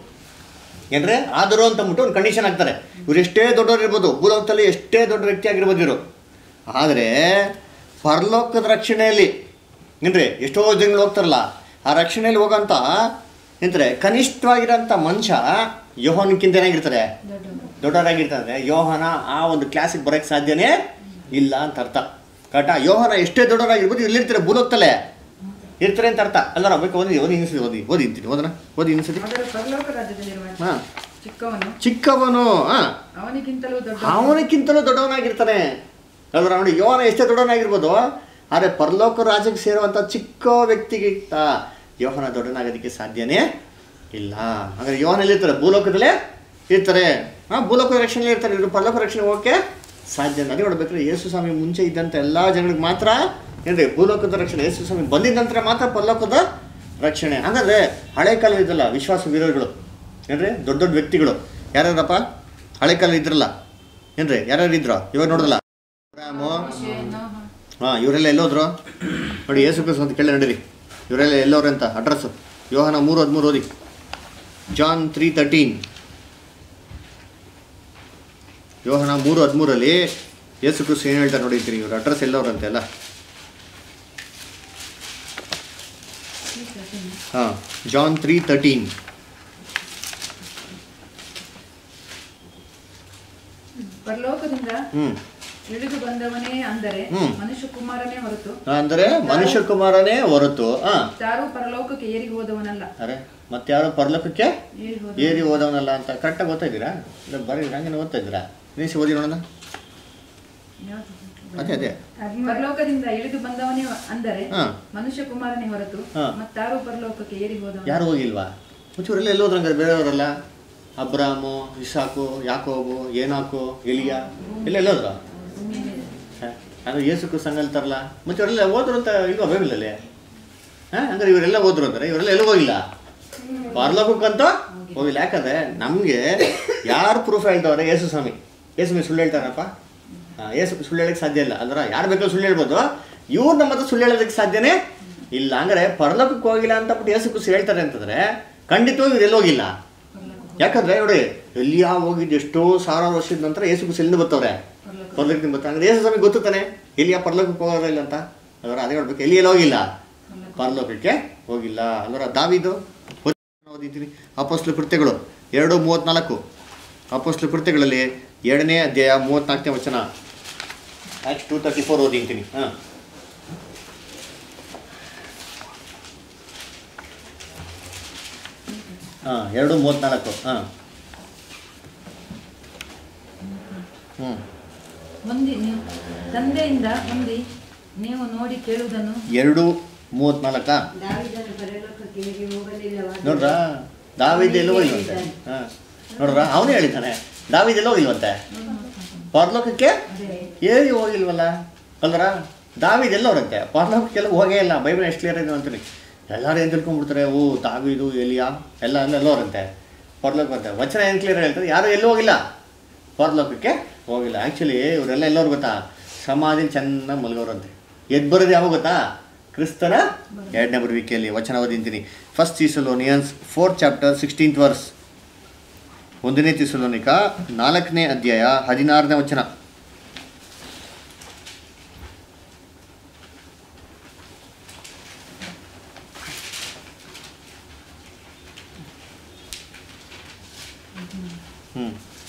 ಏನ್ರೆ ಆದರೂ ಅಂತಂದ್ಬಿಟ್ಟು ಒಂದು ಕಂಡೀಷನ್ ಹಾಕ್ತಾರೆ ಇವ್ರು ಎಷ್ಟೇ ದೊಡ್ಡವ್ರು ಇರ್ಬೋದು ಭೂಲೋಕದಲ್ಲಿ ಎಷ್ಟೇ ದೊಡ್ಡ ವ್ಯಕ್ತಿ ಆಗಿರ್ಬೋದು ಇವರು ಆದರೆ ಪರಲೋಕದ ರಕ್ಷಣೆಯಲ್ಲಿ ಏನ್ರಿ ಎಷ್ಟೋ ಜನಗಳು ಹೋಗ್ತಾರಲ್ಲ ಆ ರಕ್ಷಣೆಯಲ್ಲಿ ಹೋಗೋಂಥ ಎಂತಾರೆ ಕನಿಷ್ಠವಾಗಿರೋಂಥ ಮನುಷ್ಯ ಯೋಹನಕ್ಕಿಂತ ಏನಾಗಿರ್ತಾರೆ ದೊಡ್ಡವನು ದೊಡ್ಡವರಾಗಿರ್ತಾರೆ ಯೋಹನ ಆ ಒಂದು ಕ್ಲಾಸಿಗೆ ಬರೋಕ್ಕೆ ಸಾಧ್ಯನೇ ಇಲ್ಲ ಅಂತ ಅರ್ಥ ಕರೆಕ್ಟಾ ಯೋಹನ ಎಷ್ಟೇ ದೊಡ್ಡವರಾಗಿರ್ಬೋದು ಇಲ್ಲಿರ್ತಾರೆ ಭೂಲೋಕದಲ್ಲೇ ಇರ್ತಾರೆ ಅಂತ ಅರ್ಥ ಅಲ್ಲ ಬೇಕು ಓದಿ ಓದಿ ಇನ್ನಿಸತಿ ಓದಿ ಓದಿ ಇಂತೀನಿ ಓದನ ಓದಿ ಇನ್ನಿಸತಿ ಆದರೆ ಪರಲೋಕ ರಾಜ್ಯದಲ್ಲಿರುವ ಹಾಂ ಚಿಕ್ಕವನು ಚಿಕ್ಕವನು ಹಾಂ ಅವನಿಗಿಂತಲೂ ದೊಡ್ಡ ಅವನಕ್ಕಿಂತಲೂ ದೊಡ್ಡವನಾಗಿರ್ತಾನೆ ಅಲ್ವ ನೋಡಿ ಯೋಹನ ಎಷ್ಟೇ ದೊಡ್ಡವನಾಗಿರ್ಬೋದು ಆದರೆ ಪರಲೋಕ ರಾಜ್ಯಕ್ಕೆ ಸೇರುವಂಥ ಚಿಕ್ಕ ವ್ಯಕ್ತಿಗಿಂತ ಯೋಹನ ದೊಡ್ಡನಾಗೋದಕ್ಕೆ ಸಾಧ್ಯನೇ ಇಲ್ಲ ಹಾಗಾದ್ರೆ ಯೋಹನ ಎಲ್ಲಿರ್ತಾರೆ ಭೂಲೋಕದಲ್ಲೇ ಇರ್ತಾರೆ ಹಾಂ ಭೂಲೋಕದ ರಕ್ಷಣೆ ಇರ್ತಾರೆ ಇವರು ಪರಲೋಕ ರಕ್ಷಣೆ ಹೋಗೋಕ್ಕೆ ಸಾಧ್ಯ ಇಲ್ಲ. ಅದೇ ನೋಡ್ಬೇಕ್ರೆ ಯೇಸು ಸ್ವಾಮಿ ಮುಂಚೆ ಇದ್ದಂಥ ಎಲ್ಲ ಜನಗಳಿಗೆ ಮಾತ್ರ ಏನ್ರಿ ಭೂಲೋಕದ ರಕ್ಷಣೆ ಯೇಸು ಸ್ವಾಮಿ ಬಂದಿದ ನಂತರ ಮಾತ್ರ ಪರಲೋಕದ ರಕ್ಷಣೆ ಹಾಗಾದ್ರೆ ಹಳೆ ಕಾಲ ಇದಲ್ಲ ವಿಶ್ವಾಸ ವೀರರುಗಳು ಏನ್ರಿ ದೊಡ್ಡ ದೊಡ್ಡ ವ್ಯಕ್ತಿಗಳು ಯಾರ್ಯಾರಪ್ಪ ಹಳೆ ಕಾಲ ಇದ್ರಲ್ಲ ಏನ್ರಿ ಯಾರ್ಯಾರು ಇದ್ರು ಇವಾಗ ನೋಡಿದ್ರಲ್ಲ ಅಬ್ರಾಮು ಮೋಶೆ, ನೋಹ, ಹಾಂ ಇವರೆಲ್ಲ ಎಲ್ಲೋದ್ರು ನೋಡಿ ಯೇಸು ಕ್ರಿಸ್ತ ಅಂತ ಕೇಳಿ ನಡೀರಿ ಇವರೆಲ್ಲ ಎಲ್ಲೋರು ಅಂತ ಅಡ್ರೆಸ್ಸು ಯೋಹನ ಮೂರು ಹದಿಮೂರು ಓದಿ ಜಾನ್ ತ್ರೀ ತರ್ಟೀನ್ ಯೋಹನ ಮೂರು ಹದಿಮೂರಲ್ಲಿ ಯೇಸು ಕ್ರಿಸ್ತ ಏನು ಹೇಳ್ತಾರೆ ನೋಡಿರ್ತೀನಿ ಇವ್ರ ಅಡ್ರೆಸ್ ಎಲ್ಲವ್ರಂತೆ ಎಲ್ಲ ಹಾಂ ಜಾನ್ ತ್ರೀ ತರ್ಟೀನ್ ಪರಲೋಕದಿಂದ ಹ್ಞೂ ಇಳಿದು ಬಂದವನೇ ಅಂದರೆ ಹ್ಮ್. ಮನುಷ್ಯ ಕುಮಾರನೇ ಹೊರತು ಅಂದರೆ ಮನುಷ್ಯ ಕುಮಾರನೇ ಹೊರತು ಹಾಂ ಯಾರೂ ಪರಲೋಕಕ್ಕೆ ಏರಿ ಹೋದವನಲ್ಲ ಅರೆ ಮತ್ತಾರು ಪರಲೋಕಕ್ಕೆ ಏರಿ ಹೋದ ಏರಿ ಓದವನಲ್ಲ ಅಂತ ಕರೆಕ್ಟಾಗಿ ಓದ್ತಾ ಇದ್ದೀರಾ ಇಲ್ಲ ಬರೀ ಹಂಗೆ ಓದ್ತಾ ಇದ್ದೀರಾ ನಿಮಿಷ ಓದಿ ನೋಡೋಣ ಅದೇ ಅದೇ ಪರಲೋಕದಿಂದ ಇಳಿದು ಬಂದವನೇ ಅಂದರೆ ಹಾಂ ಮನುಷ್ಯ ಕುಮಾರನೇ ಹೊರತು ಹಾ. ಮತ್ತಾರೂ ಪರಲೋಕಕ್ಕೆ ಏರಿ ಹೋದವನ ಯಾರು ಹೋಗಿಲ್ವಾ ಮುಚ್ಚೂರೆಲ್ಲ ಎಲ್ಲಿ ಹೋದ್ರಂಗಾರೆ ಬೇರೆಯವರೆಲ್ಲ ಅಬ್ರಾಮು ಇಸಾಕು ಯಾಕೋಬು ಏನಾಕು ಎಲಿಯಾ ಎಲ್ಲ ಎಲ್ಲೋದ್ರು ಅದು ಯೇಸು ಕ್ರಿಸ್ತಂಗ್ ಅಂತಾರಲ್ಲ ಮತ್ತೆ ಇವರೆಲ್ಲ ಹೋದ್ರು ಅಂತ ಇಲ್ವಾ ಬೈಬಲಲ್ಲಿ ಹಾಂ ಹಂಗಾರೆ ಇವರೆಲ್ಲ ಹೋದ್ರು ಅಂತಾರೆ ಇವರೆಲ್ಲ ಎಲ್ಲೂ ಹೋಗಿಲ್ಲ ಪರಲೋಕಕ್ಕಂತೂ ಹೋಗಿಲ್ಲ ಯಾಕಂದ್ರೆ ನಮಗೆ ಯಾರು ಪ್ರೂಫ್ ಹೇಳ್ತವ್ರೆ ಯೇಸು ಸ್ವಾಮಿ ಯೇಸು ಸ್ವಾಮಿ ಸುಳ್ಳು ಹೇಳ್ತಾರಪ್ಪ ಹಾಂ ಯೇಸು ಸುಳ್ಳು ಹೇಳಕ್ಕೆ ಸಾಧ್ಯ ಇಲ್ಲ ಅಂದ್ರೆ ಯಾರು ಬೇಕಾದ್ರೂ ಸುಳ್ಳು ಹೇಳ್ಬೋದು ಇವ್ರು ನಮ್ಮ ಹತ್ರ ಸುಳ್ಳು ಹೇಳೋದಕ್ಕೆ ಸಾಧ್ಯನೇ ಇಲ್ಲ ಹಂಗಾರೆ ಪರಲೋಕಕ್ಕೆ ಹೋಗಿಲ್ಲ ಅಂತ ಬಿಟ್ಟು ಯೇಸು ಕ್ರಿಸ್ತ ಹೇಳ್ತಾರೆ ಅಂತಂದ್ರೆ ಖಂಡಿತವಾಗಿ ಇವ್ರು ಎಲ್ಲಿ ಹೋಗಿಲ್ಲ ಯಾಕಂದ್ರೆ ನೋಡಿ ಎಲ್ಲಿಯಾ ಹೋಗಿದ್ದು ಎಷ್ಟೋ ಸಾವಿರಾರು ವರ್ಷದ ನಂತರ ಯೇಸು ಕ್ರಿಸ್ತ ಎಲ್ಲಿಂದ ಬರ್ತಾವ್ರೆ ಪರ್ಲೋಕದಿಂದ ಬರ್ತಾರೆ ಅಂದ್ರೆ ಯೇಸು ಸ್ವಾಮಿ ಗೊತ್ತು ತಾನೆ ಎಲ್ಲಿಯ ಪರಲೋಕಕ್ಕೆ ಹೋಗೋದಿಲ್ಲ ಅಂತ ಅದರ ಅದೇ ಹೇಳ್ಬೇಕು ಎಲ್ಲಿ ಎಲ್ಲಿ ಹೋಗಿಲ್ಲ ಪರಲೋಕಕ್ಕೆ ಹೋಗಿಲ್ಲ ಅದರ ದಾವಿದು ಓದಿದ್ದೀನಿ ಅಪೋಸ್ಲು ಕೃತ್ಯಗಳು ಎರಡು ಮೂವತ್ತ್ನಾಲ್ಕು ಅಪೋಸ್ಲು ಕೃತ್ಯಗಳಲ್ಲಿ ಎರಡನೇ ಅಧ್ಯಾಯ ಮೂವತ್ತ್ನಾಲ್ಕನೇ ವಚನ ಆ್ಯಕ್ಟ್ ಟೂ ತರ್ಟಿ ಫೋರ್ ಓದಿದ್ದೀನಿ ಹಾಂ ಹಾಂ ಎರಡು ಮೂವತ್ತ್ನಾಲ್ಕು ಹಾಂ ಹ್ಞೂ ಹೊಂದಿ ನೀವು ತಂದೆಯಿಂದ ಹೊಂದಿ ನೀವು ನೋಡಿ ಕೇಳುವುದನ್ನು ಎರಡು ಮೂವತ್ತ್ನಾಲ್ಕಾ ದಾವಿದನು ಪರಲೋಕಕ್ಕೆ ಹೇಗೆ ಹೋಗಲಿಲ್ಲವಾದ ನೋಡ್ರ ದಾವಿದ ಎಲ್ಲೋ ಇಲ್ವಂತೆ ಹಾಂ ನೋಡ್ರ ಅವನೇ ಹೇಳಿದ್ದಾನೆ ದಾವಿದ ಎಲ್ಲೋ ಇಲ್ವಂತೆ ಪರಲೋಕಕ್ಕೆ ಏರಿ ಹೋಗಿಲ್ವಲ್ಲ ಅಲ್ರ ದಾವಿದ ಎಲ್ಲೋರಂತೆ ಪರಲೋಕಕ್ಕೆಲ್ಲ ಹೋಗೇ ಇಲ್ಲ ಬೈಬಲ್ ಎಷ್ಟು ಕ್ಲಿಯರ್ ಇದೆ ಅಂತೀನಿ ಎಲ್ಲರೂ ಏನು ತಿಳ್ಕೊಂಡ್ಬಿಡ್ತಾರೆ ಓ ದಾವಿದು ಎಲಿಯಾ ಎಲ್ಲ ಎಲ್ಲ ಎಲ್ಲೋರಂತೆ ಪರಲೋಕ ಅಂತೆ ವಚನ ಏನು ಕ್ಲಿಯರ್ ಹೇಳ್ತಾರೆ ಯಾರು ಎಲ್ಲೂ ಹೋಗಿಲ್ಲ ಪರಲೋಕಕ್ಕೆ ಹೋಗಿಲ್ಲ ಆ್ಯಕ್ಚುಲಿ ಇವರೆಲ್ಲ ಎಲ್ಲೋರು ಗೊತ್ತಾ ಸಮಾಧಿ ಚೆನ್ನಾಗಿ ಮಲಗೋರಂತೆ ಎದ್ದು ಬರೋದು ಯಾವಾಗ ಗೊತ್ತಾ ಕ್ರಿಸ್ತನ ಎರಡನೇ ಬರುವಿಕೆಯಲ್ಲಿ ವಚನ ಓದಿಂತೀನಿ first Thessalonians fourth chapter sixteenth verse ಒಂದನೇ ತಿಸಲೋನಿಕ ನಾಲ್ಕನೇ ಅಧ್ಯಾಯ ಹದಿನಾರನೇ ವಚನ ಹ್ಞೂ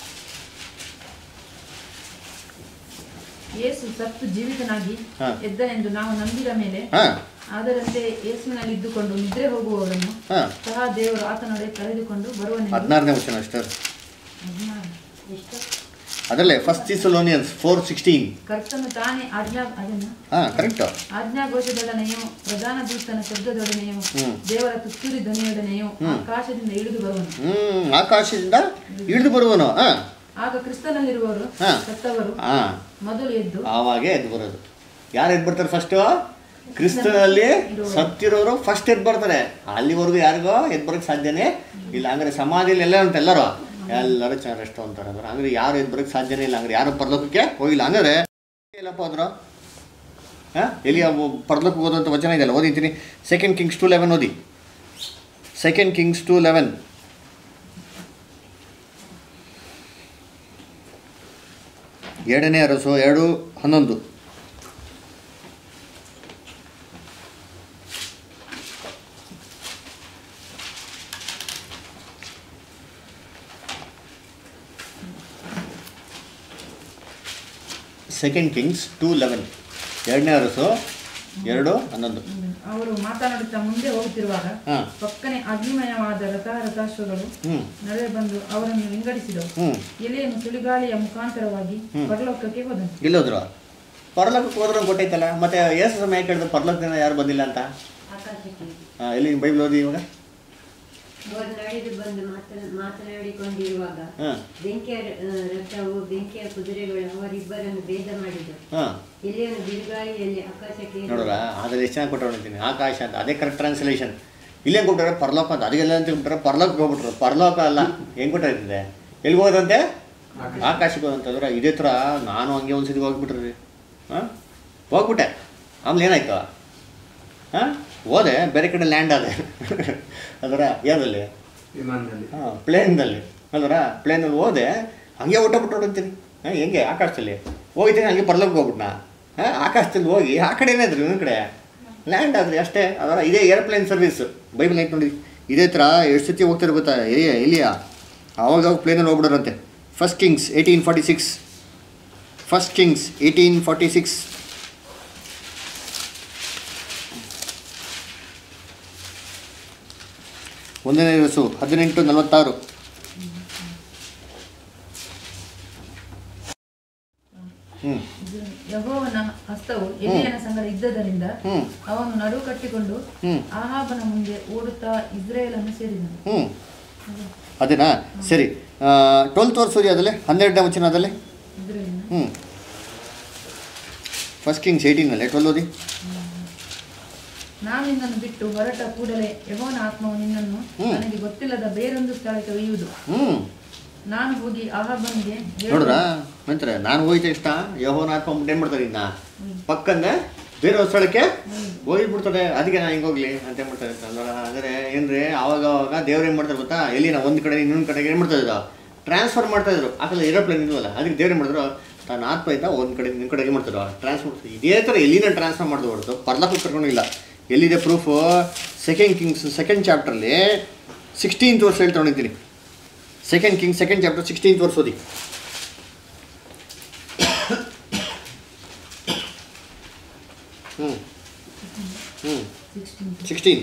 ಯೇಸು ಸತ್ತು ಜೀವಿತನಾಗಿ ಹಾ. ಎದ್ದ ಎಂದು ನಾವು ನಂಬಿದ ಮೇಲೆ ಹಾಂ ಅದರಂತೆ ಯೇಸುವಿನಲ್ಲಿ ಇದ್ದುಕೊಂಡು ನಿದ್ರೆ ಹೋಗುವವರನ್ನು ಹಾಂ ಸಹ ದೇವರು ಆತನೊಡೆ ಕರೆದುಕೊಂಡು ಬರುವನೆಂದು ಹದಿನಾರನೇ ವಚನ ಅಷ್ಟರ್ ಹದಿನಾರು. ಎಷ್ಟು ಅದರಲ್ಲೇ ಫಸ್ಟ್ ತಿಸಲೋನಿಯನ್ಸ್ ಫೋರ್ ಸಿಕ್ಸ್ಟೀನ್ ಕರ್ತನು ತಾನೇ ಆಜ್ಞಾ ಅದನ್ನು ಹಾಂ ಕರೆಕ್ಟು ಆಜ್ಞಾಘೋಷದೊಡನೆಯೂ ಪ್ರಧಾನ ದೂತನ ಶಬ್ದದೊಡನೆಯೂ ಹ್ಮ್. ದೇವರ ತುತ್ತೂರಿ ಧ್ವನಿಯೊಡನೆಯೂ ಆಕಾಶದಿಂದ ಇಳಿದು ಬರುವನು ಹ್ಞೂ ಆಕಾಶದಿಂದ ಇಳಿದು ಬರುವನು ಹಾಂ ಆಗ ಕ್ರಿಸ್ತನಲ್ಲಿರುವವರು ಹಾ. ಸತ್ತವರು ಹಾಂ ಮೊದಲು ಎದ್ದು ಆವಾಗೇ ಎದ್ದು ಬರೋದು ಯಾರು ಎದ್ದು ಬರ್ತಾರೆ ಫಸ್ಟು ಕ್ರಿಸ್ತನಲ್ಲಿ ಸತ್ತಿರೋರು ಫಸ್ಟ್ ಎದ್ದು ಬರ್ತಾರೆ ಅಲ್ಲಿವರೆಗೂ ಯಾರಿಗೋ ಎದ್ದು ಬರೋಕ್ಕೆ ಸಾಧ್ಯನೇ ಇಲ್ಲ ಹಂಗಾರೆ ಸಮಾಧಿಯಲ್ಲಿ ಎಲ್ಲ ಅಂತ ಎಲ್ಲರೂ ಎಲ್ಲರೂ ಚೆನ್ನಾಗಿ ರೆಸ್ಟ್ ಅಂತಾರೆ ಅಂದ್ರೆ ಹಂಗಾರೆ ಯಾರು ಎದ್ದು ಬರೋಕ್ಕೆ ಸಾಧ್ಯನೇ ಇಲ್ಲ ಹಂಗಾರೆ ಯಾರು ಪರಲೋಕಕ್ಕೆ ಹೋಗಿಲ್ಲ ಹಂಗಾರೆ ಎಲ್ಲಪ್ಪ ಹೋದ್ರು ಹಾಂ ಎಲ್ಲಿ ಅವು ಪರಲೋಕಕ್ಕೆ ಹೋದಂಥ ವಚನ ಇದೆಯಲ್ಲ ಓದಿದ್ದೀನಿ ಸೆಕೆಂಡ್ ಕಿಂಗ್ಸ್ ಟು ಲೆವೆನ್ ಓದಿ ಸೆಕೆಂಡ್ ಕಿಂಗ್ಸ್ ಟು ಲೆವೆನ್ ಎರಡನೇ ಅರಸು ಎರಡು ಹನ್ನೊಂದು ಸೆಕೆಂಡ್ ಕಿಂಗ್ಸ್ ಟು ಲೆವೆನ್ ಎರಡನೇ ಅರಸು ಎರಡು ಹನ್ನೊಂದು ಅವರು ಮಾತನಾಡುತ್ತಾ ಮುಂದೆ ಹೋಗುತ್ತಿರುವಾಗ ಹಾಂ ಪಕ್ಕನೆ ಅಗ್ನಿಮಯವಾದ ರಥ ರಥಾಶ್ವಗಳು ಹ್ಞೂ ನಡುವೆ ಬಂದು ಅವರನ್ನು ವಿಂಗಡಿಸಿದವು ಹ್ಞೂ ಎಲೆಯನ್ನು ಸುಳಿಗಾಳಿಯ ಮುಖಾಂತರವಾಗಿ ಪರಲೋಕಕ್ಕೆ ಹೋದನು ಇಲ್ಲೋದ್ರು ಪರಲೋಕಕ್ಕೆ ಹೋದ್ರು ಅಂತ ಗೊತ್ತೈತಲ್ಲ ಮತ್ತೆ ಏಸು ಸಮಯ ಕೇಳಿದ್ರೆ ಪರಲೋಕದಿಂದ ಯಾರು ಬಂದಿಲ್ಲ ಅಂತ ಆಕಾಶಕ್ಕೆ ಹಾಂ ಎಲ್ಲಿ ಬೈಬಲ್ ಓದಿ ಇವಾಗ ಅವರು ನಡೆದು ಬಂದು ಮಾತನ ಮಾತನಾಡಿಕೊಂಡಿರುವಾಗ ಹಾಂ ಬೆಂಕಿಯ ರ- ರಥವು ಬೆಂಕಿಯ ಕುದುರೆಗಳು ಅವರಿಬ್ಬರನ್ನು ಭೇದ ಮಾಡಿದರು ಹಾಂ ಎಲೆಯನ್ನು ಬಿರುಗಾಳಿಯಲ್ಲಿ ಆಕಾಶಕ್ಕೆ ನೋಡ್ರ ಅದ್ರಲ್ಲಿ ಎಷ್ಟು ಚೆನ್ನಾಗಿ ಕೊಟ್ಟವನಿದ್ದೀನಿ ಆಕಾಶ ಅಂತ ಅದೇ ಕರೆಕ್ಟ್ ಟ್ರಾನ್ಸ್ಲೇಷನ್ ಇಲ್ಲೇ ಕೊಟ್ಟಾರೆ ಪರಲೋಕ ಅಂತ ಅದಕ್ಕೆಲ್ಲ ಅಂತ ಬಿಟ್ರೆ ಪರಲೋಕಕ್ಕೆ ಹೋಗ್ಬಿಟ್ರು ಪರಲೋಕ ಅಲ್ಲ ಹೆಂಗೆ ಕೊಟ್ಟಿರ್ತದೆ ಎಲ್ಲಿಗೆ ಹೋದಂತೆ ಆಕಾಶಕ್ಕೆ ಹೋದಂತಂದ್ರೆ ಇದೇ ಥರ ನಾನು ಹಂಗೆ ಒಂದು ಸತಿ ಹೋಗ್ಬಿಟ್ರಿ ಹಾಂ ಹೋಗ್ಬಿಟ್ಟೆ ಆಮೇಲೆ ಏನಾಯ್ತು ಹಾಂ ಹೋದೆ ಬೇರೆ ಕಡೆ ಲ್ಯಾಂಡ್ ಆದೆ ಅದರ ಯಾವುದಲ್ಲಿ ವಿಮಾನದಲ್ಲಿ ಹಾಂ ಪ್ಲೇನ್ದಲ್ಲಿ ಅಲ್ವರ ಪ್ಲೇನಲ್ಲಿ ಹೋದೆ ಹಂಗೆ ಊಟ ಬಿಟ್ಟು ಹೊಡಂತೀನಿ ಹಾಂ ಹೆಂಗೆ ಆಕಾಶದಲ್ಲಿ ಹೋಗಿದ್ದೀನಿ ಹಂಗೆ ಬರ್ಲಕ್ಕೆ ಹೋಗ್ಬಿಟ್ನಾ ಹಾಂ ಆಕಾಶದಲ್ಲಿ ಹೋಗಿ ಆ ಕಡೆ ಏನಾದ್ರಿ ಇನ್ನೊಂದು ಕಡೆ ಲ್ಯಾಂಡ್ ಆದ್ರಿ ಅಷ್ಟೇ ಅದರ ಇದೇ ಏರ್ಪ್ಲೇನ್ ಸರ್ವಿಸ್ ಬೈಬಲ್ ಐತೆ ನೋಡಿ ಇದೇ ಥರ ಎಷ್ಟು ಸತಿ ಹೋಗ್ತಾರೆ ಗೊತ್ತಾ ಎಲ್ಲಿಯ ಎಲ್ಲಿಯ ಅವಾಗ ಅವಾಗ ಪ್ಲೇನಲ್ಲಿ ಹೋಗ್ಬಿಡೋರಂತೆ first Kings eighteen forty six first Kings eighteen forty six ಒಂದನೇ ದಿವಸ ಹದಿನೆಂಟು ನಲವತ್ತಾರು ಹ್ಞೂ ಇದು ಯೆಹೋವನ ಹಸ್ತವು ಎಲಿಯನ ಸಂಗಡ ಇದ್ದದರಿಂದ ಹ್ಞೂ ಅವನು ನಡು ಕಟ್ಟಿಕೊಂಡು ಹ್ಞೂ ಆಹಾಬನ ಮುಂದೆ ಓಡುತ್ತಾ ಇಸ್ರೇಲನ್ನು ಸೇರಿದನು ಹ್ಞೂ ಅದೇನಾ ಸರಿ ಟ್ವೆಲ್ತ್ ವರ್ಷ ಅದಲ್ಲೇ ಹನ್ನೆರಡನೇ ವಚನ ಅದಲ್ಲೇ ಇಸ್ರೇಲನ್ನು ಹ್ಞೂ ಫಸ್ಟ್ ಕಿಂಗ್ಸ್ ಏಯ್ಟೀನಲ್ಲೇ ಟ್ವೆಲ್ ಓದಿ ನಾನು ನಿನ್ನನ್ನು ಬಿಟ್ಟು ಹೊರಟ ಕೂಡಲೇ ಯೆಹೋವನ ಆತ್ಮವು ನಿನ್ನನ್ನು ಹ್ಮ್. ನನಗೆ ಗೊತ್ತಿಲ್ಲದ ಬೇರೊಂದು ಸ್ಥಳಕ್ಕೆ ಒಯ್ಯುವುದು ಹ್ಞೂ ನಾನು ಹೋಗಿ ಆಹಾಬನಿಗೆ ನೋಡ್ರಾ ನಂತರ ನಾನು ಹೋಯ್ತು ಇಷ್ಟ ಯಹೋನ ಹಾಕೊಂಡ್ಬಿಟ್ಟು ಏನು ಮಾಡ್ತಾರೆ ಇನ್ನ ಪಕ್ಕಂದ ಬೇರೆ ಒಂದು ಸ್ಥಳಕ್ಕೆ ಹೋಗಿಬಿಡ್ತಾರೆ ಅದಕ್ಕೆ ನಾನು ಹಿಂಗೆ ಹೋಗ್ಲಿ ಅಂತ ಏನ್ ಮಾಡ್ತಾರೆ ಅಲ್ವಾ ಅಂದರೆ ಏನ್ರಿ ಆವಾಗ ಅವಾಗ ದೇವ್ರು ಏನು ಮಾಡ್ತಾರೆ ಗೊತ್ತಾ ಎಲ್ಲಿನ ಒಂದು ಕಡೆ ಇನ್ನೊಂದು ಕಡೆಗೆ ಏನು ಮಾಡ್ತಾ ಇದ್ರು ಟ್ರಾನ್ಸ್ಫರ್ ಮಾಡ್ತಾ ಇದ್ರು ಆಕಲ್ಲ ಏರೋಪ್ಲೇನ್ ಇಲ್ವಲ್ಲ ಅದಕ್ಕೆ ದೇವ್ರು ಏನು ಮಾಡಿದ್ರು ತನ್ನ ಆತ್ಮ ಇದ್ದ ಒಂದು ಕಡೆ ಇನ್ನೊಂದು ಕಡೆಗೆ ಮಾಡ್ತಾರೆ ಟ್ರಾನ್ಸ್ಫರ್ ಇದೇ ಥರ ಎಲ್ಲಿನ ಟ್ರಾನ್ಸ್ಫರ್ ಮಾಡಿದ್ರು ಹೊರತು ಪರ್ಲಕ್ಕೆ ಕರ್ಕೊಂಡಿಲ್ಲ ಎಲ್ಲಿದೆ ಪ್ರೂಫು ಸೆಕೆಂಡ್ ಕಿಂಗ್ಸ್ ಸೆಕೆಂಡ್ ಚಾಪ್ಟ್ರಲ್ಲಿ ಸಿಕ್ಸ್ಟೀನ್ತ್ ವರ್ಷ ಹೇಳಿ ತೊಗೊಂಡಿದ್ದೀನಿ second King second chapter sixteenth ವರ್ಷ ಓದಿ ಹ್ಞೂ ಹ್ಞೂ ಸಿಕ್ಸ್ಟೀನ್ ಸಿಕ್ಸ್ಟೀನ್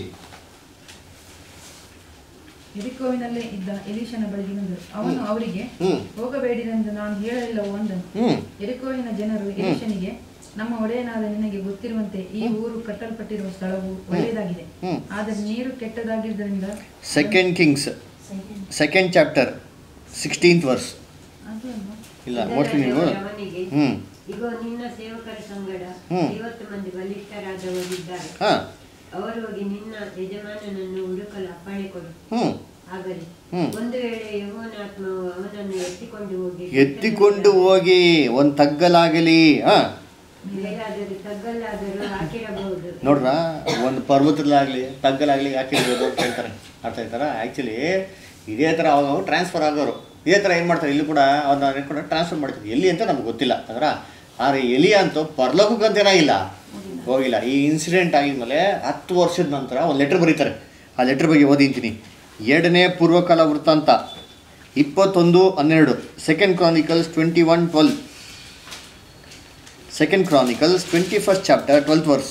ಎರಿಕೋವಿನಲ್ಲೇ ಇದ್ದ ಎಲೀಶನ ಬಳಿಗೆ ಬಂದರು ಅವನು ಅವರಿಗೆ ಹ್ಞೂ ಹೋಗಬೇಡಿರೆಂದು ನಾನು ಹೇಳಲಿಲ್ಲವೋ ಅಂದನು ಹ್ಞೂ ಎರಿಕೋವಿನ ಜನರು ಎಲೀಶನಿಗೆ ನಮ್ಮ ಒಡೆಯನಾದ ನಿನಗೆ ಗೊತ್ತಿರುವಂತೆ ಈ ಊರು ಕಟ್ಟಲ್ಪಟ್ಟಿರುವ ಸ್ಥಳವು ಒಳ್ಳೆಯದಾಗಿದೆ ಹ್ಮ್. ಆದರೆ ನೀರು ಕೆಟ್ಟದಾಗಿದ್ದರಿಂದ second Kings second chapter sixteenth verse ಅದು ಅಲ್ವಾ? ಇಲ್ಲ ಮೋಸ್ಟ್ಲಿ ನೀವು ಅವನಿಗೆ ಹ್ಞೂ ಇಗೋ ನಿನ್ನ ಸೇವಕರ ಸಂಗಡ ಹ್ಮ್. ಐವತ್ತು ಮಂದಿ ಬಲಿಷ್ಠರಾದವರಿದ್ದಾರೆ ಹಾಂ ಅವರು ಹೋಗಿ ನಿನ್ನ ಯಜಮಾನನನ್ನು ಹುಡುಕಲು ಅಪ್ಪಣೆ ಕೊಡು ಹ್ಞೂ ಆಗಲಿ ಹ್ಮ್. ಒಂದು ವೇಳೆ ಯಹೋವನಾತ್ಮವು ಅವನನ್ನು ಎತ್ತಿಕೊಂಡು ಹೋಗಿ ಎತ್ತಿಕೊಂಡು ಹೋಗಿ ಒಂದು ತಗ್ಗಲಾಗಲಿ ಹಾಂ ಬೇರಾದರೂ ತಗ್ಗಲ್ಲಾದರೂ ಹಾಕಿರಬಹುದು ನೋಡ್ರ ಒಂದು ಪರ್ವತದಲ್ಲಾಗಲಿ ತಗ್ಗಲಾಗಲಿ ಹಾಕಿರ್ಬೋದು ಅಂತ ಹೇಳ್ತಾರೆ ಅರ್ಥ ಆಯ್ತಾರ ಆ್ಯಕ್ಚುಲಿ ಇದೇ ಥರ ಅವಾಗ ಅವ್ರು ಟ್ರಾನ್ಸ್ಫರ್ ಆಗೋರು ಇದೇ ಥರ ಏನು ಮಾಡ್ತಾರೆ ಇಲ್ಲಿ ಕೂಡ ಅವ್ರನ್ನ ಕೂಡ ಟ್ರಾನ್ಸ್ಫರ್ ಮಾಡ್ತಾರೆ ಎಲ್ಲಿ ಅಂತ ನಮ್ಗೆ ಗೊತ್ತಿಲ್ಲ ಅದರ ಆದರೆ ಎಲಿ ಅಂತೂ ಪರ್ಲೋಕಕ್ಕಂತ ಏನಾಗಿಲ್ಲ ಹೋಗಿಲ್ಲ ಈ ಇನ್ಸಿಡೆಂಟ್ ಆಗಿದ್ಮೇಲೆ ಹತ್ತು ವರ್ಷದ ನಂತರ ಒಂದು ಲೆಟ್ರ್ ಬರೀತಾರೆ ಆ ಲೆಟ್ರ್ ಬಗ್ಗೆ ಓದಿಂತೀನಿ ಎರಡನೇ ಪೂರ್ವಕಾಲ ವೃತ್ತಾಂತ ಇಪ್ಪತ್ತೊಂದು ಹನ್ನೆರಡು second Chronicles twenty one twelve second Chronicles twenty first chapter twelfth verse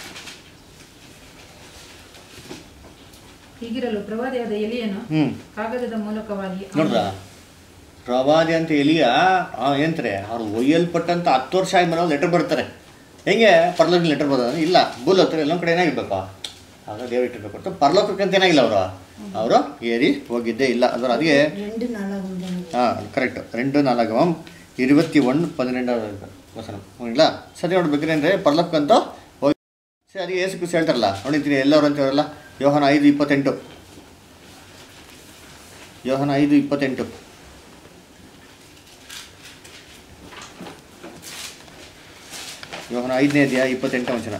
ಹೀಗಿರಲು ಪ್ರವಾದಿಯಾದ ಎಲಿಯನು ಹ್ಞೂ ಕಾಗದದ ಮೂಲಕವಾಗಿ ನೋಡ್ರ ಪ್ರವಾದಿ ಅಂತ ಎಲಿಯ ಏನಂತಾರೆ ಅವ್ರು ಒಯ್ಯಲ್ಪಟ್ಟಂತ ಹತ್ತು ವರ್ಷ ಆದ್ಮೇಲೆ ಒಂದು ಲೆಟರ್ ಬರ್ತಾರೆ ಹೆಂಗೆ ಪರ್ಲೋಕ ಲೆಟರ್ ಬರೋದು ಇಲ್ಲ ಭೂಲ್ ಹತ್ರ ಎಲ್ಲೊಂದು ಕಡೆ ಏನಾಗಿರ್ಬೇಕು ಆಗ ದೇವ್ರು ಇಟ್ಟಿರ್ಬೇಕು ಹೊರ್ತು ಪರಲೋಕಕ್ಕಂತ ಏನಾಗಿಲ್ಲ ಅವರು ಅವರು ಏರಿ ಹೋಗಿದ್ದೇ ಇಲ್ಲ ಅದರ ಅದಕ್ಕೆ ரெண்டு நாளாக உண்டானது ಹಾಂ ಕರೆಕ್ಟ್ ரெண்டு ನಾಲ್ಕು இருபத்தி ஒன்று பன்னிரெண்டாவது ವಸನ ಇಲ್ಲ ಸರಿ ನೋಡ್ಬೇಕ್ರಿ ಅಂದರೆ ಪರ್ಲಕ್ಕಂತ ಹೋಗಿ ಸರಿ ಅದಕ್ಕೆ ಏಸು ಖುಷಿ ಹೇಳ್ತಾರಲ್ಲ ನೋಡಿದ್ದೀನಿ ಎಲ್ಲರೂ ಅಂತೇವರಲ್ಲ ಯೋಹನ ಐದು ಇಪ್ಪತ್ತೆಂಟು ಯೋಹನ ಐದು ಇಪ್ಪತ್ತೆಂಟು ಯೋಹನ ಐದನೇ ಅಧ್ಯಾಯ ಇಪ್ಪತ್ತೆಂಟು ವಚನ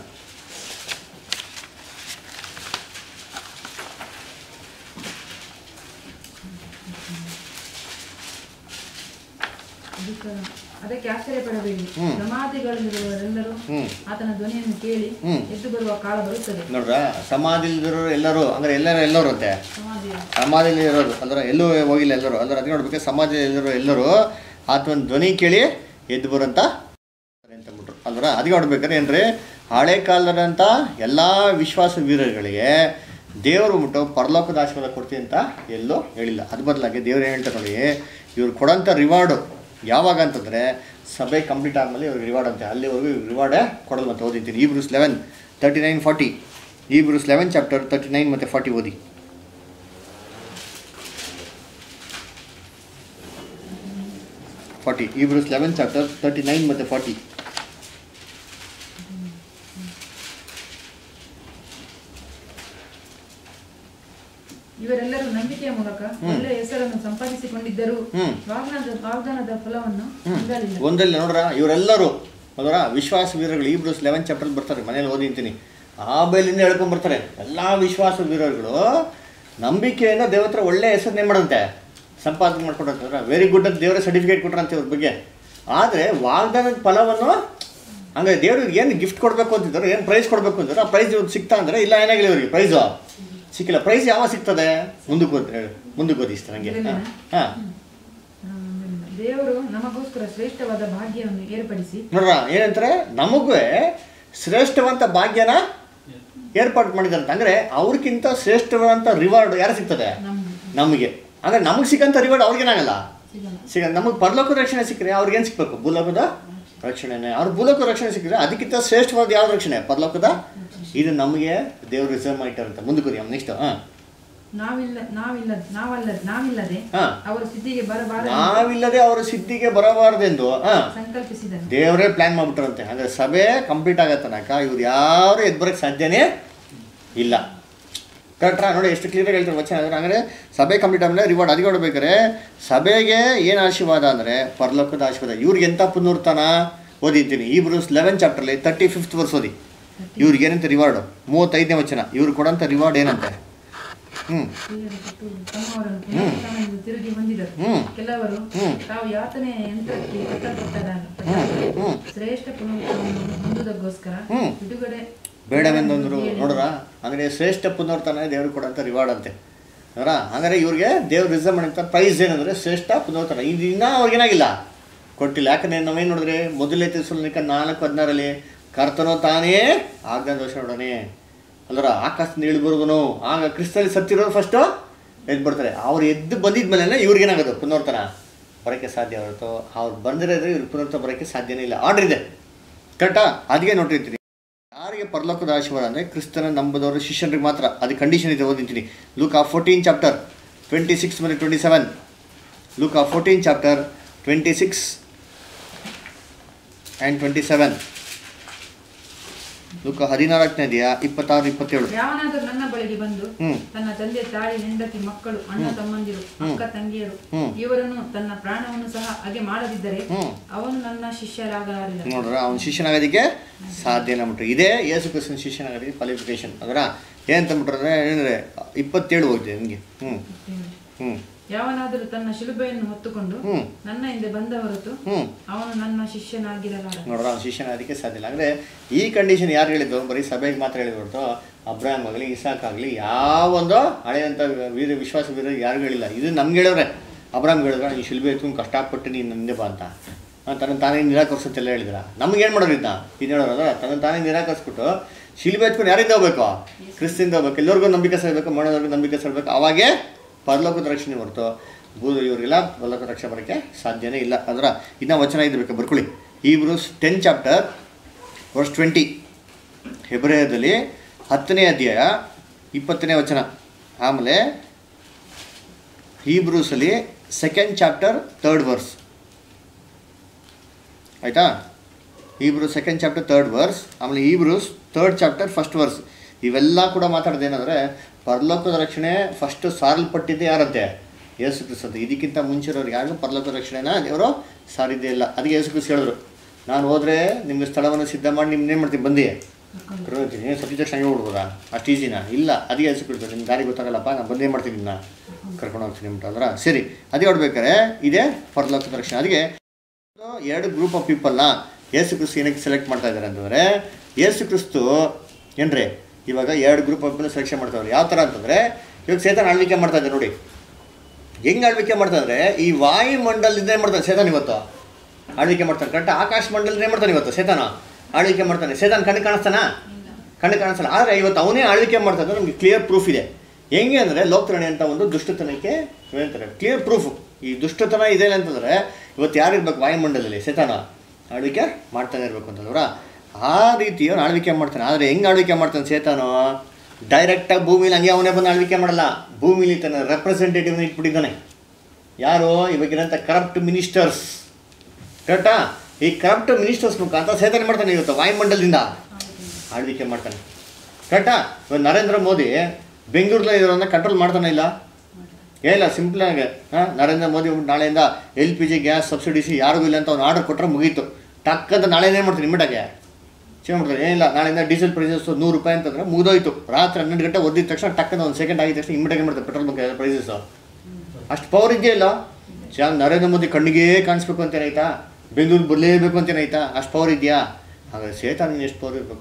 ಅದಕ್ಕೆ ಅದಕ್ಕೆ ಆಶ್ಚರ್ಯಪಡಬೇಡಿ ಹ್ಮ್. ಸಮಾಧಿಗಳಲ್ಲಿರುವವರೆಲ್ಲರೂ ಹ್ಞೂ ಆತನ ಧ್ವನಿಯನ್ನು ಕೇಳಿ ಹ್ಮ್. ಎದ್ದು ಬರುವ ಕಾಲ ಬರುತ್ತದೆ ನೋಡ್ರ ಸಮಾಧಿಲಿದ್ರು ಎಲ್ಲರೂ ಅಂದರೆ ಎಲ್ಲರೂ ಎಲ್ಲರೂ ಅಂತೆ ಸಮಾಧಿ ಸಮಾಧಿಯಲ್ಲಿ ಇರೋರು ಅಂದ್ರೆ ಎಲ್ಲೂ ಹೋಗಿಲ್ಲ ಎಲ್ಲರೂ ಅಂದ್ರೆ ಅದಕ್ಕೆ ನೋಡ್ಬೇಕು ಸಮಾಜದಲ್ಲಿರೋ ಎಲ್ಲರೂ ಆತನ ಧ್ವನಿ ಕೇಳಿ ಎದ್ದು ಬರೋಂಥ ಅಂತಂದ್ಬಿಟ್ರು ಅಲ್ವರ ಅದಕ್ಕೆ ನೋಡ್ಬೇಕಾದ್ರೆ ಏನ್ರಿ ಹಳೆ ಕಾಲದಂಥ ಎಲ್ಲ ವಿಶ್ವಾಸ ವೀರರುಗಳಿಗೆ ದೇವರು ಬಿಟ್ಟು ಪರಲೋಕದ ಆಶೀರ್ವಾದ ಕೊಡ್ತೀನಿ ಅಂತ ಎಲ್ಲೂ ಹೇಳಿಲ್ಲ ಅದ್ರ ಬದಲಾಗಿ ದೇವ್ರು ಏನು ಹೇಳ್ತಾರೆ ನೋಡಿ ಇವ್ರು ಕೊಡೋಂಥ ರಿವಾರ್ಡು ಯಾವಾಗ ಅಂತಂದರೆ ಸಭೆ ಕಂಪ್ಲೀಟ್ ಆದಮೇಲೆ ಇವ್ರಿಗೆ ರಿವಾರ್ಡ್ ಅಂತೆ ಅಲ್ಲಿವರೆಗೂ ಇವ್ರಿಗೆ ರಿವಾರ್ಡೇ ಕೊಡೋದು ಅಂತ ಓದಿದ್ದೀನಿ Hebrews eleven thirty nine forty Hebrews eleven chapter thirty nine ಮತ್ತು ಫಾರ್ಟಿ ಓದಿ forty Hebrews eleven chapter thirty nine ಮತ್ತು ಫಾರ್ಟಿ ಇವರೆಲ್ಲರೂ ನಂಬಿಕೆಯ ಮೂಲಕ ಒಳ್ಳೆಯ ಹೆಸರನ್ನು ಸಂಪಾದಿಸಿಕೊಂಡಿದ್ದರೂ ಹ್ಮ್. ವಾಗ್ದಾನದ ವಾಗ್ದಾನದ ಫಲವನ್ನು ಹೊಂದಲಿಲ್ಲ ಒಂದಲ್ಲಿ ನೋಡ್ರ ಇವರೆಲ್ಲರೂ ಅದರ ವಿಶ್ವಾಸ ವೀರರುಗಳು ಈ ಬ್ರೂಸ್ ಲೆವೆನ್ ಚಾಪ್ಟರ್ ಬರ್ತಾರೆ ಮನೇಲಿ ಓದಿಂತೀನಿ ಆ ಬೈಲಿಂದ ಹೇಳ್ಕೊಂಡ್ ಬರ್ತಾರೆ ಎಲ್ಲ ವಿಶ್ವಾಸ ವೀರರುಗಳು ನಂಬಿಕೆಯಿಂದ ದೇವ್ರ ಹತ್ರ ಒಳ್ಳೆ ಹೆಸರನ್ನೇ ಮಾಡಂತೆ ಸಂಪಾದನೆ ಮಾಡ್ಕೊಡಂತಂದ್ರೆ ವೆರಿ ಗುಡ್ ಅಂತ ದೇವರೇ ಸರ್ಟಿಫಿಕೇಟ್ ಕೊಟ್ರಂತೆ ಇವ್ರ ಬಗ್ಗೆ ಆದರೆ ವಾಗ್ದಾನದ ಫಲವನ್ನು ಹಂಗೆ ದೇವ್ರಿಗೆ ಏನು ಗಿಫ್ಟ್ ಕೊಡಬೇಕು ಅಂತಿದ್ದಾರೆ ಏನು ಪ್ರೈಸ್ ಕೊಡಬೇಕು ಅಂತಾರೆ ಆ ಪ್ರೈಸ್ ಇವ್ರಿಗೆ ಸಿಗ್ತಾ ಅಂದರೆ ಇಲ್ಲ ಏನಾಗಿಲ್ಲ ಇವ್ರಿಗೆ ಪ್ರೈಸು ಸಿಕ್ಕಿಲ್ಲ ಪ್ರೈಸ್ ಯಾವಾಗ ಸಿಗ್ತದೆ ಮುಂದಕ್ಕೆ ಓದಿ ಹೇಳು ಮುಂದಕ್ಕೆ ಓದಿ ಇಷ್ಟ ನನಗೆ ಹಾಂ ಹಾಂ ದೇವರು ನಮಗೋಸ್ಕರ ಶ್ರೇಷ್ಠವಾದ ಭಾಗ್ಯವನ್ನು ಏರ್ಪಡಿಸಿ ನೋಡ್ರ ಏನಂತಾರೆ ನಮಗೂ ಶ್ರೇಷ್ಠವಂತ ಭಾಗ್ಯನ ಏರ್ಪಾಡು ಮಾಡಿದಾರಂತ ಅಂದ್ರೆ ಅವ್ರಿಗಿಂತ ಶ್ರೇಷ್ಠವಾದಂಥ ರಿವಾರ್ಡ್ ಯಾರು ಸಿಗ್ತದೆ ನಮ್ಗೆ ನಮಗೆ ಅಂದ್ರೆ ನಮಗೆ ಸಿಕ್ಕಂಥ ರಿವಾರ್ಡ್ ಅವ್ರಿಗೇನಾಗಲ್ಲ ಸಿಗಲ್ಲ ಸಿಗ ನಮಗೆ ಪರಲೋಕದ ರಕ್ಷಣೆ ಸಿಕ್ಕರೆ ಅವ್ರಿಗೇನು ಸಿಕ್ಬೇಕು ಭೂಲೋಕದ ರಕ್ಷಣೆನೇ ಅವ್ರ ಭೂಲೋಕ ರಕ್ಷಣೆ ಸಿಕ್ಕಿದ್ರೆ ಅದಕ್ಕಿಂತ ಶ್ರೇಷ್ಠವಾದ ಯಾವ ರಕ್ಷಣೆ ಪರಲೋಕದ ಇದು ನಮಗೆ ದೇವರು ರಿಸರ್ವ್ ಮಾಡಿಟ್ಟಾರಂತೆ ಮುಂದಕ್ಕೆ ನೆಕ್ಸ್ಟ್ ಹಾಂ ನಾವಿಲ್ಲ ನಾವಿಲ್ಲ ನಾವಲ್ಲ ನಾವಿಲ್ಲದೆ ಹಾಂ ಅವರ ಸ್ಥಿತಿಗೆ ಬರಬಾರದು ನಾವಿಲ್ಲದೆ ಅವರ ಸಿದ್ಧಿಗೆ ಬರಬಾರ್ದೆಂದು ಹಾಂ ಸಂಕಲ್ಪಿಸಿದನು ದೇವರೇ ಪ್ಲ್ಯಾನ್ ಮಾಡ್ಬಿಟ್ರಂತೆ ಅಂದರೆ ಸಭೆ ಕಂಪ್ಲೀಟ್ ಆಗೋ ತನಕ ಇವ್ರು ಯಾರು ಎದ್ದು ಬರೋಕ್ಕೆ ಸಾಧ್ಯನೇ ಇಲ್ಲ ಕರೆಕ್ಟ್ರಾ ನೋಡಿ ಎಷ್ಟು ಕ್ಲಿಯರಾಗಿ ಹೇಳ್ತಾರೆ ವಚನ ಅಂದ್ರೆ ಅಂದರೆ ಸಭೆ ಕಂಪ್ಲೀಟ್ ಆದಮೇಲೆ ರಿವಾರ್ಡ್ ಅದಕ್ಕೆ ನೋಡ್ಬೇಕಾದ್ರೆ ಸಭೆಗೆ ಏನು ಆಶೀರ್ವಾದ ಅಂದರೆ ಪರಲೋಕದ ಆಶೀರ್ವಾದ ಇವ್ರಿಗೆ ಎಂಥ ಪುನರುತ್ಥಾನ ಓದಿದ್ದೀನಿ ಈ ಬ್ರೂಸ್ ಲೆವೆನ್ ಚಾಪ್ಟರ್ಲಿ ತರ್ಟಿ ಫಿಫ್ತ್ ವರ್ಸ್ ಓದಿ ಇವ್ರಿಗೆ ಏನಂತ ರಿವಾರ್ಡು ಮೂವತ್ತೈದನೇ ವಚನ ಇವ್ರು ಕೊಡೋಂಥ ರಿವಾರ್ಡ್ ಏನಂತೆ ಹ್ಞೂ ಪ್ರಿಯರ ಕೊಟ್ಟು ತಮ್ಮವರನ್ನು ಪುನರುತ್ಥಾನದಿಂದ ತಿರುಗಿ ಹೊಂದಿದರು ಹ್ಮ್. ಕೆಲವರು ಹ್ಮ್. ತಾವು ಯಾತನೆ ಯಂತ್ರಕ್ಕೆ ಕಟ್ಟಲ್ಪಟ್ಟರ ಹ್ಮ್. ಶ್ರೇಷ್ಠ ಪುನರುತ್ಥಾನವನ್ನು ಹೊಂದುವುದಕ್ಕೋಸ್ಕರ ಹ್ಮ್. ಬಿಡುಗಡೆ ಬೇಡವೆಂದಂದ್ರು ನೋಡ್ರ ಅಂದರೆ ಶ್ರೇಷ್ಠ ಪುನರ್ತನ ದೇವ್ರಿಗೆ ಕೊಡೋಂಥ ರಿವಾರ್ಡ್ ಅಂತೆ ಅವರ ಹಂಗಾರೆ ಇವ್ರಿಗೆ ದೇವ್ರು ರಿಸರ್ವ್ ಮಾಡಿದಂಥ ಪ್ರೈಸ್ ಏನಂದರೆ ಶ್ರೇಷ್ಠ ಪುನರ್ತನ ಇದು ಇನ್ನೂ ಅವ್ರಿಗೇನಾಗಿಲ್ಲ ಕೊಟ್ಟಿಲ್ಲ ಯಾಕಂದರೆ ನಾವೇನು ನೋಡಿದ್ರೆ ಮೊದಲನೇ ತಿರುಸಲಿಕ್ಕೆ ನಾಲ್ಕು ಹದಿನಾರಲ್ಲಿ ಕರ್ತನೋ ತಾನೇ ಆಜ್ಞಾ ದೋಷನೊಡನೆ ಅಲ್ಲರ ಆಕಾಶದಿಂದ ಇಳಿ ಬರುವನು ಆಗ ಕ್ರಿಸ್ತಲ್ಲಿ ಸತ್ತಿರೋರು ಫಸ್ಟು ಎದ್ದು ಬರ್ತಾರೆ ಅವ್ರು ಎದ್ದು ಬಂದಿದ್ಮೇಲೆ ಇವ್ರಿಗೇನಾಗೋದು ಪುನರ್ತನ ಬರೋಕ್ಕೆ ಸಾಧ್ಯ ಹೊರತು ಅವ್ರು ಬಂದಿರೋದ್ರೆ ಇವ್ರಿಗೆ ಪುನರ್ತನ ಬರೋಕ್ಕೆ ಸಾಧ್ಯನೇ ಇಲ್ಲ ಆರ್ಡ್ರ್ ಇದೆ ಕರೆಕ್ಟಾ ಅದಕ್ಕೆ ನೋಡಿರ್ತೀನಿ ಯಾರಿಗೆ ಪರಲೋಕದ ಆಶೀರ್ವಾದ ಅಂದರೆ ಕ್ರಿಸ್ತನ ನಂಬದವರು ಶಿಷ್ಯರಿಗೆ ಮಾತ್ರ ಅದು ಕಂಡೀಷನ್ ಇದೆ ಓದಿರ್ತೀನಿ Luke fourteen chapter twenty six ಮತ್ತು twenty seven Luke fourteen chapter twenty six and twenty seven Luke ಹದಿನಾಲ್ಕನೇ ಇದೆಯಾ ಇಪ್ಪತ್ತಾರು ಇಪ್ಪತ್ತೇಳು ಯಾವನಾದರೂ ನನ್ನ ಬಳಿಗೆ ಬಂದು ಹ್ಮ್. ತನ್ನ ತಂದೆ ತಾಯಿ ಹೆಂಡತಿ ಮಕ್ಕಳು ಅಣ್ಣ ತಮ್ಮಂದಿರು ಅಕ್ಕ ತಂಗಿಯರು ಹ್ಮ್. ಇವರನ್ನು ತನ್ನ ಪ್ರಾಣವನ್ನು ಸಹ ಹಾಗೆ ಮಾಡದಿದ್ದರೆ ಹ್ಮ್. ಅವನು ನನ್ನ ಶಿಷ್ಯರಾಗಲಾರಿಲ್ಲ ನೋಡ್ರ ಅವ್ನು ಶಿಷ್ಯನಾಗೋದಕ್ಕೆ ಸಾಧ್ಯ ಇಲ್ಲ ಬಿಟ್ರು ಇದೇ ಯೇಸು ಕ್ರಿಸ್ತನ ಶಿಷ್ಯನಾಗೋದಕ್ಕೆ ಕ್ವಾಲಿಫಿಕೇಶನ್ ಅದರ ಏನಂತ ಬಿಟ್ರೆ ಏನಂದರೆ ಇಪ್ಪತ್ತೇಳು ಹೋಗಿದೆ ನಿಮಗೆ ಹ್ಞೂ ಹ್ಞೂ ಯಾವನಾದರೂ ತನ್ನ ಶಿಲುಬೆಯನ್ನು ಹೊತ್ತುಕೊಂಡು ಹ್ಮ್. ನನ್ನ ಹಿಂದೆ ಬಂದ ಹೊರತು ಹ್ಞೂ ಅವನು ನನ್ನ ಶಿಷ್ಯನಾಗಿರಲಾರ ನೋಡ್ರ ಅವ್ನು ಶಿಷ್ಯನಾಗೋದಕ್ಕೆ ಸಾಧ್ಯ ಇಲ್ಲ ಅಂದರೆ ಈ ಕಂಡೀಷನ್ ಯಾರು ಹೇಳಿದ್ದು ಬರೀ ಸಭೆಗೆ ಮಾತ್ರ ಹೇಳಿದ್ರು ಹೊರತು ಅಬ್ರಾಹಂ ಆಗಲಿ ಇಸಾಕ್ ಆಗಲಿ ಯಾವೊಂದು ಹಳೆಯಂಥ ವೀರ ವಿಶ್ವಾಸ ವೀರ ಯಾರಿಗೂ ಹೇಳಿಲ್ಲ ಇದು ನಮ್ಗೆ ಹೇಳಿದ್ರೆ ಅಬ್ರಾಹಂ ಹೇಳಿದ್ರೆ ನೀನು ಶಿಲ್ಬೆ ಎತ್ಕೊಂಡು ಕಷ್ಟಪಟ್ಟು ನೀನು ನಂದೆ ಬಾ ಅಂತ ತನ್ನ ತಾನೇ ನಿರಾಕರಿಸುತ್ತೆಲ್ಲ ಹೇಳಿದ್ರ ನಮ್ಗೆ ಏನು ಮಾಡೋರು ಇದನ್ನ ಇದು ಹೇಳೋರದ ತನ್ನ ತಾನೇ ನಿರಾಕರಿಸ್ಬಿಟ್ಟು ಶಿಲ್ಬೆ ಎತ್ಕೊಂಡು ಯಾರಿಂದ ಹೋಗ್ಬೇಕು ಕ್ರಿಸ್ತಿಂದ ಹೋಗ್ಬೇಕು ಎಲ್ಲರಿಗೂ ನಂಬಿಕೆ ಸಲ್ಬೇಕು ಮಾಡೋದವ್ರಿಗೂ ನಂಬಿಕೆ ಸಲ್ಬೇಕು ಅವಾಗೇ ಪರಲೋಕದ ರಕ್ಷಣೆ ಹೊರತು ಭೂ ಇವರಿಗೆಲ್ಲ ಪರಲೋಕದ ರಕ್ಷಣೆ ಬರೋಕ್ಕೆ ಸಾಧ್ಯನೇ ಇಲ್ಲ ಅಂದ್ರೆ ಇನ್ನೂ ವಚನ ಇದು ಬೇಕು ಬರ್ಕೊಳ್ಳಿ ಈ ಬ್ರೂಸ್ ಟೆನ್ ಚಾಪ್ಟರ್ ವರ್ಷ ಟ್ವೆಂಟಿ ಹೆಬ್ರೇಯದಲ್ಲಿ ಹತ್ತನೇ ಅಧ್ಯಾಯ ಇಪ್ಪತ್ತನೇ ವಚನ ಆಮೇಲೆ ಹೀಬ್ರೂಸಲ್ಲಿ ಸೆಕೆಂಡ್ ಚಾಪ್ಟರ್ ಥರ್ಡ್ ವರ್ಸ್ ಆಯಿತಾ Hebrew second chapter third verse ಆಮೇಲೆ Hebrews third chapter first verse ಇವೆಲ್ಲ ಕೂಡ ಮಾತಾಡೋದು ಏನಂದರೆ ಪರಲೋಕದ ರಕ್ಷಣೆ ಫಸ್ಟ್ ಸಾರಲ್ಪಟ್ಟಿದ್ದೆ ಯಾರಂತೆ ಯೇಸು ಕ್ರಿಸ್ತಂತ ಇದಕ್ಕಿಂತ ಮುಂಚಿರೋರು ಯಾರಿಗೂ ಪರಲೋಕದ ರಕ್ಷಣೆನ ದೇವರು ಸಾರಿದ್ದೇ ಇಲ್ಲ ಅದಕ್ಕೆ ಯೇಸು ಕ್ರಿಸ್ತ ಹೇಳಿದ್ರು ನಾನು ಹೋದರೆ ನಿಮಗೆ ಸ್ಥಳವನ್ನು ಸಿದ್ಧ ಮಾಡಿ ನಿಮ್ಗೆ ಏನು ಮಾಡ್ತೀನಿ ಬಂದಿ ಕರ್ಕೊಳ್ತೀನಿ ಏನು ಸತ್ಯ ತಕ್ಷಣ ಹಂಗೆ ಬಿಡ್ಬೋದಾ ಅಷ್ಟು ಈಸಿನಾ ಇಲ್ಲ ಅದಕ್ಕೆ ಯೇಸು ಕ್ರಿಸ್ತ ನಿಮ್ಮ ದಾರಿ ಗೊತ್ತಾಗಲ್ಲಪ್ಪ ನಾನು ಬಂದೇ ಮಾಡ್ತೀನಿ ನಿಮ್ಮನ್ನ ಕರ್ಕೊಂಡು ಹೋಗ್ತೀನಿ ಅಂದ್ಬಿಟ್ಟು ಅಲ್ರ ಸರಿ ಅದೇ ನೋಡ್ಬೇಕಾರೆ ಇದೇ ಪರಲೋಕದ ರಕ್ಷಣೆ ಅದಕ್ಕೆ ಎರಡು ಗ್ರೂಪ್ ಆಫ್ ಪೀಪಲ್ನ ಯೇಸು ಕ್ರಿಸ್ತು ಏನಕ್ಕೆ ಸೆಲೆಕ್ಟ್ ಮಾಡ್ತಾ ಇದ್ದಾರೆ ಅಂತಂದರೆ ಯೇಸು ಕ್ರಿಸ್ತು ಏನ್ರಿ ಇವಾಗ ಎರಡು ಗ್ರೂಪ್ ಆಫ್ ಪೀಪಲ್ ಸೆಲೆಕ್ಷನ್ ಮಾಡ್ತಾವ್ರೆ ಯಾವ ಥರ ಅಂತಂದರೆ ಇವಾಗ ಸೇತನ ಆಳ್ವಿಕೆ ಮಾಡ್ತಾ ಇದ್ದಾರೆ ನೋಡಿ ಹೆಂಗೆ ಆಳ್ವಿಕೆ ಮಾಡ್ತಾ ಇದ್ದಾರೆ ಈ ವಾಯುಮಂಡಲದಿಂದ ಏನು ಮಾಡ್ತಾನೆ ಸೇತಾನ್ ಇವತ್ತು ಆಳ್ವಿಕೆ ಮಾಡ್ತಾನೆ ಕರೆಕ್ಟ್ ಆಕಾಶ ಮಂಡಲದಿಂದ ಏನು ಮಾಡ್ತಾನೆ ಇವತ್ತು ಸೇತಾನ ಆಳ್ವಿಕೆ ಮಾಡ್ತಾನೆ ಸೇತಾನ್ ಕಣ್ಣು ಕಾಣಿಸ್ತಾನ ಕಣ್ಣು ಕಾಣಿಸಲ್ಲ ಆದರೆ ಇವತ್ತು ಅವನೇ ಆಳ್ವಿಕೆ ಮಾಡ್ತಾ ಇದ್ದಾರೆ ನಮಗೆ ಕ್ಲಿಯರ್ ಪ್ರೂಫ್ ಇದೆ ಹೆಂಗೆ ಅಂದರೆ ಲೋಕರಣೆ ಅಂತ ಒಂದು ದುಷ್ಟತನಕ್ಕೆ ಹೇಳ್ತಾರೆ ಕ್ಲಿಯರ್ ಪ್ರೂಫ್ ಈ ದುಷ್ಟತನ ಇದೆ ಅಂತಂದರೆ ಇವತ್ತು ಯಾರಿರ್ಬೇಕು ವಾಯುಮಂಡಲದಲ್ಲಿ ಸೇತಾನ ಆಳ್ವಿಕೆ ಮಾಡ್ತಾನೆ ಇರಬೇಕು ಅಂತಂದ್ರ ಆ ರೀತಿ ಅವ್ನು ಆಳ್ವಿಕೆ ಮಾಡ್ತಾನೆ ಆದರೆ ಹೆಂಗೆ ಆಳ್ವಿಕೆ ಮಾಡ್ತಾನೆ ಸೇತಾನು ಡೈರೆಕ್ಟಾಗಿ ಭೂಮಿಲಿ ಹಂಗೆ ಅವನೇ ಬಂದು ಆಳ್ವಿಕೆ ಮಾಡಲ್ಲ ಭೂಮಿಲಿ ತನ್ನ ರೆಪ್ರೆಸೆಂಟೇಟಿವ್ನ ಇಟ್ಬಿಟ್ಟಿದ್ದಾನೆ ಯಾರು ಇವಾಗಿರೋಂಥ ಕರಪ್ಟ್ ಮಿನಿಸ್ಟರ್ಸ್ ಕರೆಕ್ಟಾ ಈ ಕರಪ್ಟ್ ಮಿನಿಸ್ಟರ್ಸ್ ಮುಖಾಂತರ ಸೇತನೆ ಮಾಡ್ತಾನೆ ಇವತ್ತು ವಾಯುಮಂಡಲದಿಂದ ಆಳ್ವಿಕೆ ಮಾಡ್ತಾನೆ ಕರೆಕ್ಟಾ ಇವಾಗ ನರೇಂದ್ರ ಮೋದಿ ಬೆಂಗಳೂರಲ್ಲಿ ಇರೋದನ್ನ ಕಂಟ್ರೋಲ್ ಮಾಡ್ತಾನೆ ಇಲ್ಲ ಏನಿಲ್ಲ ಸಿಂಪಲಾಗಿ ಹಾಂ ನರೇಂದ್ರ ಮೋದಿ ಬಂದ್ಬಿಟ್ಟು ನಾಳೆಯಿಂದ L P G gas subsidies ಯಾರಿಗೂ ಇಲ್ಲ ಅಂತ ಅವ್ನು ಆರ್ಡರ್ ಕೊಟ್ಟರೆ ಮುಗೀತು ಟಕ್ ಅಂತ ನಾಳೆ ಏನು ಮಾಡ್ತೀನಿ ಇಮ್ಮಿಡಿಯಾಗೆ ಚೇಂಜ್ ಮಾಡ್ತಾರೆ ಏನಿಲ್ಲ ನಾಳೆಯಿಂದ ಡೀಸೆಲ್ ಪ್ರೈಸಸ್ ನೂರು ರೂಪಾಯಿ ಅಂತಂದ್ರೆ ಮುಗಿದೋಯ್ತು ರಾತ್ರಿ ಹನ್ನೆರಡು ಗಂಟೆ ಒದ್ದಿದ ತಕ್ಷಣ ಟಕ್ಕಂತ ಒಂದು ಸೆಕೆಂಡ್ ಆಗಿದ ತಕ್ಷಣ ಇಮ್ಮಿಡಿಯಾಗಿ ಮಾಡ್ತಾರೆ ಪೆಟ್ರೋಲ್ ಬಂಕ್ ಪ್ರೈಸಸ್ ಅಷ್ಟು ಪವರ್ ಇದೆಯಾ ಇಲ್ಲ ಚಾ ನರೇಂದ್ರ ಮೋದಿ ಕಣ್ಣಿಗೆ ಕಾಣಿಸ್ಬೇಕು ಅಂತೇನಾಯ್ತಾ ಬೆಂಗಳೂರು ಬರಲೇಬೇಕು ಅಂತೇನಾಯ್ತಾ ಅಷ್ಟು ಪವರ್ ಇದೆಯಾ ಹಾಗಾದ್ರೆ ಸೇತಾನ ಎಷ್ಟು ಪವರ್ ಇರಬೇಕು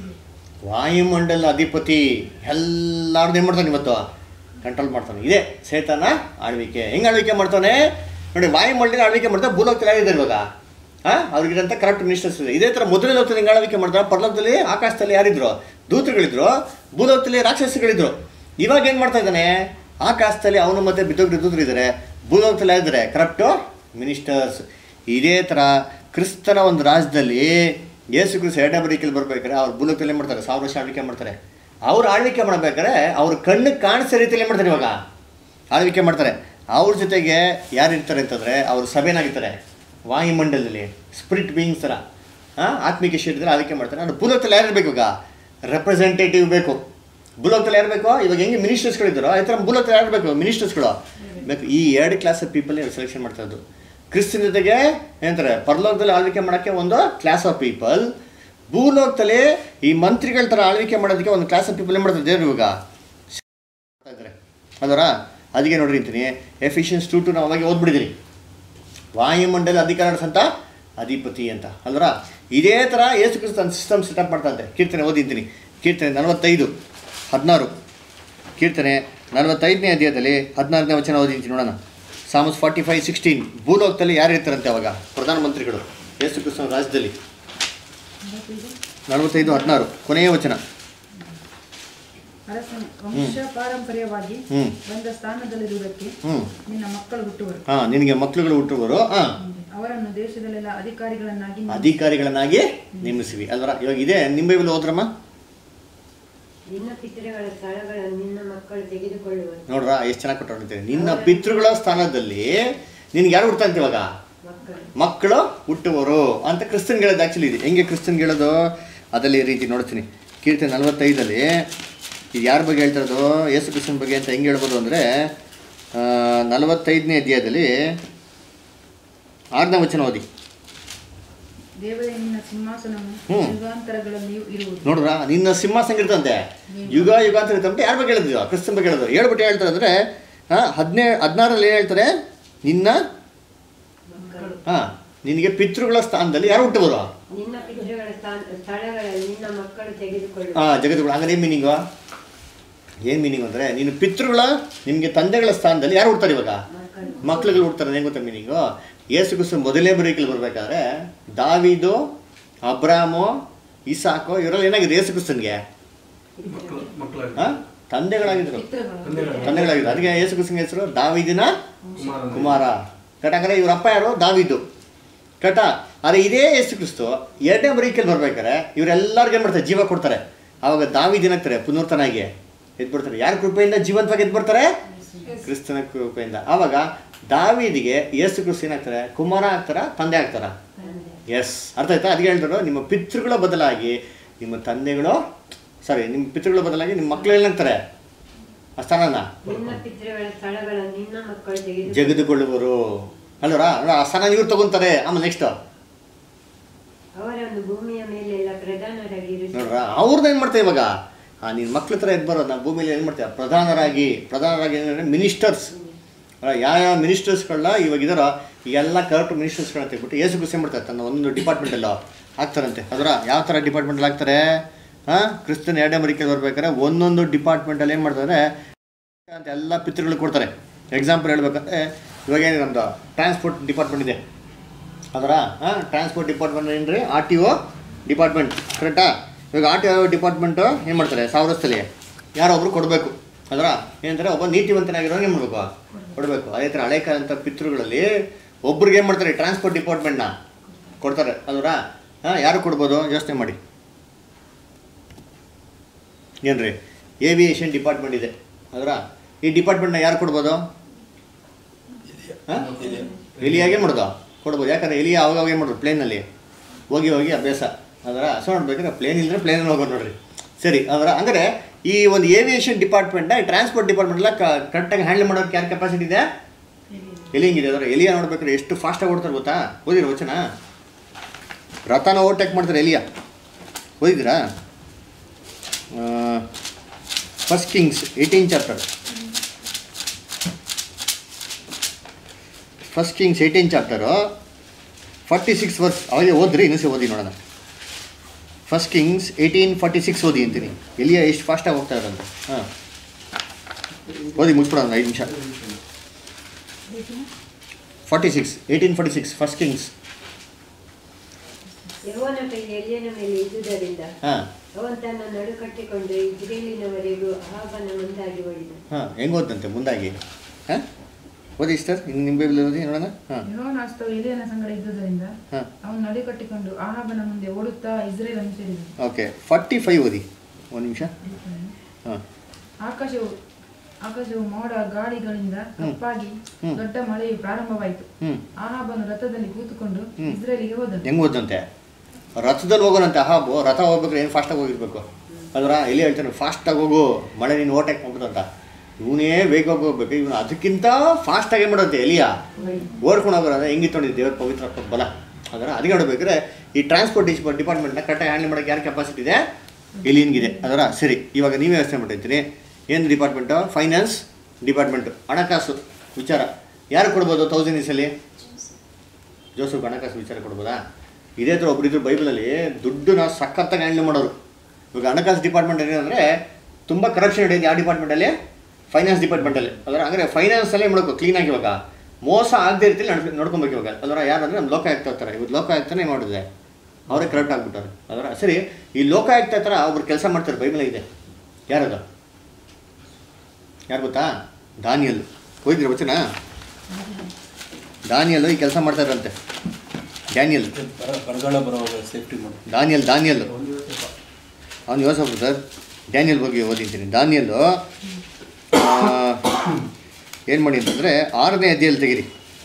ವಾಯುಮಂಡಲ ಅಧಿಪತಿ ಎಲ್ಲಾರ್ದು ಏನು ಮಾಡ್ತಾನೆ ಇವತ್ತು ಕಂಟ್ರೋಲ್ ಮಾಡ್ತಾನೆ ಇದೇ ಸೇತನ ಆಳ್ವಿಕೆ ಹೆಂಗೆ ಆಳ್ವಿಕೆ ಮಾಡ್ತಾನೆ ನೋಡಿ ವಾಯುಮಂಡಲ ಆಳ್ವಿಕೆ ಮಾಡ್ತಾ ಭೂಲೋಕದಲ್ಲಿ ಯಾರಿದ್ದಾರೆ ಇವಾಗ ಹಾಂ ಅವ್ರಿಗಿರಂತ ಕರೆಕ್ಟ್ ಮಿನಿಸ್ಟರ್ಸ್ ಇದೆ ಇದೇ ಥರ ಮೊದಲನೇ ಲೋಕದಲ್ಲಿ ಹೆಂಗೆ ಆಳ್ವಿಕೆ ಮಾಡ್ತಾರೆ ಪರಲೋಕದಲ್ಲಿ ಆಕಾಶದಲ್ಲಿ ಯಾರಿದ್ರು ದೂತರುಗಳಿದ್ರು ಭೂಲೋಕದಲ್ಲಿ ರಾಕ್ಷಸಗಳಿದ್ರು ಇವಾಗ ಏನು ಮಾಡ್ತಾ ಇದ್ದಾನೆ ಆಕಾಶದಲ್ಲಿ ಅವನು ಮತ್ತೆ ಬಿದ್ದೋಗ್ರಿ ದೂತರು ಇದ್ದಾರೆ ಭೂಲೋಕದಲ್ಲಿ ಯಾರಿದ್ದಾರೆ ಕರೆಕ್ಟು ಮಿನಿಸ್ಟರ್ಸ್ ಇದೇ ಥರ ಕ್ರಿಸ್ತನ ಒಂದು ರಾಜ್ಯದಲ್ಲಿ ಯೇಸು ಕ್ರಿಸ್ತ ಎರಡನೇ ಬರೀಕಲ್ಲಿ ಬರ್ಬೇಕಾದ್ರೆ ಅವ್ರು ಭೂಲೋಕದಲ್ಲಿ ಏನು ಮಾಡ್ತಾರೆ ಸಾವಿರ ವರ್ಷ ಆಳ್ವಿಕೆ ಮಾಡ್ತಾರೆ ಅವ್ರು ಆಳ್ವಿಕೆ ಮಾಡ್ಬೇಕಾದ್ರೆ ಅವ್ರ ಕಣ್ಣು ಕಾಣಿಸೋ ರೀತಿಯಲ್ಲಿ ಏನು ಮಾಡ್ತಾರೆ ಇವಾಗ ಆಳ್ವಿಕೆ ಮಾಡ್ತಾರೆ ಅವ್ರ ಜೊತೆಗೆ ಯಾರು ಇರ್ತಾರೆ ಅಂತಂದರೆ ಅವ್ರ ಸಭೆನಾಗಿರ್ತಾರೆ ವಾಯುಮಂಡಲದಲ್ಲಿ ಸ್ಪಿರಿಟ್ ಬೀಯಿಂಗ್ಸ್ ಥರ ಹಾಂ ಆತ್ಮಿಕ ಶರೀರದಲ್ಲಿ ಆಳ್ವಿಕೆ ಮಾಡ್ತಾರೆ ನಾನು ಭೂಲೋಕದಲ್ಲಿ ಯಾರು ಇರಬೇಕು ಇವಾಗ ರೆಪ್ರೆಸೆಂಟೇಟಿವ್ ಬೇಕು ಭೂಲೋಕದಲ್ಲಿ ಯಾರು ಬೇಕು ಇವಾಗ ಹೆಂಗೆ ಮಿನಿಸ್ಟರ್ಸ್ಗಳಿದ್ದಾರೋ ಆ ಥರ ಭೂಲೋಕದಲ್ಲಿ ಯಾರು ಬೇಕು ಮಿನಿಸ್ಟರ್ಸ್ಗಳು ಬೇಕು ಈ ಎರಡು ಕ್ಲಾಸ್ ಆಫ್ ಪೀಪಲ್ ಸೆಲೆಕ್ಷನ್ ಮಾಡ್ತಾ ಇದ್ದು ಕ್ರಿಸ್ತನ ಜೊತೆಗೆ ಏನಂತಾರೆ ಪರಲೋಕದಲ್ಲಿ ಆಳ್ವಿಕೆ ಮಾಡೋಕ್ಕೆ ಒಂದು ಕ್ಲಾಸ್ ಆಫ್ ಪೀಪಲ್ ಭೂಲೋಕದಲ್ಲಿ ಈ ಮಂತ್ರಿಗಳ ಥರ ಆಳ್ವಿಕೆ ಮಾಡೋದಕ್ಕೆ ಒಂದು ಕ್ಲಾಸ್ ಆಫ್ ಪೀಪಲ್ ಏನು ಮಾಡ್ತಾರೆ ದೇವ್ರು ಇವಾಗ ಮಾಡ್ತಾ ಇದ್ದಾರೆ ಅದರ ಅದಕ್ಕೆ ನೋಡ್ರಿ ಅಂತೀನಿ ಎಫಿಷಿಯನ್ಸ್ ಟು ಟು ನಾವು ಅವಾಗ ಓದ್ಬಿಟ್ಟಿದ್ದೀರಿ ವಾಯುಮಂಡಲ ಅಧಿಕಾರ ನಡೆಸಂತ ಅಧಿಪತಿ ಅಂತ ಅಲ್ವರ ಇದೇ ಥರ ಯೇಸು ಕ್ರಿಸ್ತ ತನ್ನ ಸಿಸ್ಟಮ್ ಸೆಟಪ್ ಮಾಡ್ತಂತೆ ಕೀರ್ತನೆ ಓದಿದ್ದೀನಿ ಕೀರ್ತನೆ ನಲವತ್ತೈದು ಹದಿನಾರು ಕೀರ್ತನೆ ನಲವತ್ತೈದನೇ ಅಧ್ಯಾಯದಲ್ಲಿ ಹದಿನಾರನೇ ವಚನ ಓದಿದ್ದೀನಿ ನೋಡೋಣ ಸಾಮಸ್ ಫಾರ್ಟಿ ಫೈವ್ ಸಿಕ್ಸ್ಟೀನ್ ಭೂಲೋಕದಲ್ಲಿ ಯಾರು ಇರ್ತಾರಂತೆ ಅವಾಗ ಪ್ರಧಾನಮಂತ್ರಿಗಳು ಯೇಸು ಕ್ರಿಸ್ತನ ರಾಜ್ಯದಲ್ಲಿ ನಲವತ್ತೈದು ಹದಿನಾರು ಕೊನೆಯ ವಚನ ಅರಸನ ವಂಶ ಪಾರಂಪರ್ಯವಾಗಿ ಹ್ಞೂ ಬಂದ ಸ್ಥಾನದಲ್ಲಿರುವುದಕ್ಕೆ ಹ್ಞೂ ನಿನ್ನ ಮಕ್ಕಳು ಹುಟ್ಟುವರು ಹಾಂ ನಿನಗೆ ಮಕ್ಕಳುಗಳು ಹುಟ್ಟುವರು ಹಾಂ ಅವರನ್ನು ದೇಶದಲ್ಲೆಲ್ಲ ಅಧಿಕಾರಿಗಳನ್ನಾಗಿ ನೇಮಿಸಿ ಅಧಿಕಾರಿಗಳನ್ನಾಗಿ ನೇಮಿಸಿವಿ ಅಲ್ವರ ಇವಾಗ ಇದೆ ನಿಮ್ಮ ಬೈಬಲ್ ಹೋದ್ರಮ್ಮ ನಿನ್ನ ಪಿತೃಗಳ ಸ್ಥಳಗಳನ್ನು ನಿನ್ನ ಮಕ್ಕಳು ತೆಗೆದುಕೊಳ್ಳುವರು ನೋಡ್ರ ಎಷ್ಟು ಚೆನ್ನಾಗಿ ಕೊಟ್ಟಿರ್ತಾರೆ ನಿನ್ನ ಪಿತೃಗಳ ಸ್ಥಾನದಲ್ಲಿ ನಿನ್ಗೆ ಯಾರು ಹುಡ್ತಂತ ಇವಾಗ ಮಕ್ಕಳು ಮಕ್ಕಳು ಹುಟ್ಟುವರು ಅಂತ ಕ್ರಿಸ್ತನ್ಗೆ ಹೇಳೋದು ಆ್ಯಕ್ಚುಲಿ ಇದೆ ಹೆಂಗೆ ಕ್ರಿಸ್ತನ್ಗೆ ಹೇಳೋದು ಅದಲ್ಲಿ ಈ ರೀತಿ ನೋಡ್ತೀನಿ ಕೀರ್ತನೆ ನಲವತ್ತೈದಲ್ಲಿ ಇದು ಯಾರ ಬಗ್ಗೆ ಹೇಳ್ತಾ ಇರೋದು ಯೇಸು ಕ್ರಿಸ್ತನ ಬಗ್ಗೆ ಅಂತ ಹೆಂಗೆ ಹೇಳ್ಬೋದು ಅಂದರೆ ನಲವತ್ತೈದನೇ ಅಧ್ಯಾಯದಲ್ಲಿ ಆರನೇ ವಚನ ಓದಿ ದೇವರೇ ನಿನ್ನ ಸಿಂಹಾಸನವು ಹ್ಮ್. ಯುಗಾಂತರಗಳಲ್ಲಿಯೂ ಇರುವುದು ನೋಡ್ರ ನಿನ್ನ ಸಿಂಹಾಸನ ಇರ್ತಂತೆ ಯುಗ ಯುಗ ಅಂತ ಇರ್ತಂತೆ ಯಾರ ಬಗ್ಗೆ ಹೇಳಿದ್ರು ಕ್ರಿಸ್ತನ್ ಬಗ್ಗೆ ಹೇಳಿದ್ರು ಹೇಳ್ಬಿಟ್ಟು ಹೇಳ್ತಾರೆ ಅಂದರೆ ಹದಿನೇ ಹದಿನಾರಲ್ಲಿ ಏನು ಹೇಳ್ತಾರೆ ನಿನ್ನ ಹಾಂ ನಿನಗೆ ಪಿತೃಗಳ ಸ್ಥಾನದಲ್ಲಿ ಯಾರು ಹುಟ್ಟುವರು ನಿನ್ನ ಪಿತೃಗಳ ಸ್ಥಾನ ಸ್ಥಳಗಳಲ್ಲಿ ನಿನ್ನ ಮಕ್ಕಳು ತೆಗೆದುಕೊಳ್ಳುವರು ಹಾಂ ಜಗತ್ತುಗಳು ಹಂಗಾರೆ ಏನು ಮೀನಿಂಗು ಏನು ಮೀನಿಂಗ್ ಅಂದರೆ ನೀನು ಪಿತೃಗಳ ನಿಮಗೆ ತಂದೆಗಳ ಸ್ಥಾನದಲ್ಲಿ ಯಾರು ಹುಡ್ತಾರೆ ಇವಾಗ ಮಕ್ಕಳು ಮಕ್ಳುಗಳು ಹುಡ್ತಾರೆ ಏನು ಗೊತ್ತಾ ಮೀನಿಂಗು ಯೇಸು ಕ್ರಿಸ್ತ ಮೊದಲೇ ಬರೀಕಲ್ಲಿ ಬರಬೇಕಾದ್ರೆ ದಾವಿದು ಅಬ್ರಾಮು ಇಸಾಕು ಇವರೆಲ್ಲ ಏನಾಗಿದೆ ಯೇಸು ಕ್ರಿಸ್ತನ್ಗೆ ಮಕ್ಕಳು ಮಕ್ಕಳಾಗಿ ಹಾಂ ತಂದೆಗಳಾಗಿದ್ರು ಪಿತೃಗಳು ತಂದೆಗಳಾಗಿದ್ರು ಅದಕ್ಕೆ ಯೇಸು ಕ್ರಿಸ್ತನ ಹೆಸರು ದಾವಿದಿನ ಕುಮಾರ ಕುಮಾರ ಕಟ ಅಂದರೆ ಇವ್ರ ಅಪ್ಪ ಯಾರು ದಾವಿದು ಕಟ ಆದರೆ ಇದೇ ಯೇಸು ಕ್ರಿಸ್ತು ಎರಡನೇ ಬರೀಕಲ್ಲಿ ಬರ್ಬೇಕಾರೆ ಇವರೆಲ್ಲರಿಗೂ ಏನು ಮಾಡ್ತಾರೆ ಜೀವ ಕೊಡ್ತಾರೆ ಆವಾಗ ದಾವಿದಿನಾಗ್ತಾರೆ ಪುನರ್ತನಾಗಿ ಎದ್ಬಿಡ್ತಾರೆ ಯಾರ ಕೃಪೆಯಿಂದ ಜೀವಂತವಾಗಿ ಎದ್ಬಿಡ್ತಾರೆ ಕ್ರಿಸ್ತನ ಕೃಪೆಯಿಂದ ಆವಾಗ ದಾವಿದಿಗೆ ಯೇಸು ಕ್ರಿಸ್ತು ಏನಾಗ್ತಾರೆ ಕುಮಾರ ಆಗ್ತಾರ ತಂದೆ ಆಗ್ತಾರ ಎಸ್ ಅರ್ಥ ಆಯ್ತಾ ಅದಕ್ಕೆ ಹೇಳ್ತಾರೆ ನಿಮ್ಮ ಪಿತೃಗಳ ಬದಲಾಗಿ ನಿಮ್ಮ ತಂದೆಗಳು ಸಾರಿ ನಿಮ್ಮ ಪಿತೃಗಳ ಬದಲಾಗಿ ನಿಮ್ಮ ಮಕ್ಕಳು ಏನಾಗ್ತಾರೆ ಆ ಸ್ಥಾನನ ನಿನ್ನ ಪಿತೃಗಳ ಸ್ಥಳಗಳನ್ನು ನಿನ್ನ ಮಕ್ಕಳು ತೆಗೆದು ಜಗದುಕೊಳ್ಳುವರು ಅಲ್ವರ ಆ ಸ್ಥಾನ ಇವ್ರು ತಗೊಂತಾರೆ ಆಮೇಲೆ ನೆಕ್ಸ್ಟ್ ಅವರನ್ನು ಭೂಮಿಯ ಮೇಲೆಲ್ಲ ಪ್ರಧಾನರಾಗಿ ನೋಡ್ರ ಅವ್ರದ್ದು ಏನು ಮಾಡ್ತಾರೆ ಇವಾಗ ಆ ನಿನ್ನ ಮಕ್ಳ ಹತ್ರ ಎದ್ದು ಬರೋದು ನಾವು ಭೂಮಿಯಲ್ಲಿ ಏನು ಮಾಡ್ತೀವಿ ಪ್ರಧಾನರಾಗಿ ಪ್ರಧಾನರಾಗಿ ಏನಂದರೆ ಮಿನಿಸ್ಟರ್ಸ್ ಯಾವ ಯಾವ ಮಿನಿಸ್ಟರ್ಸ್ಗಳನ್ನ ಇವಾಗ ಇದಾರೋ ಎಲ್ಲ ಕರೆಕ್ಟ್ ಮಿನಿಸ್ಟರ್ಸ್ಗಳನ್ನ ತೆಗ್ಬಿಟ್ಟು ಏಸು ಗುಸೆ ಮಾಡ್ತಾರೆ ತನ್ನ ಒಂದೊಂದು ಡಿಪಾರ್ಟ್ಮೆಂಟಲ್ಲೋ ಆಗ್ತಾರಂತೆ ಅದರ ಯಾವ ಥರ ಡಿಪಾರ್ಟ್ಮೆಂಟಲ್ಲಿ ಆಗ್ತಾರೆ ಹಾಂ ಕ್ರಿಸ್ತನ್ ಎರಡನೇ ಮರಿಕೆಯಲ್ಲಿ ಬರ್ಬೇಕಾದ್ರೆ ಒಂದೊಂದು ಡಿಪಾರ್ಟ್ಮೆಂಟಲ್ಲಿ ಏನು ಮಾಡ್ತಾರೆ ಅಂತ ಎಲ್ಲ ಪಿತೃಗಳು ಕೊಡ್ತಾರೆ ಎಕ್ಸಾಂಪಲ್ ಹೇಳ್ಬೇಕಂದ್ರೆ ಇವಾಗ ಏನು ನಮ್ಮದು ಟ್ರಾನ್ಸ್ಪೋರ್ಟ್ ಡಿಪಾರ್ಟ್ಮೆಂಟ್ ಇದೆ ಅದರ ಹಾಂ ಟ್ರಾನ್ಸ್ಪೋರ್ಟ್ ಡಿಪಾರ್ಟ್ಮೆಂಟ್ ಏನು ರೀ ಆರ್ ಟಿ ಒ ಡಿಪಾರ್ಟ್ಮೆಂಟ್ ಕರೆಕ್ಟಾ ಇವಾಗ ಆರ್ ಟಿ ಒ ಡಿಪಾರ್ಟ್ಮೆಂಟು ಏನು ಮಾಡ್ತಾರೆ ಸಾವಿರಸ್ಥಲಿ ಯಾರೋ ಒಬ್ರು ಕೊಡಬೇಕು ಅದರ ಏನಂತಾರೆ ಒಬ್ಬ ನೀತಿವಂತನಾಗಿರೋ ಏನು ಮಾಡಬೇಕು ಕೊಡಬೇಕು ಅದೇ ಥರ ಹಳೆ ಕಾಲಂಥ ಪಿತೃಗಳಲ್ಲಿ ಒಬ್ರಿಗೆ ಏನು ಮಾಡ್ತಾರೆ ಟ್ರಾನ್ಸ್ಪೋರ್ಟ್ ಡಿಪಾರ್ಟ್ಮೆಂಟ್ನ ಕೊಡ್ತಾರೆ ಅದರ ಹಾಂ ಯಾರು ಕೊಡ್ಬೋದು ಯೋಚನೆ ಮಾಡಿ ಏನು ರೀ ಏವಿಯೇಷನ್ ಡಿಪಾರ್ಟ್ಮೆಂಟ್ ಇದೆ ಅದರ ಈ ಡಿಪಾರ್ಟ್ಮೆಂಟ್ನ ಯಾರು ಕೊಡ್ಬೋದು ಹಾಂ ಎಲಿಯಾಗೆ ಮಾಡೋದು ಕೊಡ್ಬೋದು ಯಾಕಂದ್ರೆ ಎಲಿಯ ಅವಾಗ ಅವಾಗ ಏನು ಮಾಡೋದು ಪ್ಲೇನಲ್ಲಿ ಹೋಗಿ ಹೋಗಿ ಅಭ್ಯಾಸ ಅದರ ಸೊ ನೋಡ್ಬೇಕಾದ್ರೆ ಪ್ಲೇನ್ ಇಲ್ಲದ್ರೆ ಪ್ಲೇನಲ್ಲಿ ಹೋಗೋದು ನೋಡ್ರಿ ಸರಿ ಅದರ ಹಂಗಾರೆ ಈ ಒಂದು ಏವಿಯೇಷನ್ ಡಿಪಾರ್ಟ್ಮೆಂಟ್ನ ಈ ಟ್ರಾನ್ಸ್ಪೋರ್ಟ್ ಡಿಪಾರ್ಟ್ಮೆಂಟ್ ಎಲ್ಲ ಕರೆಕ್ಟಾಗಿ ಹ್ಯಾಂಡಲ್ ಮಾಡೋಕ್ಕೆ ಯಾರು ಕೆಪಾಸಿಟಿ ಇದೆ ಎಲಿ ಹಿಂಗಿದೆ ಅದರ ಎಲಿಯ ನೋಡ್ಬೇಕಾದ್ರೆ ಎಷ್ಟು ಫಾಸ್ಟಾಗಿ ಓಡ್ತಾರೆ ಗೊತ್ತಾ ಓದಿರ ವಚನ ರಥನ ಓವರ್ಟೇಕ್ ಮಾಡ್ತಾರೆ ಎಲಿಯ ಓದಿದ್ದೀರಾ first Kings eighteen chapter first Kings eighteen chapter forty six verse ಅವಾಗೆ ಓದ್ರಿ ಇನ್ನೂ ಓದಿ ನೋಡೋಣ first Kings eighteen forty six ಓದಿ ಅಂತೀನಿ ಎಲ್ಲಿಯ ಎಷ್ಟು ಫಾಸ್ಟಾಗಿ ಹೋಗ್ತಾ ಇರೋದು ಹಾಂ ಓದಿ ಮುಗಿಸ್ಬಿಡೋಣ ಐದು ನಿಮಿಷ forty six eighteen forty six first Kings ಯೆಹೋವನ ಕೈ ಎಲಿಯನ ಮೇಲೆ ಇದ್ದುದರಿಂದ ಹಾಂ ಅವನು ತನ್ನ ನಡು ಕಟ್ಟಿಕೊಂಡು ಇಜ್ರೇಲಿನವರೆಗೂ ಅಹಾಬನ ಮುಂದಾಗಿ ಹೊಡೆದ ಹಾಂ ಹೆಂಗೆ ಓದಂತೆ ಮುಂದಾಗಿ ಹಾಂ ಓದಿ ಸರ್ ಇನ್ನು ನಿಮ್ಮ ಬೈಬಲ್ ಓದಿ ನೋಡೋಣ ಹಾಂ ಯೆಹೋವನ ಹಸ್ತವು ಎಲಿಯನ ಸಂಗಡ ಇದ್ದುದರಿಂದ ಹಾಂ ಅವನು ನಡಿ ಕಟ್ಟಿಕೊಂಡು ಆಹಾಬನ ಮುಂದೆ ಓಡುತ್ತಾ ಇಸ್ರೇಲ್ ಅನ್ನು ಸೇರಿದನು ಓಕೆ ಫಾರ್ಟಿ ಫೈವ್ ಓದಿ ಒಂದು ನಿಮಿಷ ಹಾಂ ಆಕಾಶವು ಆಕಾಶವು ಮೋಡ ಗಾಳಿಗಳಿಂದ ಕಪ್ಪಾಗಿ ಹ್ಮ್. ದೊಡ್ಡ ಮಳೆಯು ಪ್ರಾರಂಭವಾಯಿತು ಹ್ಞೂ ಆಹಾಬನು ರಥದಲ್ಲಿ ಕೂತುಕೊಂಡು ಹ್ಮ್. ಇಸ್ರೇಲಿಗೆ ಹೋದನು ಹೆಂಗೆ ಓದಂತೆ ರಥದಲ್ಲಿ ಹೋಗೋಣಂತೆ ಅಹಾಬು ರಥ ಹೋಗ್ಬೇಕಾದ್ರೆ ಏನು ಫಾಸ್ಟಾಗಿ ಹೋಗಿರ್ಬೇಕು ಅದರ ಎಲ್ಲಿ ಹೇಳ್ತಾನೆ ಫಾಸ್ಟಾಗಿ ಹೋಗು ಮಳೆ ನೀನು ಓಟಕ್ಕೆ ಹೋಗ್ಬಿಡುತ್ತಂತ ಇವನೇ ವೇಗವಾಗಿ ಹೋಗ್ಬೇಕು ಇವನು ಅದಕ್ಕಿಂತ ಫಾಸ್ಟಾಗಿ ಮಾಡೋಂತೆ ಎಲಿಯ ಓಡ್ಕೊಂಡು ಹೋಗೋಣ ಹೆಂಗಿತ್ತು ನೋಡಿ ದೇವ್ರ ಪವಿತ್ರ ಬಲ ಅದರ ಅದಕ್ಕೆ ನೋಡ್ಬೇಕಾದ್ರೆ ಈ ಟ್ರಾನ್ಸ್ಪೋರ್ಟ್ ಡಿಪಾರ್ಟ್ಮೆಂಟ್ನ ಕರೆಕ್ಟಾಗಿ ಹ್ಯಾಂಡಲ್ ಮಾಡೋಕ್ಕೆ ಯಾರು ಕೆಪಾಸಿಟಿ ಇದೆ ಇಲ್ಲಿನ್ಗಿದೆ ಅದರ ಸರಿ ಇವಾಗ ನೀವೇ ಯೋಚನೆ ಮಾಡಿರ್ತೀನಿ ಏನು ಡಿಪಾರ್ಟ್ಮೆಂಟು ಫೈನಾನ್ಸ್ ಡಿಪಾರ್ಟ್ಮೆಂಟು ಹಣಕಾಸು ವಿಚಾರ ಯಾರು ಕೊಡ್ಬೋದು ತೌಸಂಡ್ ಇಸಲಿ ಜೋಸಫ್ ಹಣಕಾಸು ವಿಚಾರ ಕೊಡ್ಬೋದಾ ಇದೇ ಥರ ಒಬ್ಬರಿದ್ರು ಬೈಬಲಲ್ಲಿ ದುಡ್ಡನ್ನ ಸಖತ್ತಾಗಿ ಹ್ಯಾಂಡಲ್ ಮಾಡೋರು ಇವಾಗ ಹಣಕಾಸು ಡಿಪಾರ್ಟ್ಮೆಂಟ್ ಏನಂದರೆ ತುಂಬ ಕರಪ್ಷನ್ ನಡೆಯೋದು ಯಾವ ಡಿಪಾರ್ಟ್ಮೆಂಟಲ್ಲಿ ಫೈನಾನ್ಸ್ ಡಿಪಾರ್ಟ್ಮೆಂಟಲ್ಲಿ ಅದರ ಅಂದರೆ ಫೈನಾನ್ಸಲ್ಲೇ ಮಾಡಬೇಕು ಕ್ಲೀನಾಗಿ ಇವಾಗ ಮೋಸ ಆಗದೆ ರೀತಿಲಿ ನಡ್ಕೊ ನೋಡ್ಕೊಬೇಕು ಇವಾಗ ಅದರ ಯಾರಂದರೆ ನಮ್ಮ ಲೋಕಾಯುಕ್ತ ಇರ್ತಾರೆ ಇವತ್ತು ಲೋಕಾಯುಕ್ತನೇ ಮಾಡಿದೆ ಅವರೇ ಕರೆಕ್ಟ್ ಆಗ್ಬಿಟ್ಟಾರೆ ಅದರ ಸರಿ ಈ ಲೋಕಾಯುಕ್ತ ಹತ್ರ ಒಬ್ರು ಕೆಲಸ ಮಾಡ್ತಾರೆ ಬೈಬಲ್ ಇದೆ ಯಾರದು ಯಾರು ಗೊತ್ತಾ ದಾನಿಯಲ್ ಹೋಗಿದ್ರೆ ವಚನ ದಾನಿಯಲ್ಲು ಈ ಕೆಲಸ ಮಾಡ್ತಾರಂತೆ ಡ್ಯಾನಿಯಲ್ ಬರಗಾಲ ಬರುವಾಗ ಸೇಫ್ಟಿ ಮಾಡಿ ದಾನಿಯಲ್ ದಾನಿಯಲ್ ಅವನು ಯೋಸಫ್ ಸರ್ ಡ್ಯಾನಿಯಲ್ ಬಗ್ಗೆ ಓದಿದ್ದೀನಿ ದಾನಿಯಲ್ಲು ಏನು ಮಾಡಿ ಅಂತಂದರೆ ಆರನೇ ಅಧ್ಯಾಯಲ್ಲಿ ತೆಗಿರಿ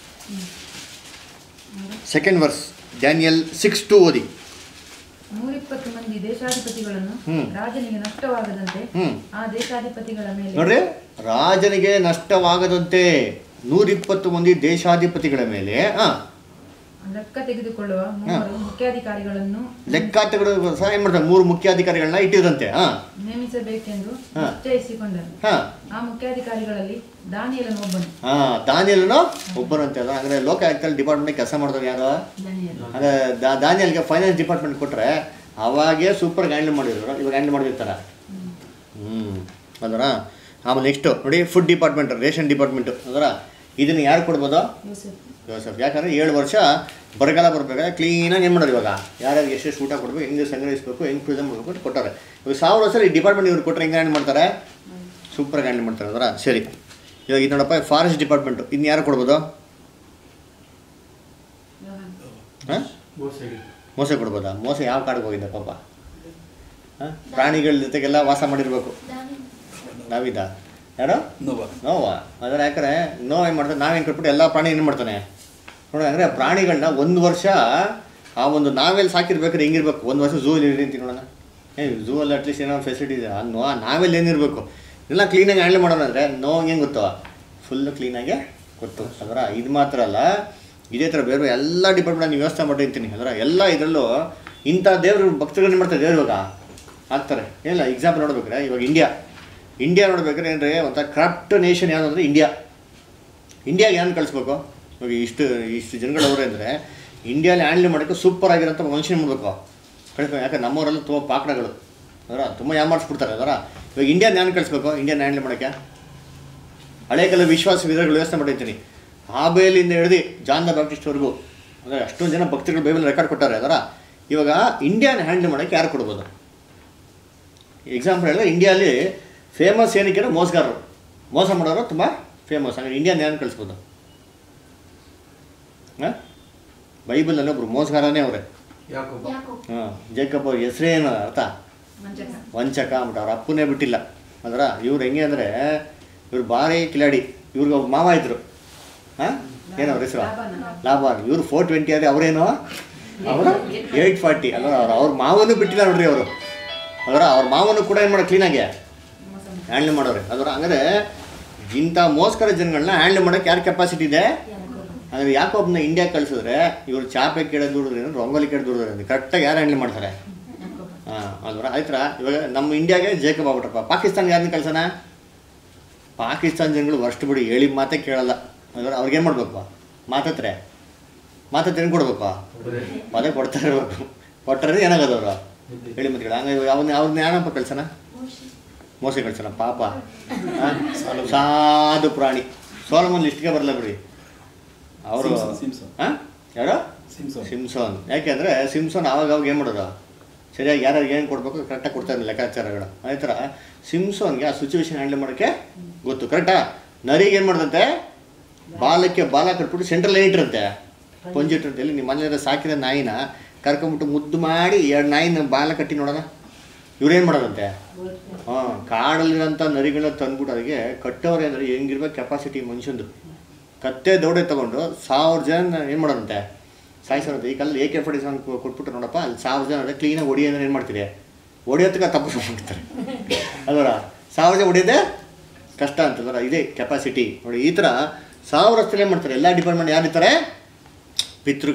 second verse Daniel six two ಓದಿ ನೂರಿಪ್ಪತ್ತು ಮಂದಿ ದೇಶಾಧಿಪತಿಗಳನ್ನು ಹ್ಮ್. ರಾಜನಿಗೆ ನಷ್ಟವಾಗದಂತೆ ಹ್ಞೂ ಆ ದೇಶಾಧಿಪತಿಗಳ ಮೇಲೆ ನೋಡ್ರಿ ರಾಜನಿಗೆ ನಷ್ಟವಾಗದಂತೆ ನೂರಿಪ್ಪತ್ತು ಮಂದಿ ದೇಶಾಧಿಪತಿಗಳ ಮೇಲೆ ಹಾಂ ಲೆಕ್ಕ ತೆಗೆದುಕೊಳ್ಳುವ ಮೂವರು ಮುಖ್ಯಾಧಿಕಾರಿಗಳನ್ನು ಲೆಕ್ಕ ತೆಗೆದು ಸಹ ಏನು ಮಾಡ್ತಾರೆ ಮೂರು ಮುಖ್ಯಾಧಿಕಾರಿಗಳನ್ನ ಇಟ್ಟಿದ್ರಂತೆ ಹಾಂ ನೇಮಿಸಬೇಕೆಂದು ಹಾ. ನಿಶ್ಚಯಿಸಿಕೊಂಡರು ಹಾಂ ಆ ಮುಖ್ಯಾಧಿಕಾರಿಗಳಲ್ಲಿ ದಾನಿಯಲನು ಒಬ್ಬನು ಹಾಂ ದಾನಿಯಲ್ನು ಒಬ್ಬರಂತೆ ಅದ ಅಂದರೆ ಲೋಕಾಯುಕ್ತಲ್ಲಿ ಡಿಪಾರ್ಟ್ಮೆಂಟ್ ಕೆಲಸ ಮಾಡಿದವ್ರು ಯಾರು ದಾನಿಯೇಲ. ಅಂದರೆ ದಾ- ದಾನಿಯಲ್ಗೆ ಫೈನಾನ್ಸ್ ಡಿಪಾರ್ಟ್ಮೆಂಟ್ ಕೊಟ್ಟರೆ ಅವಾಗೇ ಸೂಪರ್ ಹ್ಯಾಂಡಲ್ ಮಾಡಿದ್ರು ಇವಾಗ ಹ್ಯಾಂಡಲ್ ಮಾಡಿರ್ತಾರ ಹ್ಞೂ ಅದರ ಆಮೇಲೆ ನೆಕ್ಸ್ಟು ನೋಡಿ ಫುಡ್ ಡಿಪಾರ್ಟ್ಮೆಂಟ್ ರೇಷನ್ ಡಿಪಾರ್ಟ್ಮೆಂಟು ಅದರ ಇದನ್ನು ಯಾರು ಕೊಡ್ಬೋದು ಯೋಸೇಫ್. ಜೋಸಫ್ ಯಾಕಂದರೆ ಏಳು ವರ್ಷ ಬರಗಾಲ ಬರಬೇಕಾದ್ರೆ ಕ್ಲೀನಾಗಿ ಏನು ಮಾಡೋರು ಇವಾಗ ಯಾರ್ಯಾರು ಎಷ್ಟೆಷ್ಟು ಊಟ ಕೊಡಬೇಕು ಹೆಂಗೆ ಸಂಗ್ರಹಿಸಬೇಕು ಹೆಂಗೆ ಪ್ರಿಸರ್ವ್ ಮಾಡಬೇಕು ಅಂತ ಕೊಟ್ಟಾರೆ ಇವಾಗ ಸಾವಿರ ವರ್ಷ ಈ ಡಿಪಾರ್ಟ್ಮೆಂಟ್ ಇವ್ರು ಕೊಟ್ಟರೆ ಹೆಂಗೆ ಹ್ಯಾಂಡಲ್ ಮಾಡ್ತಾರೆ ಸೂಪರಾಗಿ ಹ್ಯಾಂಡಲ್ ಮಾಡ್ತಾರೆ ಅದರ ಸರಿ ಇವಾಗ ಇದು ನೋಡಪ್ಪ ಫಾರೆಸ್ಟ್ ಡಿಪಾರ್ಟ್ಮೆಂಟು ಇನ್ನು ಯಾರು ಕೊಡ್ಬೋದು ಹಾಂ ಮೋಸಡಿ ಮೋಸ ಕೊಡ್ಬೋದಾ ಮೋಸ ಯಾವ ಕಾಡಿಗೆ ಹೋಗಿದ್ದ ಪಾಪ ಹಾಂ ಪ್ರಾಣಿಗಳ ಜೊತೆಗೆಲ್ಲ ವಾಸ ಮಾಡಿರ್ಬೇಕು ನಾವಿದ ಯಾರು ನೋವ ನೋವಾ ಅದರ ಯಾಕಂದ್ರೆ ನೋವು ಏನು ಮಾಡ್ತಾನೆ ನಾವೇನು ಕೊಟ್ಬಿಟ್ಟು ಎಲ್ಲ ಪ್ರಾಣಿ ಏನು ಮಾಡ್ತಾನೆ ನೋಡಿ ಅಂದರೆ ಪ್ರಾಣಿಗಳನ್ನ ಒಂದು ವರ್ಷ ಆ ಒಂದು ನಾವೆಲ್ಲಿ ಸಾಕಿರ್ಬೇಕಾದ್ರೆ ಹೆಂಗಿರ್ಬೇಕು ಒಂದು ವರ್ಷ ಝೂಲ್ಲಿ ಇರ್ತೀನಿ ನೋಡೋಣ ಏ ಝೂ ಅಲ್ಲಿ ಅಟ್ಲೀಸ್ಟ್ ಏನೋ ಫೆಸಿಲಿಟಿ ಇದೆ ಆ ನೋ ನಾವೆಲ್ಲಿ ಏನಿರಬೇಕು ಎಲ್ಲ ಕ್ಲೀನಾಗಿ ಹ್ಯಾಂಡಲ್ ಮಾಡೋಣ ಅಂದರೆ ನೋವು ಹೆಂಗೆ ಗೊತ್ತು ಫುಲ್ಲು ಕ್ಲೀನಾಗೆ ಗೊತ್ತು ಅದರ ಇದು ಮಾತ್ರ ಅಲ್ಲ ಇದೇ ಥರ ಬೇರೆ ಬೇರೆ ಎಲ್ಲ ಡಿಪಾರ್ಟ್ಮೆಂಟ್ ನೀವು ವ್ಯವಸ್ಥೆ ಮಾಡಿರ್ತೀನಿ ಅದರ ಎಲ್ಲ ಇದರಲ್ಲೂ ಇಂಥ ದೇವರು ಭಕ್ತರು ಏನು ಮಾಡ್ತಾರೆ ದೇವ್ರು ಇವಾಗ ಆಗ್ತಾರೆ ಏನಿಲ್ಲ ಎಕ್ಸಾಂಪಲ್ ನೋಡ್ಬೇಕ್ರೆ ಇವಾಗ ಇಂಡಿಯಾ ಇಂಡಿಯಾ ನೋಡ್ಬೇಕಾದ್ರೆ ಏನ್ರಿ ಒಂಥರ ಕ್ರಾಫ್ಟ್ ನೇಷನ್ ಯಾವುದು ಅಂದರೆ ಇಂಡಿಯಾ ಇಂಡಿಯಾಗೆ ಏನು ಕಳಿಸ್ಬೇಕು ಇವಾಗ ಇಷ್ಟು ಇಷ್ಟು ಜನಗಳವ್ರೆ ಅಂದರೆ ಇಂಡಿಯಾಲಿ ಹ್ಯಾಂಡಲ್ ಮಾಡೋಕ್ಕೆ ಸೂಪರ್ ಆಗಿರೋಂಥ ಮನುಷ್ಯನ ಮಾಡಬೇಕು ಕಳಿಸ್ಬೇಕು ಯಾಕಂದ್ರೆ ನಮ್ಮವರೆಲ್ಲ ತುಂಬ ಪಾಕಣಗಳು ಅದರ ತುಂಬ ಯಾಮಾರಿಸ್ಬಿಡ್ತಾರೆ ಅದರ ಇವಾಗ ಇಂಡಿಯಾನ ಏನು ಕಳಿಸ್ಬೇಕು ಇಂಡಿಯಾನ ಹ್ಯಾಂಡಲ್ ಮಾಡೋಕ್ಕೆ ಹಳೆ ಕಾಲ ವಿಶ್ವಾಸ ವಿಧಾನಗಳು ವ್ಯವಸ್ಥೆ ಮಾಡಿರ್ತೀನಿ ಆಬೇಲಿಂದ ಹಿಡಿದು ಜಾನ್ ದ ಬ್ಯಾಪ್ಟಿಸ್ಟ್ವರೆಗೂ ಅಂದರೆ ಅಷ್ಟೊಂದು ಜನ ಭಕ್ತರುಗಳು ಬೈಬಲ್ ರೆಕಾರ್ಡ್ ಕೊಟ್ಟಾರೆ ಅದರ ಇವಾಗ ಇಂಡಿಯಾನ ಹ್ಯಾಂಡಲ್ ಮಾಡೋಕ್ಕೆ ಯಾರು ಕೊಡ್ಬೋದು ಎಕ್ಸಾಂಪಲ್ ಹೇಳಿದ್ರೆ ಇಂಡಿಯಾಲಿ ಫೇಮಸ್ ಏನಕ್ಕೆ ಅಂದ್ರೆ ಮೋಸಗಾರರು ಮೋಸ ಮಾಡೋರು ತುಂಬ ಫೇಮಸ್ ಹಂಗೆ ಇಂಡಿಯಾನ ಏನು ಕಳಿಸ್ಬೋದು ಹಾಂ ಬೈಬಲಲ್ಲಿ ಒಬ್ರು ಮೋಸಗಾರನೇ ಅವರೇ ಯಾಕೊಬ್ಬ ಯಾಕೋಬ್ ಹಾಂ ಜೇಕಬ್ ಅವ್ರ ಹೆಸರೇನು ಅರ್ಥ ವಂಚಕ ವಂಚಕ ಅಂದ್ಬಿಟ್ಟು ಅವ್ರ ಅಪ್ಪನೇ ಬಿಟ್ಟಿಲ್ಲ ಅದರ ಇವ್ರು ಹೆಂಗೆ ಅಂದರೆ ಇವ್ರು ಭಾರಿ ಕಿಲಾಡಿ ಇವ್ರಿಗೆ ಒಬ್ಬ ಮಾವ ಇದ್ರು ಹಾಂ ಏನು ಅವ್ರ ಹೆಸರು ಲಾಭನ. ಲಾಭ ಇವ್ರು ಫೋರ್ ಟ್ವೆಂಟಿ ಆದರೆ ಅವರೇನು ಅವರು ಏಯ್ಟ್ ಫಾರ್ಟಿ ಅಲ್ಲ ಅವ್ರು ಅವ್ರ ಮಾವನೂ ಬಿಟ್ಟಿಲ್ಲ ನೋಡ್ರಿ ಅವರು ಅದರ ಅವ್ರ ಮಾವನು ಕೂಡ ಏನು ಮಾಡೋ ಕ್ಲೀನಾಗಿ ಮೋಸ ಮಾಡಿ. ಹ್ಯಾಂಡಲ್ ಮಾಡೋರು ಅದರ ಹಂಗಾರೆ ಇಂಥ ಮೋಸ್ಕರ ಜನಗಳನ್ನ ಹ್ಯಾಂಡಲ್ ಮಾಡೋಕ್ಕೆ ಯಾರು ಕೆಪಾಸಿಟಿ ಇದೆ ಅಂದರೆ ಯಾಕೊಬ್ಬನ ಇಂಡಿಯಾ ಕಳಿಸಿದ್ರೆ ಇವ್ರು ಚಾಪೆ ಕೆಡ ದುಡಿದ್ರೆ ರಂಗೋಲಿ ಕೆಡ ದುಡಿದ್ರೆ ಕರೆಕ್ಟಾಗಿ ಯಾರು ಹ್ಯಾಂಡಲ್ ಮಾಡ್ತಾರೆ ಹಾಂ ಅಲ್ವರ ಆಯ್ತರ ಇವಾಗ ನಮ್ಮ ಇಂಡಿಯಾಗೆ ಜೇಕಬ್ ಆಗ್ಬಿಟ್ರಪ್ಪ ಪಾಕಿಸ್ತಾನ್ಗೆ ಯಾರನ್ನ ಕಳ್ಸೋಣ ಪಾಕಿಸ್ತಾನ ಜನಗಳು ವರ್ಷ ಬಿಡಿ ಹೇಳಿ ಮಾತೇ ಕೇಳಲ್ಲ ಅಲ್ವರ ಅವ್ರಿಗೇನು ಮಾಡ್ಬೇಕು ಮಾತತ್ರೆ ಮಾತತ್ರ ಏನು ಕೊಡ್ಬೇಕು ಪದ ಕೊಡ್ತಾ ಇರ್ಬೇಕು ಕೊಟ್ಟರೆ ಏನಾಗೋದು ಅವರು ಹೇಳಿ ಮತ್ತೆ ಹಂಗೆ ಅವನ್ನ ಅವ್ರನ್ನ ಯಾರಪ್ಪ ಕಳ್ಸೋಣ ಮೋಸ ಕಳ್ಸೋಣ ಪಾಪ ಆ? ಸಾಧು ಪ್ರಾಣಿ ಸೋಲಮನ್ ಲಿಸ್ಟ್ಗೆ ಬರಲ್ಲ ಬಿಡಿ ಅವರು ಸಿಂಪ್ಸನ್, ಸಿಂಪ್ಸನ್. ಹಾಂ ಯಾರು ಸಿಂಪ್ಸನ್. ಸಿಮ್ಸೋನ್ ಯಾಕೆಂದರೆ ಸಿಮ್ಸೋನ್ ಆವಾಗ ಅವಾಗ ಏನು ಮಾಡೋದು ಸರಿಯಾಗಿ ಯಾರ್ಯಾರು ಏನು ಕೊಡಬೇಕು ಕರೆಕ್ಟಾಗಿ ಕೊಡ್ತಾ ಇರಲಿಲ್ಲ ಲೆಕ್ಕಾಚಾರಗಳು ಅದೇ ಥರ ಸಿಮ್ಸೋನ್ಗೆ ಆ ಸಿಚುವೇಶನ್ ಹ್ಯಾಂಡಲ್ ಮಾಡೋಕ್ಕೆ ಗೊತ್ತು ಕರೆಕ್ಟಾ ನರಿಗೆ ಏನು ಮಾಡ್ದಂತೆ ಬಾಲಕ್ಕೆ ಬಾಲ ಕಟ್ಬಿಟ್ಟು ಸೆಂಟ್ರಲ್ ಏನು ಇಟ್ಟಿರುತ್ತೆ ಪಂಜಿಟ್ಟಿರುತ್ತೆ ಇಲ್ಲಿ ನಿಮ್ಮ ಮನೇಲಿ ಸಾಕಿದ ನಾಯಿನ ಕರ್ಕೊಂಬಿಟ್ಟು ಮುದ್ದು ಮಾಡಿ ಎರಡು ನಾಯಿನ ಬಾಲ ಕಟ್ಟಿ ನೋಡೋಣ ಇವ್ರೇನು ಮಾಡೋದಂತೆ ಹಾಂ ಕಾಡಲ್ಲಿರೋಂಥ ನರಿಗಳನ್ನ ತಂದ್ಬಿಟ್ಟು ಅದಕ್ಕೆ ಕಟ್ಟೋರು ಅಂದರೆ ಹೆಂಗಿರ್ಬೇಕು ಕೆಪಾಸಿಟಿ ಮನುಷ್ಯಂದು ಕತ್ತೆ ದೌಡೆ ತೊಗೊಂಡು ಸಾವಿರ ಜನ ಏನು ಮಾಡೋದಂತೆ ಸಾಯಿಸೋದಂತೆ ಈ ಕಾಲದಲ್ಲಿ ಎ ಕೆ ಫಾರ್ಟಿ ಸೆವೆನ್ ಕೊಟ್ಬಿಟ್ಟು ನೋಡಪ್ಪ ಅಲ್ಲಿ ಸಾವಿರ ಜನ ಅಂದರೆ ಕ್ಲೀನಾಗಿ ಹೊಡಿ ಅಂದ್ರೆ ಏನು ಮಾಡ್ತೀರಿ ಹೊಡಿಯೋದಕ್ಕೆ ತಪ್ಪು ಮಾಡ್ತಾರೆ ಅದರ ಸಾವಿರ ಜನ ಹೊಡಿಯೋದೇ ಕಷ್ಟ ಅಂತಂದ್ರೆ ಇದೇ ಕೆಪಾಸಿಟಿ ನೋಡಿ ಈ ಥರ ಸಾವಿರ ವರ್ಷದಲ್ಲಿ ಏನು ಮಾಡ್ತಾರೆ ಎಲ್ಲ ಡಿಪಾರ್ಟ್ಮೆಂಟ್ ಯಾರು ಇರ್ತಾರೆ ಪಿತೃಗಳು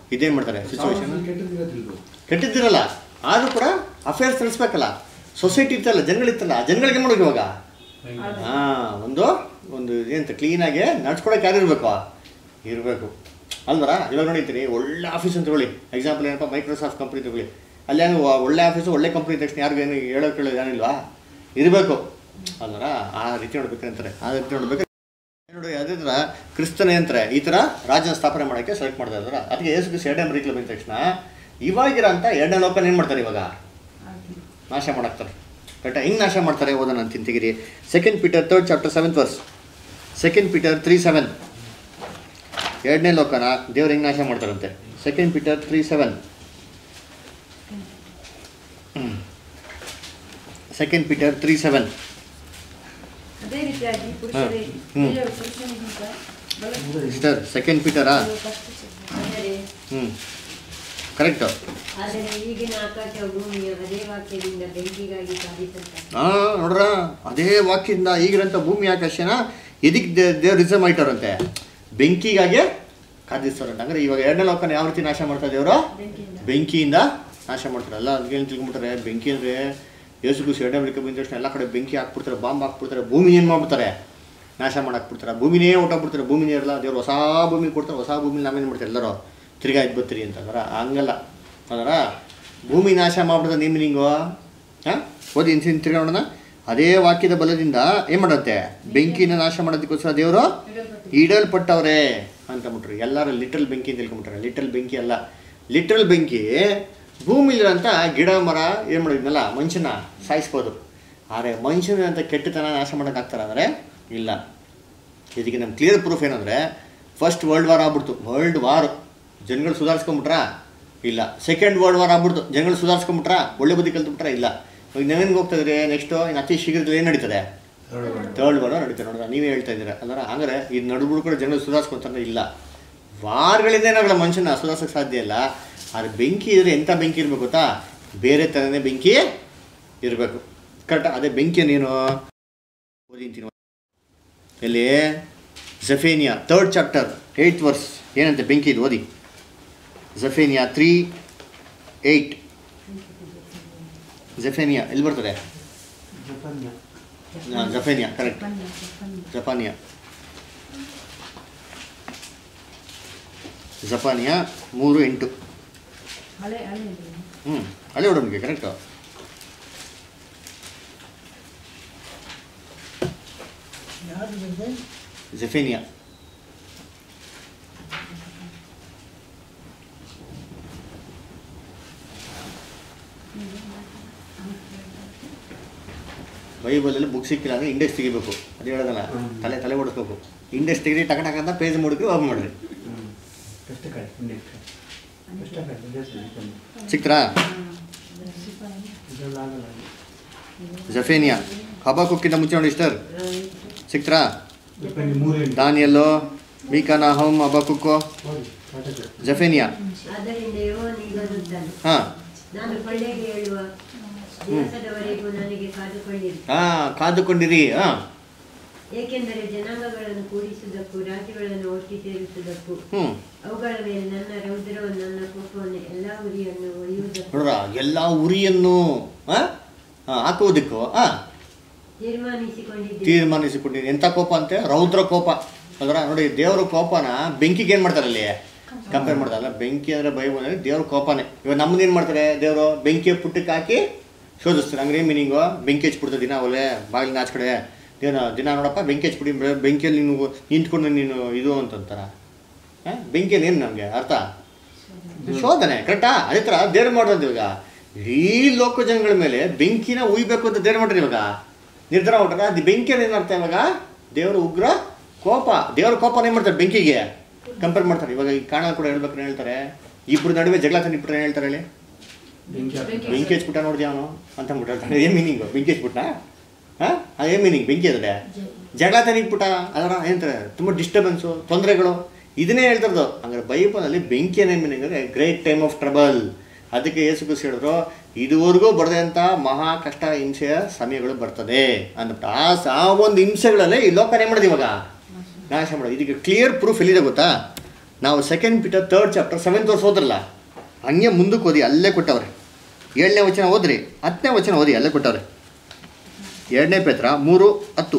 ಇದೇನು ಮಾಡ್ತಾರೆ ಸಿಚುವೇಶನ್ ಕೆಟ್ಟದಿರೋದಿಲ್ವೋ ಕೆಟ್ಟಿದ್ದಿರಲ್ಲ ಆದರೂ ಕೂಡ ಅಫೇರ್ಸ್ ತಿಳಿಸ್ಬೇಕಲ್ಲ ಸೊಸೈಟಿ ಇರ್ತಲ್ಲ ಜನಗಳಿರ್ತಲ್ಲ ಆ ಜನಗಳಿಗೆ ಏನು ಮಾಡೋದು ಇವಾಗ ಹಾಂ ಒಂದು ಒಂದು ಏನಂತ ಕ್ಲೀನಾಗಿ ನಡ್ಸ್ಕೊಡಕ್ಕೆ ಯಾರು ಇರಬೇಕು ಇರಬೇಕು ಅಲ್ವರ ಇವಾಗ ನೋಡಿರ್ತೀನಿ ಒಳ್ಳೆ ಆಫೀಸ್ ಅಂತ ತಗೊಳ್ಳಿ ಎಕ್ಸಾಂಪಲ್ ಏನಪ್ಪ ಮೈಕ್ರೋಸಾಫ್ಟ್ ಕಂಪ್ನಿ ತಗೊಳ್ಳಿ ಅಲ್ಲಿ ಏನು ಒಳ್ಳೆ ಆಫೀಸು ಒಳ್ಳೆ ಕಂಪ್ನಿ ತಕ್ಷಣ ಯಾರಿಗೂ ಏನು ಹೇಳೋ ಕೇಳೋದು ಏನಿಲ್ವಾ ಇರಬೇಕು ಅಲ್ವರ ಆ ರೀತಿ ನೋಡ್ಬೇಕು ಅಂತಾರೆ ಆ ರೀತಿ ನೋಡ್ಬೇಕು ನೋಡಿ ಅದೇ ಥರ ಕ್ರಿಸ್ತನೇ ಅಂತಾರೆ ಈ ಥರ ರಾಜ್ಯನ ಸ್ಥಾಪನೆ ಮಾಡೋಕ್ಕೆ ಸೆಲೆಕ್ಟ್ ಮಾಡ್ತಾ ಇದ್ದಾರೆ ಅದಕ್ಕೆ ಯೇಸು ಕ್ರಿಸ್ತ ಎರಡನೇ ಬರೀಕ್ಲ ಬಂದ ತಕ್ಷಣ ಇವಾಗಿರೋ ಅಂತ ಎರಡನೇ ಲೋಕನ ಏನು ಮಾಡ್ತಾರೆ ಇವಾಗ ನಾಶ ಮಾಡಾಕ್ತಾರೆ ಕರೆಕ್ಟಾ ಹಿಂಗೆ ನಾಶ ಮಾಡ್ತಾರೆ ಓದೋಣ ಅಂತ ತಿಂತಿಗಿರಿ second Peter third chapter seventh verse second Peter three seven ಎರಡನೇ ಲೋಕನ ದೇವ್ರು ಹೆಂಗೆ ನಾಶ ಮಾಡ್ತಾರಂತೆ second Peter three seven second Peter three seven ಅದೇ ರೀತಿಯಾಗಿ ಪುರುಷರೇ ಹ್ಮ್. ಹಿರಿಯರು ಪುರುಷನಿಗಿಂತ ಬಲ ಸಿಸ್ಟರ್ ಸೆಕೆಂಡ್ ಪೀಟರಾ ಆದರೆ ಹ್ಞೂ ಕರೆಕ್ಟು ಆದರೆ ಈಗಿನ ಆಕಾಶ ಭೂಮಿಯ ಅದೇ ವಾಕ್ಯದಿಂದ ಬೆಂಕಿಗಾಗಿ ಸಾಧಿಸುತ್ತಾರೆ ಹಾಂ ನೋಡ್ರ ಅದೇ ವಾಕ್ಯದಿಂದ ಈಗಿರಂಥ ಭೂಮಿ ಆಕಾಶನ ಎದಿಕ್ ದೇವ್ರು ರಿಸರ್ವ್ ಮಾಡಿட்டாರಂತೆ ಬೆಂಕಿಗಾಗಿ ಕಾದಿಸ್ತಾರಂತೆ ಅಂದ್ರೆ ಇವಾಗ ಎರಡನೇ ಲೋಕನ ಯಾವ ರೀತಿ ನಾಶ ಮಾಡ್ತಾರೆ ದೇವರು ಬೆಂಕಿಯಿಂದ ನಾಶ ಮಾಡ್ತಾರೆ ಎಲ್ಲ ಅದಕ್ಕೆ ಏನು ತಿಳ್ಕೊಂಬಿಟ್ರೆ ಬೆಂಕಿ ಅಂದರೆ ಯೇಸುಗೂ ಎರಡನೇ ಬಳಿಕ ಬಂದ ತಕ್ಷಣ ಎಲ್ಲ ಕಡೆ ಬೆಂಕಿ ಹಾಕ್ಬಿಡ್ತಾರೆ ಬಾಂಬ್ ಹಾಕ್ಬಿಡ್ತಾರೆ ಭೂಮಿ ಏನು ಮಾಡ್ಬಿಡ್ತಾರೆ ನಾಶ ಮಾಡಾಕ್ಬಿಡ್ತಾರೆ ಭೂಮಿನೇ ಹೊಟ್ಟೋಗ್ಬಿಡ್ತಾರೆ ಭೂಮಿನೇ ಇರಲ್ಲ ದೇವ್ರು ಹೊಸ ಭೂಮಿ ಕೊಡ್ತಾರೆ ಹೊಸ ಭೂಮಿ ನಾವೇನು ಮಾಡ್ತಾರೆ ಎಲ್ಲರೂ ತಿರ್ಗಾ ಇದು ಬರ್ತೀರಿ ಅಂತಂದ್ರೆ ಹಂಗಲ್ಲ ಅದರ ಭೂಮಿ ನಾಶ ಮಾಡ್ಬಿಡ್ತಾರೆ ನಿಮ್ಮ ಮೀನಿಂಗು ಹಾಂ ಓದಿ ಇನ್ಸಿನ್ ತಿರ್ಗಾ ನೋಡೋಣ ಅದೇ ವಾಕ್ಯದ ಬಲದಿಂದ ಏನು ಮಾಡುತ್ತೆ ಬೆಂಕಿನ ನಾಶ ಮಾಡೋದಕ್ಕೋಸ್ಕರ ದೇವರು ಇಡಲ್ಪಟ್ಟವ್ರೆ ಅಂತಂದ್ಬಿಟ್ರು ಎಲ್ಲರೂ ಲಿಟಲ್ ಬೆಂಕಿ ಅಂತ ತಿಳ್ಕೊಂಬಿಟ್ರೆ ಲಿಟಲ್ ಬೆಂಕಿ ಅಲ್ಲ ಲಿಟಲ್ ಬೆಂಕಿ ಭೂಮಿಲಿರೋಂಥ ಗಿಡ ಮರ ಏನು ಮಾಡಿದ್ನಲ್ಲ ಮನುಷ್ಯನ ಸಾಯಿಸ್ಬೋದು ಆದರೆ ಮನುಷ್ಯನಂತ ಕೆಟ್ಟತನ ನಾಶ ಮಾಡೋಕ್ಕಾಗ್ತಾರ ಅಂದರೆ ಇಲ್ಲ ಇದಕ್ಕೆ ನಮ್ಮ ಕ್ಲಿಯರ್ ಪ್ರೂಫ್ ಏನಂದರೆ ಫಸ್ಟ್ ವರ್ಲ್ಡ್ ವಾರ್ ಆಗ್ಬಿಡ್ತು ವರ್ಲ್ಡ್ ವಾರ್ ಜನಗಳು ಸುಧಾರಿಸ್ಕೊಂಬಿಟ್ರಾ ಇಲ್ಲ ಸೆಕೆಂಡ್ ವರ್ಲ್ಡ್ ವಾರ್ ಆಗ್ಬಿಡ್ತು ಜನಗಳು ಸುಧಾರಿಸ್ಕೊಂಬಿಟ್ರಾ ಒಳ್ಳೆ ಬುದ್ಧಿ ಕಲ್ತ್ಬಿಟ್ರಾ ಇಲ್ಲ ಇವಾಗ ನೀವೇನು ಹೋಗ್ತಾ ಇದ್ರಿ ನೆಕ್ಸ್ಟು ಇನ್ನು ಅತಿ ಶೀಘ್ರದಲ್ಲಿ ಏನು ನಡೀತದೆ ಥರ್ಡ್ ವಾರ ನಡೀತದೆ ನೋಡಿದ್ರೆ ನೀವೇ ಹೇಳ್ತಾ ಇದ್ದೀರಾ ಅಂದ್ರೆ ಹಂಗಾರೆ ಈ ನಡುಬುಡು ಕೂಡ ಜನಗಳು ಸುಧಾರಿಸ್ಕೊಂತಾರೆ ಇಲ್ಲ ವಾರಗಳಿಂದ ಏನಾಗಲ್ಲ ಮನುಷ್ಯನ ಸುಧಾರಿಸೋಕ್ಕೆ ಸಾಧ್ಯ ಇಲ್ಲ ಆದರೆ ಬೆಂಕಿ ಇದ್ರೆ ಎಂಥ ಬೆಂಕಿ ಇರಬೇಕು ಗೊತ್ತಾ ಬೇರೆ ಥರನೇ ಬೆಂಕಿ ಇರಬೇಕು ಕರೆಕ್ಟ್ ಅದೇ ಬೆಂಕಿ ನೀನು ಓದಿಂತೀನಿ ಎಲ್ಲಿ Zephaniah third chapter eight verse ಏನಂತೆ ಬೆಂಕಿ ಇದು ಓದಿ ಜಫೇನಿಯಾ ತ್ರೀ ಏಯ್ಟ್ ಜಫೇನಿಯಾ ಎಲ್ಲಿ ಬರ್ತದೆ ಜಪಾನ್ಯ ಹಾಂ ಜಫೇನಿಯಾ ಕರೆಕ್ಟ್ ಪನ್ಯ, ಪನ್ಯ. ಜಪಾನಿಯಾ ಜಪಾನಿಯಾ ಮೂರು ಎಂಟು ಹಳೆ ಹಳೆ ಇದೆ. ಹ್ಞೂ ಅಲ್ಲೇ ಹೊಡೋನಿಗೆ ಕರೆಕ್ಟು ಜೆಫೇನಿಯಾ ಬೈಬಲಲ್ಲಿ ಬುಕ್ ಸಿಕ್ಕಿಲ್ಲ ಅಂದರೆ ಇಂಡೆಕ್ಸ್ ತೆಗಿಬೇಕು ಅದು ಹೇಳೋದಲ್ಲ ತಲೆ ತಲೆ ಓಡಿಸ್ಬೇಕು ಇಂಡೆಕ್ಸ್ ತೆಗೆದು ಟಕ ಟಕ ಅಂತ ಪೇಜ್ ಮುಡುಕಿ ಓಪನ್ ಮಾಡಿರಿ ಕಷ್ಟಕಾಯಿ ಇಂಡೆಕ್ಸ್ ಕಷ್ಟಕಾಯಿ ಇಂಡೆಕ್ಸ್ ಸಿಕ್ತರಾ ಇದೆಲ್ಲ ಆಗಲ್ಲ ಜಫೇನಿಯಾ ಹಬಾಕುಕ್ಕಿಂತ ಮುಂಚೆ ನೋಡಿ ಇಷ್ಟರ್ ಸಿಕ್ತರಾ ಜಪಾನಿ ಮೂರು ಎಂಟು ದಾನಿಯಲ್ಲೋ ಮೀಕಾನ ಹೋಮ್ ಹಬಾಕುಕ್ಕೋ ನೋಡಿ ಕಷ್ಟಕಾಯಿ ಜಫೇನಿಯಾ ಆದ್ದರಿಂದ ಯೋವನಿಗನುತ್ತಾನೆ ಹಾಂ ನಾನು ಕೊಳ್ಳೆಗೆ ಹೇಳುವ ದಿವಸದವರೆಗೂ ನನಗೆ ಕಾದುಕೊಂಡಿರಿ ಹಾಂ ಕಾದುಕೊಂಡಿರಿ ಹಾಂ ಏಕೆಂದರೆ ಜನಾಂಗಗಳನ್ನು ಕೂಡಿಸುವುದಕ್ಕೂ ರಾಜ್ಯಗಳನ್ನು ಒಟ್ಟಿ ಸೇರಿಸುವುದಕ್ಕೂ ಹ್ಞೂ ಅವುಗಳ ಮೇಲೆ ನನ್ನ ರೌದ್ರವನ್ನು ನನ್ನ ಕೋಪವನ್ನು ಎಲ್ಲ ಉರಿಯನ್ನು ಒಯ್ಯುವುದಕ್ಕೂ ನೋಡ್ರ ಎಲ್ಲ ಉರಿಯನ್ನು ಆ? ಆ, ಹಾಕುವುದಕ್ಕೂ ಆ ತೀರ್ಮಾನಿಸಿಕೊಂಡಿದ್ದೇನೆ ತೀರ್ಮಾನಿಸಿಕೊಂಡಿದ್ದೀನಿ ಎಂಥ ಕೋಪ ಅಂತೆ ರೌದ್ರ ಕೋಪ ಅದರ ನೋಡಿ ದೇವ್ರ ಕೋಪನ ಬೆಂಕಿಗೆ ಏನು ಮಾಡ್ತಾರೆ ಅಲ್ಲಿ ಕಂಪೇರ್ ಮಾಡ್ತಾರಲ್ಲ ಬೆಂಕಿ ಅಂದರೆ ಬೈಬಲ್ ದೇವ್ರ ಕೋಪನೇ ಇವಾಗ ನಮ್ದು ಏನು ಮಾಡ್ತಾರೆ ದೇವರು ಬೆಂಕಿಯ ಪುಟ್ಟಕ್ಕೆ ಹಾಕಿ ಶೋಧಿಸ್ತಾರೆ ಹಂಗ್ರೆ ಏನು ಮೀನಿಂಗು ಬೆಂಕಿ ಹಚ್ಬಿಡ್ತಾರೆ ದಿನ ಒಲೆ ಬಾಗಿಲಿನ ಆಚೆ ಕಡೆ ದಿನ ದಿನ ನೋಡಪ್ಪ ಬೆಂಕಿ ಹಚ್ಬಿಡಿ ಬೆ- ಬೆಂಕಿಯಲ್ಲಿ ನೀನು ನಿಂತ್ಕೊಂಡು ನೀನು ಇದು ಅಂತಂತಾರ ಹಾಂ ಬೆಂಕಿಯಲ್ಲಿ ಏನು ನಮಗೆ ಅರ್ಥ ಶೋಧನೆ ಕರೆಕ್ಟಾ ಅದೇ ಥರ ದೇವ್ರು ಮಾಡೋದು ಇವಾಗ ಇಡೀ ಲೋಕ ಜನಗಳ ಮೇಲೆ ಬೆಂಕಿನ ಉಯ್ಬೇಕು ಅಂತ ದೇವ್ರು ಮಾಡ್ರಿ ಇವಾಗ ನಿರ್ಧಾರ ಮಾಡ್ರ ಅದು ಬೆಂಕಿಯಲ್ಲಿ ಏನು ಅರ್ಥ ಇವಾಗ ದೇವರ ಉಗ್ರ ಕೋಪ ದೇವರ ಕೋಪನ ಏನು ಮಾಡ್ತಾರೆ ಬೆಂಕಿಗೆ ಕಂಪೇರ್ ಮಾಡ್ತಾರೆ ಇವಾಗ ಈ ಕಾಣ ಕೂಡ ಹೇಳ್ಬೇಕಾದ್ರೆ ಹೇಳ್ತಾರೆ ಇಬ್ರು ನಡುವೆ ಜಗಳ ತಂದಿಟ್ಬಿಟ್ರೆ ಏನು ಹೇಳ್ತಾರೆ ಹೇಳಿ ಬೆಂಕಿ ಹಾಕ್ತಾರೆ. ಬೆಂಕಿ ಹಚ್ಬಿಟ್ಟ ನೋಡ್ದಿ ಅವನು ಅಂತ ಅಂದ್ಬಿಟ್ಟು ಏನು ಮೀನಿಂಗು ಬೆಂಕಿ ಹಚ್ಬಿಟ್ಟ ಹಾಂ ಏನು ಮೀನಿಂಗ್ ಬೆಂಕಿ ಅದ್ರೆ ಜಗಳ ತನಿಗ್ಬಿಟ್ಟ ಅದರ ಏನಂತಾರೆ ತುಂಬ ಡಿಸ್ಟರ್ಬೆನ್ಸು ತೊಂದರೆಗಳು ಇದನ್ನೇ ಹೇಳ್ತಿರೋದು ಹಂಗಾರೆ ಬೈಬಲಲ್ಲಿ ಬೆಂಕಿ ಏನೇ ಮೀನಿಂಗ್ ಅಂದರೆ ಗ್ರೇಟ್ ಟೈಮ್ ಆಫ್ ಟ್ರಬಲ್ ಅದಕ್ಕೆ ಯೇಸು ಕ್ರಿಸ್ತ ಹೇಳಿದ್ರು ಇದುವರೆಗೂ ಬರದಂಥ ಮಹಾ ಕಷ್ಟ ಹಿಂಸೆಯ ಸಮಯಗಳು ಬರ್ತದೆ ಅಂದ್ಬಿಟ್ಟು ಆ ಸ- ಆ ಒಂದು ಹಿಂಸೆಗಳಲ್ಲೇ ಈ ಲೋಕನ ಏನು ಮಾಡೋದು ಇವಾಗ ನಾಶ ಮಾಡೋದು ಇದಕ್ಕೆ ಕ್ಲಿಯರ್ ಪ್ರೂಫ್ ಎಲ್ಲಿದೆ ಗೊತ್ತಾ ನಾವು second Peter third chapter seventh ವರ್ಷ ಓದ್ರಲ್ಲ ಹಂಗೆ ಮುಂದಕ್ಕೆ ಓದಿ ಅಲ್ಲೇ ಕೊಟ್ಟವ್ರೆ ಏಳನೇ ವಚನ ಓದ್ರಿ ಹತ್ತನೇ ವಚನ ಓದಿ ಅಲ್ಲೇ ಕೊಟ್ಟವ್ರೆ ಎರಡನೇ ಪೇತ್ರ ಮೂರು ಹತ್ತು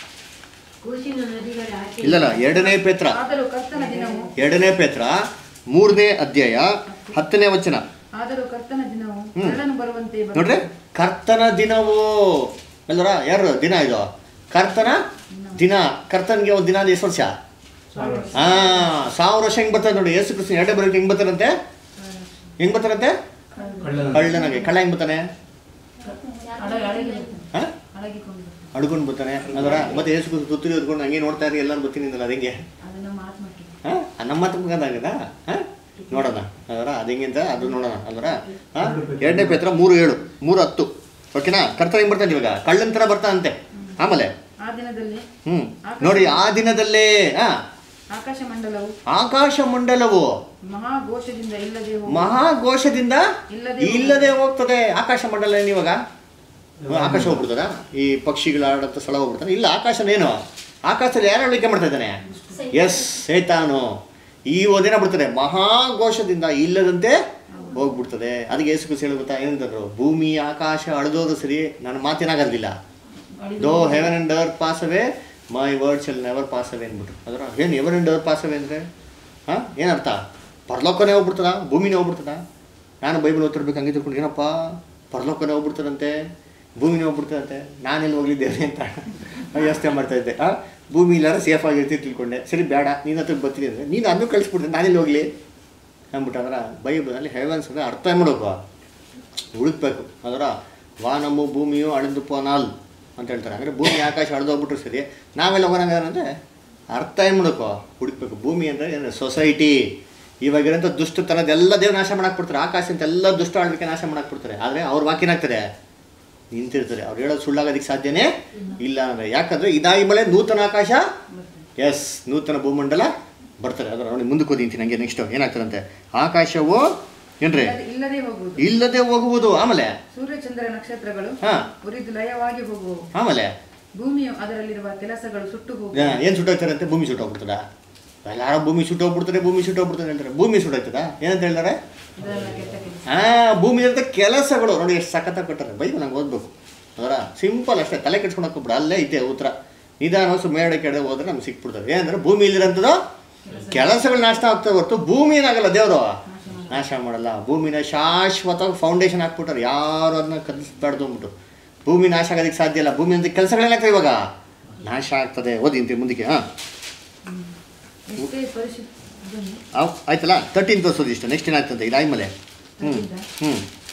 ಕೂಸಿನ ನದಿಗಳ ಆಚೆ ಇಲ್ಲಲ್ಲ ಎರಡನೇ ಪೇತ್ರ ಆದರೂ ಕರ್ತನ ದಿನವು ಎರಡನೇ ಪೇತ್ರ ಮೂರನೇ ಅಧ್ಯಾಯ ಹತ್ತನೇ ವಚನ ಆದರೂ ಕರ್ತನ ದಿನವು ಹ್ಮ್. ಕಳ್ಳನು ಬರುವಂತೆ ಬರುತ್ತದೆ. ನೋಡ್ರಿ ಕರ್ತನ ದಿನವು ಎಲ್ಲರ ಯಾರು ದಿನ ಇದು ಕರ್ತನ ದಿನ ಕರ್ತನ್ಗೆ ಒಂದು ದಿನ ಅಂದ್ರೆ ಎಷ್ಟು ವರ್ಷ ಸಾವಿರ ವರ್ಷ. ಹಾ ಸಾವಿರ ವರ್ಷ ಹೆಂಗ್ ಬರ್ತಾರೆ ನೋಡಿ ಯೇಸು ಕೃಷ್ಣ ಎರಡೇ ಬರೋಕೆ ಹೆಂಗ್ ಬರ್ತಾರಂತೆ ಹೆಂಗ್ ಬರ್ತಾರಂತೆ ಕಳ್ಳನ ಕಳ್ಳನಾಗೆ ಕಳ್ಳ ಹೆಂಗ್ ಬರ್ತಾನೆ ಅಡಗಿ ಅಡಗಿ ಬರ್ತಾನೆ. ಹಾ ಅಡಗಿಕೊಂಡು ಬರ್ತಾನೆ. ಅಡ್ಕೊಂಡು ಬರ್ತಾನೆ ಅದರ ಮತ್ತೆ ಯೇಸು ಕೃಷ್ಣ ತುತ್ತೂರಿ ಹೊತ್ಕೊಂಡು ಹಂಗೆ ನೋಡ್ತಾ ಇರಿ ಎಲ್ಲರೂ ಬರ್ತೀನಿ ಅಂದಲ್ಲ ಅದು ಹೆಂಗೆ ಅದು ನಮ್ಮ ಆತ್ಮಕ್ಕೆ ಹಾ ನಮ್ಮ ಮಾತು ಮುಖದಾಗದ ಹಾ ನೋಡೋಣ ಅದರ ಅದು ಹೆಂಗೆ ಅಂತ ಅದು ನೋಡೋಣ ಅದರ ಹಾ ಎರಡನೇ ಪೇತ್ರ ಮೂರು ಏಳು ಮೂರು ಹತ್ತು ಓಕೆನಾ ಕರ್ತನ ಹೆಂಗ್ ಬರ್ತಾನೆ ಇವಾಗ ಕಳ್ಳನ ಥರ ಬರ್ತಾನಂತೆ ಆಮೇಲೆ ಆ ದಿನದಲ್ಲಿ ಹ್ಮ್ ನೋಡಿ ಆ ದಿನದಲ್ಲೇ ಹಾ ಆಕಾಶ ಮಂಡಲವು ಆಕಾಶ ಮಂಡಲವು ಮಹಾಘೋಷದಿಂದ ಇಲ್ಲದೆ ಹೋಗುವ ಮಹಾಘೋಷದಿಂದ ಇಲ್ಲದೆ ಇಲ್ಲದೆ ಹೋಗ್ತದೆ ಆಕಾಶ ಮಂಡಲ ಏನು ಇವಾಗ ಆಕಾಶ ಹೋಗ್ಬಿಡ್ತದ ಈ ಪಕ್ಷಿಗಳ ಆಡತ್ತ ಸ್ಥಳ ಹೋಗ್ಬಿಡ್ತಾನೆ ಇಲ್ಲ ಆಕಾಶನೇನು ಆಕಾಶದಲ್ಲಿ ಯಾರು ಆಳ್ವಿಕೆ ಮಾಡ್ತಾ ಇದ್ದಾನೆ ಎಸ್ ಸೈತಾನು ಈ ಓದಿನ ಬಿಡ್ತದೆ ಮಹಾಘೋಷದಿಂದ ಇಲ್ಲದಂತೆ ಹೋಗ್ಬಿಡ್ತದೆ ಅದಕ್ಕೆ ಯೇಸು ಕ್ರಿಸ್ತ ಹೇಳಿ ಗೊತ್ತಾ ಏನಂತಂದ್ರು ಭೂಮಿ ಆಕಾಶ ಅಳದೋದು ಸರಿ ನನ್ನ ಮಾತೇನಾಗೋದಿಲ್ಲ though heaven and earth pass away my word shall never pass away ಅಂದ್ಬಿಟ್ಟು ಅದರ ಏನು ever and earth pass away ಅಂದರೆ ಹಾಂ ಏನರ್ಥ ಪರಲೋಕನೇ ಹೋಗ್ಬಿಡ್ತದ ಭೂಮಿನೇ ಹೋಗ್ಬಿಡ್ತದ ನಾನು ಬೈಬಲ್ ಓದ್ತಿರ್ಬೇಕು ಹಂಗೆ ತಿಳ್ಕೊಂಡು ಏನಪ್ಪ ಪರಲೋಕನೇ ಹೋಗ್ಬಿಡ್ತದಂತೆ ಭೂಮಿನೇ ಹೋಗ್ಬಿಡ್ತದಂತೆ ನಾನೆಲ್ಲಿ ಹೋಗ್ಲಿದ್ದೇನೆ ಅಂತ ಯೋಚನೆ ಮಾಡ್ತಾ ಇದ್ದೆ ಹಾಂ ಭೂಮಿ ಇಲ್ಲಾರ ಸೇಫ್ ಆಗಿರ್ತೀವಿ ತಿಳ್ಕೊಂಡೆ ಸರಿ ಬೇಡ ನೀನು ಹತ್ರ ಬರ್ತೀನಿ ಅಂದರೆ ನೀನು ಅನ್ನೂ ಕಳಿಸ್ಬಿಡ್ತೀನಿ ನಾನೆಲ್ಲಿ ಹೋಗಲಿ ಅಂದ್ಬಿಟ್ಟು ಅಂದ್ರೆ ಬೈಬಲಲ್ಲಿ ಹೆವನ್ಸ್ ಅಂದರೆ ಅರ್ಥ ಮಾಡ್ಬೇಕು ಹುಡುಕ್ಬೇಕು ಅದರ ವಾನಮು ಭೂಮಿಯು ಅಳೆದು ಪೋನಾಲ್ ಅಂತ ಹೇಳ್ತಾರೆ ಅಂದರೆ ಭೂಮಿ ಆಕಾಶ ಅಳೆದೋಗ್ಬಿಟ್ರು ಸರಿ ನಾವೆಲ್ಲ ಹೋಗೋಣ ಅಂದರೆ ಅರ್ಥ ಏನು ಮಾಡಬೇಕು ಹುಡುಕ್ಬೇಕು ಭೂಮಿ ಅಂದರೆ ಏನು ಸೊಸೈಟಿ ಇವಾಗಿರೋಂಥ ದುಷ್ಟತನದೆಲ್ಲ ದೇವ್ರು ನಾಶ ಮಾಡಾಕ್ಬಿಡ್ತಾರೆ ಆಕಾಶ ಅಂತ ಎಲ್ಲ ದುಷ್ಟ ಆಳ್ವಿಕೆ ನಾಶ ಮಾಡಾಕ್ಬಿಡ್ತಾರೆ ಆದರೆ ಅವ್ರ ವಾಕ್ಯನಾಗ್ತದೆ ನಿಂತಿರ್ತಾರೆ ಅವ್ರು ಹೇಳೋದು ಸುಳ್ಳಾಗೋದಕ್ಕೆ ಸಾಧ್ಯನೇ ಇಲ್ಲ ಅಂದರೆ ಯಾಕಂದರೆ ಇದಾಗಿ ಮಳೆ ನೂತನ ಆಕಾಶ ಎಸ್ ನೂತನ ಭೂಮಂಡಲ ಬರ್ತಾರೆ ಅದರ ನೋಡಿ ಮುಂದಕ್ಕೆ ಓದಿಂತೀನಿ ನನಗೆ ನೆಕ್ಸ್ಟ್ ಏನಾಗ್ತದಂತೆ ಆಕಾಶವು ಏನ್ರಿ ಇಲ್ಲದೆ- ಇಲ್ಲದೆ ಹೋಗುವುದು ಇಲ್ಲದೆ ಹೋಗುವುದು ಆಮೇಲೆ ಸೂರ್ಯಚಂದ್ರ ನಕ್ಷತ್ರಗಳು ಹಾ ಉರಿದು ಲಯವಾಗಿ ಹೋಗುವು ಆಮೇಲೆ ಭೂಮಿಯು ಅದರಲ್ಲಿರುವ ಕೆಲಸಗಳು ಸುಟ್ಟು ಹೋಗುವು ಏನು ಸುಟ್ಟೋಗ್ತಾರಂತೆ ಭೂಮಿ ಸುಟ್ಟೋಗ್ಬಿಡ್ತದ ಎಲ್ಲಾರ ಭೂಮಿ ಸುಟ್ಟೋಗ್ಬಿಡ್ತಾರೆ ಭೂಮಿ ಸುಟ್ಟೋಗ್ಬಿಡ್ತಾರೆ ಹೇಳ್ತಾರೆ ಭೂಮಿ ಸುಟ್ಟೋಗ್ತದ ಏನಂತ ಹೇಳ್ತಾರೆ ಇದೆಲ್ಲ ಕೆಟ್ಟ ಕೆಲಸ ಆ ಭೂಮಿ ಅಂತ ಕೆಲಸಗಳು ನೋಡಿ ಎಷ್ಟು ಸಖತ್ತಾಗಿ ಕೊಟ್ಟಾರೆ ಬೈಬಲ್ ನಂಗೆ ಓದ್ಬೇಕು ಅದರ ಸಿಂಪಲ್ ಅಷ್ಟೇ ತಲೆ ಕೆಡ್ಸ್ಕೊಂಡು ಹಾಕೋಬಿಡ ಅಲ್ಲೇ ಐತೆ ಉತ್ತರ ನಿಧಾನ ಸು ಮೇಡ ಕೆಡೆ ಹೋದ್ರೆ ನಮ್ಗೆ ಸಿಕ್ಬಿಡ್ತದೆ ಏನಂದ್ರೆ ಭೂಮಿ ಇಲ್ಲಿರೋಂಥದ್ದು ಕೆಲಸಗಳು ನಾಶ ಆಗ್ತದೆ ಹೊರತು ಭೂಮಿ ಏನಾಗಲ್ಲ ದೇವರು ನಾಶ ಮಾಡಲ್ಲ ಭೂಮಿನ ಶಾಶ್ವತವಾಗಿ ಫೌಂಡೇಶನ್ ಹಾಕ್ಬಿಟ್ಟಾರೆ ಯಾರು ಅದನ್ನ ಕಲಿಸ್ಬಾರ್ದು ಅಂದ್ಬಿಟ್ಟು ಭೂಮಿ ನಾಶ ಆಗೋದಕ್ಕೆ ಸಾಧ್ಯ ಇಲ್ಲ ಭೂಮಿ ಅಂತ ಕೆಲಸಗಳೇನಾಗ್ತದೆ ಇವಾಗ ನಾಶ ಆಗ್ತದೆ ಓದಿಂತೀವಿ ಮುಂದಕ್ಕೆ ಹಾಂ ಎಷ್ಟೇ ಪರಿಶುದ್ಧ ಇದನ್ನು ಆವ್- ಆಯ್ತಲ್ಲ ತರ್ಟೀನ್ ತೋರಿಸೋದು ಇಷ್ಟು ನೆಕ್ಸ್ಟ್ ಏನಾಗ್ತದೆ ಇದಾದ್ಮೇಲೆ ಹ್ಞೂ ತರ್ಟೀನ್ತಾ? ಹ್ಞೂ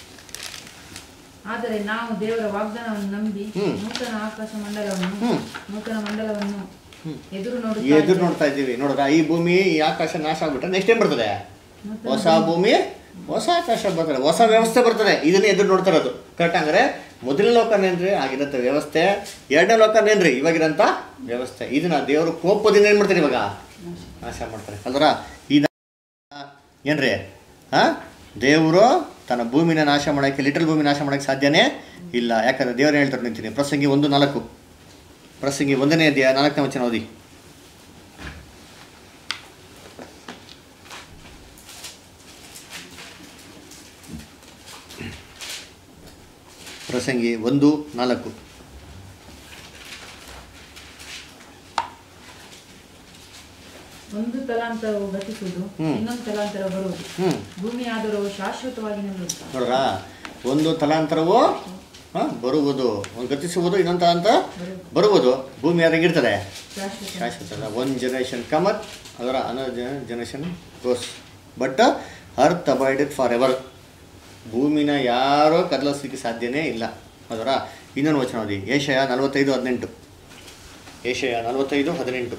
ಆದರೆ ನಾವು ದೇವರ ವಾಗ್ದಾನವನ್ನು ನಂಬಿ ಹ್ಮ್. ನೂತನ ಆಕಾಶ ಮಂಡಲವನ್ನು ಹ್ಮ್. ನೂತನ ಮಂಡಲವನ್ನು ಎದುರು ನೋಡುತ್ತಾ ಎದುರು ಇದ್ದೇವೆ. ನೋಡ್ತಾ ಇದ್ದೀವಿ ನೋಡ್ರ ಈ ಭೂಮಿ ಈ ಆಕಾಶ ನಾಶ ಆಗ್ಬಿಟ್ರೆ ನೆಕ್ಸ್ಟ್ ಏನ್ ಬರ್ತದೆ ನೂತನ ಹೊಸ ಭೂಮಿ ಹೊಸ ಆಕಾಶ ಬರ್ತದೆ ಹೊಸ ವ್ಯವಸ್ಥೆ ಬರ್ತದೆ ಇದನ್ನ ಎದುರು ನೋಡ್ತಾ ಇರೋದು ಕರೆಕ್ಟ್ ಅಂದ್ರೆ ಮೊದಲನೇ ಲೋಕನೇನ್ರಿ ಆಗಿರಂತ ವ್ಯವಸ್ಥೆ ಎರಡನೇ ಲೋಕನೇನ್ರಿ ಇವಾಗಿರಂತ ವ್ಯವಸ್ಥೆ ಇದನ್ನ ದೇವರು ಕೋಪದಿಂದ ಏನ್ ಮಾಡ್ತಾರೆ ಇವಾಗ ನಾಶ ಮಾಡ್ತಾರೆ ಅಲ್ವರ ಈ ನಾ- ಏನ್ರಿ ಹಾ ದೇವರು ತನ್ನ ಭೂಮಿನ ನಾಶ ಮಾಡೋಕ್ಕೆ ಲಿಟಲ್ ಭೂಮಿ ನಾಶ ಮಾಡೋಕ್ಕೆ ಸಾಧ್ಯನೇ ಇಲ್ಲ ಯಾಕಂದ್ರೆ ದೇವರು ಹೇಳ್ತಾರೆ ನಿಂತೀನಿ ಪ್ರಸಂಗಿ ಒಂದು ನಾಲ್ಕು ಪ್ರಸಂಗಿ ಒಂದನೇ ಅಧ್ಯಾಯ ನಾಲ್ಕನೇ ವಚನ ಓದಿ ಪ್ರಸಂಗಿ ಒಂದು ನಾಲ್ಕು ಒಂದು ತಲಾಂತರವು ಗತಿಸುವುದು ಹ್ಮ್. ಇನ್ನೊಂದು ತಲಾಂತರ ಬರುವುದು ಹ್ಞೂ ಭೂಮಿ ಆದರೂ ಶಾಶ್ವತವಾಗಿ ನಿಲ್ಲುವುದು ನೋಡ್ರಾ ಒಂದು ತಲಾಂತರವು ಆ, ಬರುವುದು ಒಂದು ಗತಿಸುವುದು ಇನ್ನೊಂದು ತಲಾಂತರ ಬರುವುದು ಭೂಮಿ ಯಾರಿಗಿರ್ತದೆ ಶಾಶ್ವತ ಶಾಶ್ವತ ಒನ್ ಜನರೇಷನ್ ಕಮತ್ ಅದರ another generation goes but earth abideth for ever ಭೂಮಿನ ಯಾರೋ ಕದಲಿಸ್ಲಿಕ್ಕೆ ಸಾಧ್ಯನೇ ಇಲ್ಲ ಅದರ ಇನ್ನೊಂದು ವಚನ ಓದಿ ಏಷಯ ನಲವತ್ತೈದು ಹದಿನೆಂಟು ಏಷಯ ನಲವತ್ತೈದು ಹದಿನೆಂಟು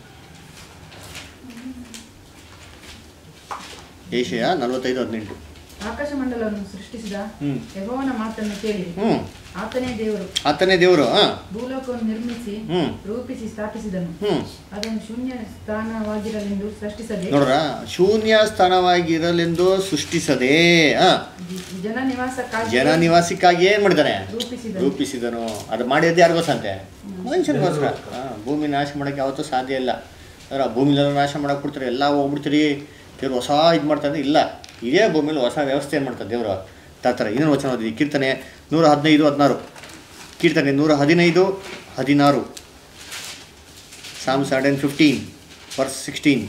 ಏಷಯ ನಲವತ್ತೈದು ಹದಿನೆಂಟು ಆಕಾಶ ಮಂಡಲವನ್ನು ಸೃಷ್ಟಿಸಿದ ಹ್ಮ್. ಯೆಹೋವನ ಮಾತನ್ನು ಕೇಳಿರಿ ಹ್ಞೂ ಆತನೇ ದೇವರು ಆತನೇ ದೇವರು ಹಾಂ ಭೂಲೋಕವನ್ನು ನಿರ್ಮಿಸಿ ಹ್ಮ್. ರೂಪಿಸಿ ಸ್ಥಾಪಿಸಿದನು ಹ್ಞೂ ಅದನ್ನು ಶೂನ್ಯ ಸ್ಥಾನವಾಗಿರಲೆಂದು ಸೃಷ್ಟಿಸದೆ ನೋಡ್ರ ಶೂನ್ಯ ಸ್ಥಾನವಾಗಿರಲೆಂದು ಸೃಷ್ಟಿಸದೆ ಹಾಂ ಜಿ- ಜನ ನಿವಾಸಕ್ಕಾಗಿ ಜನ ನಿವಾಸಕ್ಕಾಗಿ ಏನು ಮಾಡಿದ್ದಾನೆ ರೂಪಿಸಿದನು ರೂಪಿಸಿದನು ಅದು ಮಾಡಿದ್ದು ಯಾರಿಗೋಸಂತೆ ಮನುಷ್ಯನಿಗೋಸ್ಕರ ಹಾಂ ಭೂಮಿ ನಾಶ ಮಾಡೋಕ್ಕೆ ಯಾವತ್ತೂ ಸಾಧ್ಯ ಇಲ್ಲ ಅದರ ಭೂಮಿಲೆಲ್ಲ ನಾಶ ಮಾಡಕ್ಕೆ ಬಿಡ್ತಾರೆ ಎಲ್ಲ ಹೋಗ್ಬಿಡ್ತೀರಿ ದೇವ್ರು ಹೊಸ ಇದು ಮಾಡ್ತಾರೆ ಇಲ್ಲ ಇದೇ ಭೂಮಿಲಿ ಹೊಸ ವ್ಯವಸ್ಥೆ ಏನು ಮಾಡ್ತಾರೆ ದೇವರು ತಾತರ ಇನ್ನೊಂದು ವಚನ ಓದಿದ್ವಿ ಕೀರ್ತನೆ ನೂರ ಹದಿನೈದು ಹದಿನಾರು ಕೀರ್ತನೆ ನೂರ ಹದಿನೈದು ಹದಿನಾರು Psalms hundred fifteen verse sixteen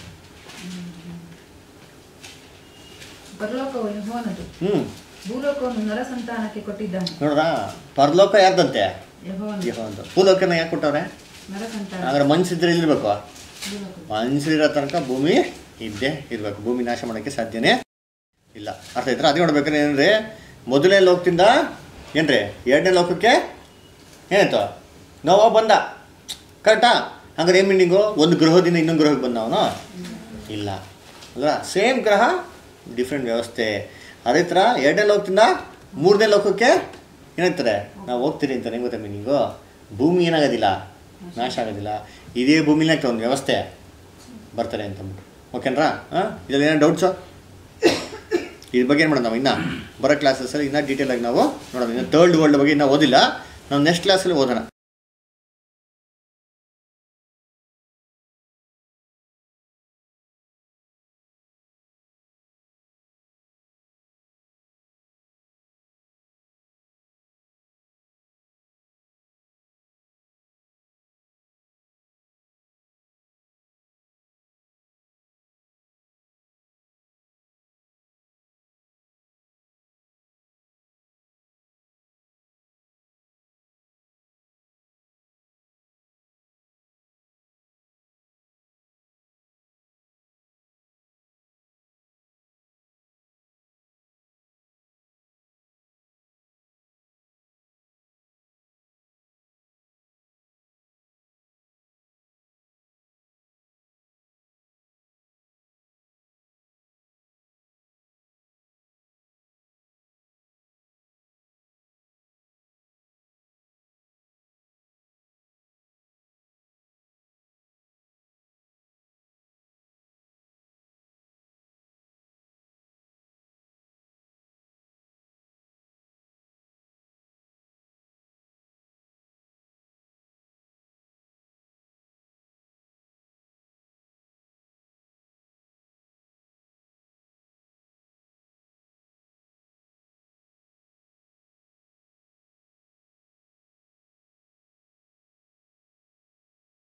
ಪರಲೋಕವು ಯೆಹೋವನದು ಹ್ಞೂ ಭೂಲೋಕವನ್ನು ನರ ಸಂತಾನಕ್ಕೆ ಕೊಟ್ಟಿದ್ದಾನೆ ನೋಡ್ರ ಪರಲೋಕ ಯಾರ್ದಂತೆ ಯೆಹೋವನ ಯೆಹೋವಂದು ಭೂಲೋಕನ ಯಾಕೆ ಕೊಟ್ಟವ್ರೆ ನರ ಸಂತಾನ ಹಾಗಾದ್ರೆ ಮನ್ಸಿದ್ರೆ ಇಲ್ಲಿರ್ಬೇಕು ಭೂಲೋಕ ಮನುಷ್ಯರಿರೋ ತನಕ ಭೂಮಿ ಇದ್ದೇ ಇರಬೇಕು ಭೂಮಿ ನಾಶ ಮಾಡೋಕ್ಕೆ ಸಾಧ್ಯನೇ ಇಲ್ಲ ಅರ್ಥ ಆಯ್ತಾ ಅದೇ ನೋಡ್ಬೇಕಾದ್ರೆ ಏನಂದ್ರೆ ಮೊದಲನೇ ಲೋಕದಿಂದ ಏನ್ರಿ ಎರಡನೇ ಲೋಕಕ್ಕೆ ಏನಾಯ್ತು ನೋವ ಬಂದ ಕರೆಕ್ಟಾ ಹಂಗಾರೆ ಏನು ಮೀನಿಂಗು ಒಂದು ಗ್ರಹದಿಂದ ಇನ್ನೊಂದು ಗ್ರಹಕ್ಕೆ ಬಂದ ಅವನು ಇಲ್ಲ ಅಲ್ಲ ಸೇಮ್ ಗ್ರಹ ಡಿಫ್ರೆಂಟ್ ವ್ಯವಸ್ಥೆ ಅದೇ ಥರ ಎರಡನೇ ಲೋಕದಿಂದ ಮೂರನೇ ಲೋಕಕ್ಕೆ ಏನಾಗ್ತಾರೆ ನಾವು ಹೋಗ್ತೀರಿ ಅಂತ ಹೆಂಗೆ ಗೊತ್ತಾ ಮೀನಿಂಗು ಭೂಮಿ ಏನಾಗೋದಿಲ್ಲ ನಾಶ ಆಗೋದಿಲ್ಲ ಇದೇ ಭೂಮಿಲಿ ಒಂದು ವ್ಯವಸ್ಥೆ ಬರ್ತಾರೆ ಅಂತಂದ್ಬಿಟ್ಟು ಓಕೆನ್ರಾ ಹಾಂ ಇದರಲ್ಲಿ ಏನೋ ಡೌಟ್ಸು ಇದ್ರ ಬಗ್ಗೆ ಏನು ಮಾಡೋಣ ನಾವು ಇನ್ನು ಬರೋ ಕ್ಲಾಸಸ್ಸಲ್ಲಿ ಇನ್ನೂ ಡೀಟೇಲಾಗಿ ನಾವು ನೋಡೋಣ ಇನ್ನು ಥರ್ಡ್ ವರ್ಲ್ಡ್ ಬಗ್ಗೆ ಇನ್ನೂ ಓದಿಲ್ಲ ನಾವು ನೆಕ್ಸ್ಟ್ ಕ್ಲಾಸಲ್ಲಿ ಓದೋಣ